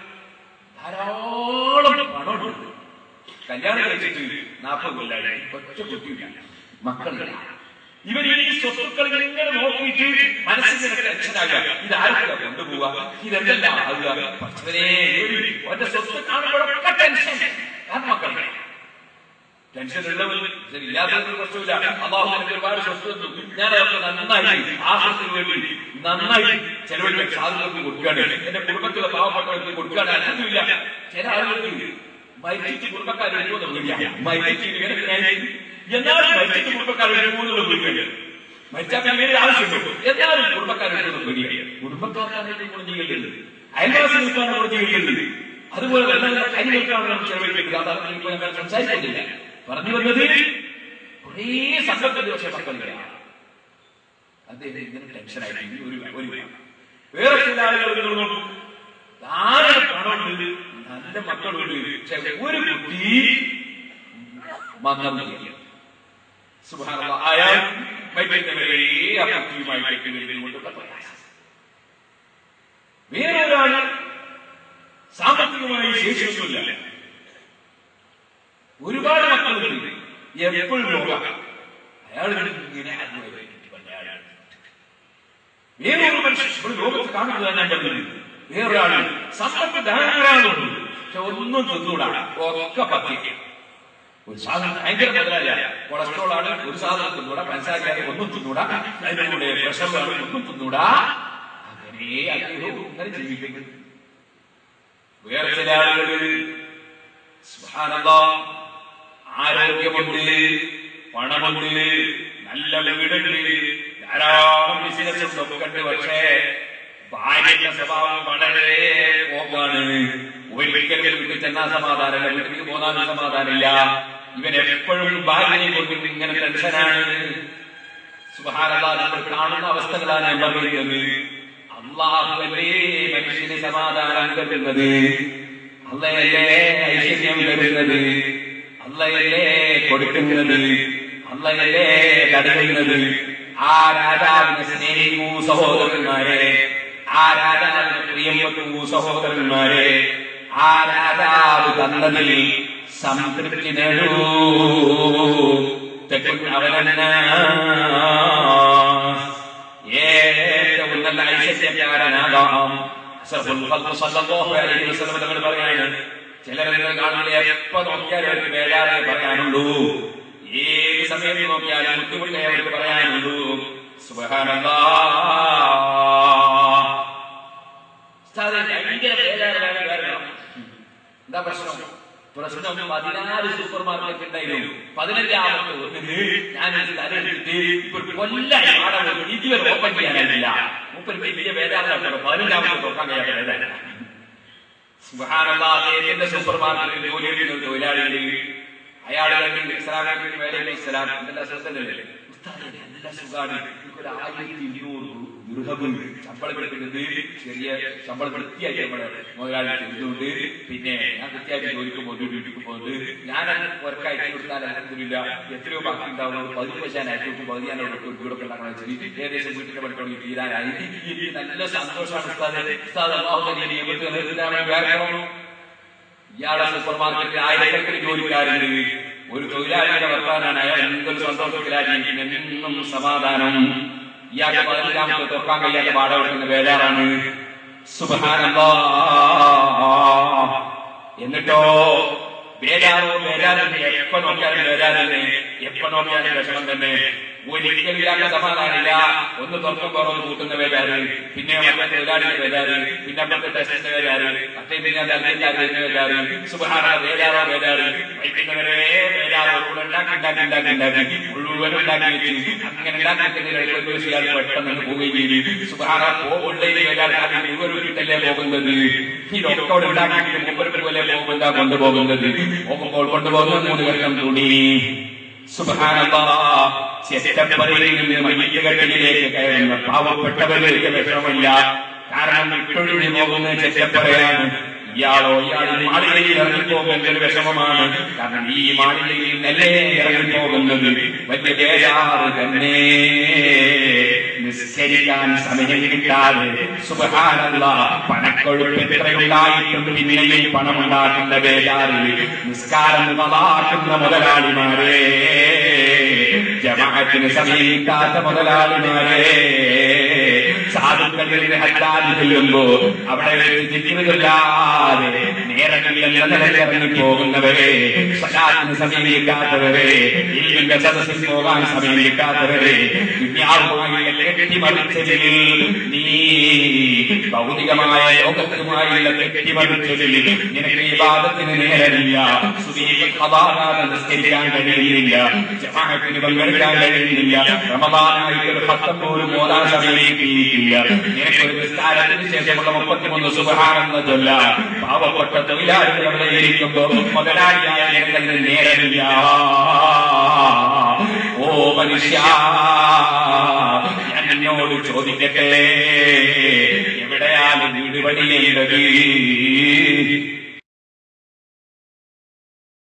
ധാരാളം പണമുണ്ട് കല്യാണം കഴിച്ചിട്ട് നാൽപ്പത് കൊല്ലായി ഒറ്റ കുട്ടിയില്ല മക്കളില്ല ഇവർ ഈ സ്വത്തുക്കൾ ഇങ്ങനെ നോക്കിയിട്ട് മനസ്സിന് ടെൻഷനാകുക ഇത് ആർക്കാ കൊണ്ടുപോവുക ഇതെന്തല്ല ആകുക പക്ഷേ ഒറ്റ സ്വത്ത് കാണുമ്പോഴൊക്കെ ടെൻഷൻ കാരണം മക്കളുടെ ടെൻഷൻ ഉള്ളവർ ശരി ഇല്ലാത്തവർക്ക് പ്രശ്നമില്ല അള്ളാഹു എനിക്ക് ഒരുപാട് സ്വത്ത് തന്നു ഞാൻ അവർക്ക് നന്നായി ആഹ്ലത്തിന് വേണ്ടി നന്നായി ചിലവഴിക്കാൻ സാധനങ്ങൾക്ക് കൊടുക്കുകയാണ് എന്റെ കുടുംബത്തിലെ പാവപ്പെട്ടവർക്ക് കൊടുക്കുകയാണ് അതൊന്നുമില്ല ചില ആളുകൾക്ക് മരിച്ചിട്ട് കുടുംബക്കാർ എടുക്കുമെന്ന് പേടിയാ മരിച്ചിട്ട് ഇങ്ങനെ ന്യായീകരിക്കും. എന്നാലും മരിച്ചിട്ട് കുടുംബക്കാർ എടുക്കുമെന്നുള്ള പേടിയാണ് മരിച്ചാൽ പിന്നെ വേറെ ആവശ്യമുണ്ടോ എന്നാലും കുടുംബക്കാർ എടുക്കുമെന്ന് പേടിയാണ് കുടുംബക്കാർക്കാണ് ഏറ്റവും ഗുണം ചെയ്യേണ്ടത് അയൽവാസികൾക്കാണ് ഗുണം ചെയ്യേണ്ടത് അതുപോലെ നല്ല നല്ല കാര്യങ്ങൾക്കാണ് നമ്മൾ ചെലവഴിക്കേണ്ടത് അതാണ് ഇപ്പോൾ ഞങ്ങൾ സംസാരിക്കുന്നില്ല പറഞ്ഞു വന്നത് കുറേ സമ്പത്തിന്റെ പക്ഷേ മക്കളില്ല അദ്ദേഹം ഇങ്ങനെ ടെൻഷനായി ഒരു ഒരു വേറെ ചില ആളുകൾ നിങ്ങൾ നോക്കൂ ധാരാളം പണമുണ്ട് നല്ല മക്കളുണ്ട് പക്ഷെ ഒരു കുട്ടി മന്ദബുദ്ധിയാണ് സുബ്ഹാനല്ലാഹ് അയാൾ മരിക്കുന്നവരെ ആ കുട്ടിയുമായി കഴിക്കുന്നതിന് കൊണ്ടുള്ള പ്രയാസം വേറെ ഒരാൾ സാമ്പത്തികമായി ശേഷിയൊന്നുമില്ല ഒരുപാട് മക്കളുണ്ട് എപ്പോഴും രോഗം അയാൾ ഇങ്ങനെ അനുഭവിച്ചിട്ട് പല ആളുകൾ വേറെ ഒരു മനുഷ്യൻ ഇവിടെ ലോകത്ത് കാണുന്നത് ഞാൻ പറഞ്ഞത് വേറൊരാള് സമ്പത്ത് ധാരാളമുണ്ട് പക്ഷെ ഒന്നും തിന്നൂടാ ഒക്കെ പത്തിക്കാം ഒരു സാധനം ഭയങ്കര മുതലാളിയ കൊളസ്ട്രോൾ ആണ് ഒരു സാധനം തിന്നൂടാ പഞ്ചസാരയാണ് ഒന്നും തിന്നൂടാ അതിന്റെ കൂടെ പ്രഷറാണ് ഒന്നും തിന്നൂടാ അങ്ങനെ അദ്ദേഹം ഇങ്ങനെ ജീവിക്കുന്നത് വേറെ ചില ആളുകൾ സുബ്ഹാനല്ലാ, ആരോഗ്യമുണ്ട് പണമുണ്ട് നല്ല വീടുണ്ട് ധാരാളം ബിസിനസ് ഒക്കെ ഉണ്ട് പക്ഷേ ഭാര്യയുടെ സ്വഭാവം വളരെ പോകാണ് ഒരിക്കലും വീട്ടിൽ ചെന്നാൽ സമാധാനമില്ല വീട്ടിലേക്ക് പോകാൻ സമാധാനമില്ല ഇവൻ എപ്പോഴും ഭാര്യയെ കൊണ്ട് ഇങ്ങനെ ടെൻഷനാണ് സുബഹാനല്ലാ നമ്മൾ കാണുന്ന അവസ്ഥകളാണ് ഞാൻ പറയുന്നത് അള്ളാഹുവല്ലേ മനുഷ്യന് സമാധാനം തരുന്നത് അള്ളയല്ലേ ഐശ്വര്യം തരുന്നത് അള്ളയല്ലേ കൊടുക്കുന്നത് അള്ളയല്ലേ തടയുന്നത് ആ രാജാവിനെ സ്നേഹിക്കൂ സഹോദരന്മാരെ ആ രാജാവിനെ പ്രിയം വെക്കൂ സഹോദരന്മാരെ ആ രാജാവ് തന്നതിൽ സംതൃപ്തി നേടൂ തെക്കും അവനെന്നാ ഏറ്റവും നല്ല ഐശ്വര്യക്കാരനാകാം അസ്റഫുൽ ഖൽഖ് സല്ലല്ലാഹു അലൈഹി വസല്ലം തങ്ങൾ പറയാണ് ചിലരെ കാണുമ്പോൾ എപ്പോ നോക്കിയാലും അവർക്ക് വേലാതെ പറയാനുള്ളൂ ഏത് സമയത്ത് നോക്കിയാലും ബുദ്ധിമുട്ടേ അവർക്ക് പറയാനുള്ളൂ സുബ്ഹാനല്ലാഹ് ഉസ്താദേ, ഭയങ്കര വേലാതിലാണ് കാരണം എന്താ പ്രശ്നം പ്രശ്നം പതിനാറ് സൂപ്പർ മാർക്കറ്റ് ഉണ്ടായിരുന്നു പതിനഞ്ചാമത്തെ ഒന്നിന് ഞാൻ ഒരു സ്ഥലം എടുത്തിട്ട് ഇപ്പൊ ഒരു കൊല്ലായി വാടക കൊടുത്ത് ഇതുവരെ ഓപ്പൺ ചെയ്യാനായിട്ടില്ല മുപ്പത് വലിയ വേദാന്തം പതിനഞ്ചാമത്തെ തുറക്കാൻ കഴിയാത്ത വേദന സുബഹാനല്ലാഹ് സൂപ്പർ മാർക്കറ്റിൽ ജോലി എടുക്കുന്ന ഒരു തൊഴിലാളിയുണ്ട് അയാൾ കണ്ടിട്ട് ഇസ്ലാമിലേക്ക് വേലയിലെ ഇസ്ലാം എന്തെല്ലാം സുഖല്ലേ ഉസ്താദേ, നല്ല സുഖാണ് എനിക്കൊരു ആയിരത്തി ഇരുന്നൂറ് ദൃഹബ് ശമ്പളം കൊടുക്കുന്നത് ചെറിയ ശമ്പളം വൃത്തിയായി നമ്മുടെ മുതലാളി ചെയ്തുകൊണ്ട് പിന്നെ ഞാൻ കൃത്യമായിട്ട് ജോലിക്ക് പോകുന്നു ഡ്യൂട്ടിക്ക് പോകുന്നത് ഞാൻ വർക്ക് അയച്ചു കൊടുത്താൽ അലഹമില്ല എത്രയോ ബാക്കി ഉണ്ടാവുന്നത് പതിവ് പക്ഷേ ഞാൻ അയച്ചു കൊടുക്കും പകുതി ഞാൻ അവിടെ കൊടുക്കും വീടൊക്കെ ഉണ്ടാക്കണം വെച്ചാൽ ഏകദേശം വീട്ടിന്റെ പണിക്കൊണ്ട് തീരാനായി എനിക്ക് നല്ല സന്തോഷമാണ് ഉസ്താദ് ഉസ്താദ് അള്ളാഹു തന്നെ നിയമത്തിൽ നിർത്താൻ വേറെ ഇയാളെ സൂപ്പർ മാർക്കറ്റിൽ ആയിരക്കണക്കിന് ജോലിക്കാരുണ്ട് ഒരു തൊഴിലാളിയുടെ വർത്താനാണ് അയാൾ എന്തൊരു സന്തോഷത്തിലായിരിക്കും എന്നും സമാധാനം ഇയാൾക്ക് പതിനഞ്ചാമത്തെ തുറക്കാൻ കഴിയാത്ത പാട കൊടുക്കുന്ന വേലാറാണ് സുബഹാനല്ലാ എന്നിട്ടോ വേലാറോ വേലാറിന്റെ എപ്പോ നോക്കിയാലും വേലാറിന്റെ എപ്പോ നോക്കിയാലും വിഷമം തന്നെ ഒരിക്കലും ഇയാളുടെ സമാധാനമില്ല ഒന്ന് തുറക്കുമ്പോൾ ഒന്ന് കൂട്ടുന്ന വേലാറ് പിന്നെ മറ്റേ തൊഴിലാളിയുടെ വേലാറ് പിന്നെ അപ്പുറത്തെ ടെസ്റ്റിന്റെ വേലാറ് മറ്റേ പിന്നെ അർജന്റാറിന്റെ വേലാറ് സുബഹാന വേലാറോ വേലാറ് വൈകുന്നവരെ വേലാറോ ഉണ്ടാക്കി ഉണ്ടാക്കി ഉണ്ടാക്കി ഉണ്ടാക്കി മുഴുവൻ ഉണ്ടാക്കി വെച്ച് അങ്ങനെ ഉണ്ടാക്കി ഒരു ദിവസം ഇയാൾ പെട്ടെന്ന് പോവുകയും ചെയ്തു സുബഹാന പോകുമ്പോഴേ വേലാറ് ആദ്യം മുഴുവൻ ഇട്ടല്ലേ പോകുന്നത് ഇതൊക്കെ അവിടെ ഉണ്ടാക്കിയിട്ട് മുമ്പ് പോലെ പോകുമ്പോൾ കൊണ്ടുപോകുന്നത് പോകുമ്പോൾ കൊണ്ടുപോകുന്നത് മൂന്ന് വർഷം തുണി ചെറ്റപ്പറയിൽ നിന്ന് മയ്യകട്ടിലേക്ക് കയറുന്ന പാവപ്പെട്ടവർക്ക് വിഷമമില്ല കാരണം ഇട്ടൊഴിഞ്ഞു പോകുന്ന ചെറ്റപ്പറയാണ് ഇയാളോ ഇയാൾ മാളികയിൽ ഇറങ്ങിപ്പോകുന്ന ഒരു വിഷമമാണ് കാരണം ഈ മാളികയിൽ നല്ലേ ഇറങ്ങിപ്പോകുന്നത് വലിയ ബേജാറ് തന്നെ നിസ്കരിക്കാൻ സമയം കിട്ടാതെ സുബഹാനല്ല പണക്കൊഴുപ്പ് എത്രയുണ്ടായിട്ടും പിന്നെയും പണമുണ്ടാക്കുന്ന ബേജാറിൽ നിസ്കാരം നവാക്കുന്ന മുതലാളിമാരെ ജമാഅത്തിന് സമയം കിട്ടാത്ത മുതലാളിമാരെ സാധുക്കളിൽ ഹജ്ജാജ് ചെല്ലുമ്പോ അവിടെ ചിരിക്കുന്നതില്ലാതെ നേരങ്ങളിൽ ഇറങ്ങി പോകുന്നവരെ സലാത്തിന് സമയം കിട്ടാത്തവരെ ഇല്ലിന്റെ സദസ്സിൽ പോകാൻ സമയം കിട്ടാത്തവരെ ദുന്യാവുമായുള്ള കെട്ടിമറിച്ചതിൽ നീ ഭൗതികമായ ലോകത്തുമായുള്ള കെട്ടിമറിച്ചതിൽ നിനക്ക് ഈ വാദത്തിന് നേരമില്ല സുബീഖ് ഖദാനാഥ നിസ്കരിക്കാൻ കഴിയുന്നില്ല ജമാഅത്തിന് പങ്കെടുക്കാൻ കഴിയുന്നില്ല റമദാനായിട്ട് ഒരു പത്തം പോലും ഓതാൻ സമയം കിട്ടിയിട്ടില്ല നിനക്കൊരു നിസ്കാരത്തിന് ശേഷമുള്ള മുപ്പത്തിമൂന്ന് സുബഹാനെന്ന ചൊല്ല പാവപ്പെട്ട തൊഴിലാളികൾ അവിടെ ഇരിക്കുമ്പോ മുതലാളിയായ നിനക്കതിന് നേരമില്ല ഓ മനുഷ്യ ഞാൻ എന്നോട് ചോദിക്കട്ടെ എവിടെയാണ് വീട് പണിയേണ്ടത്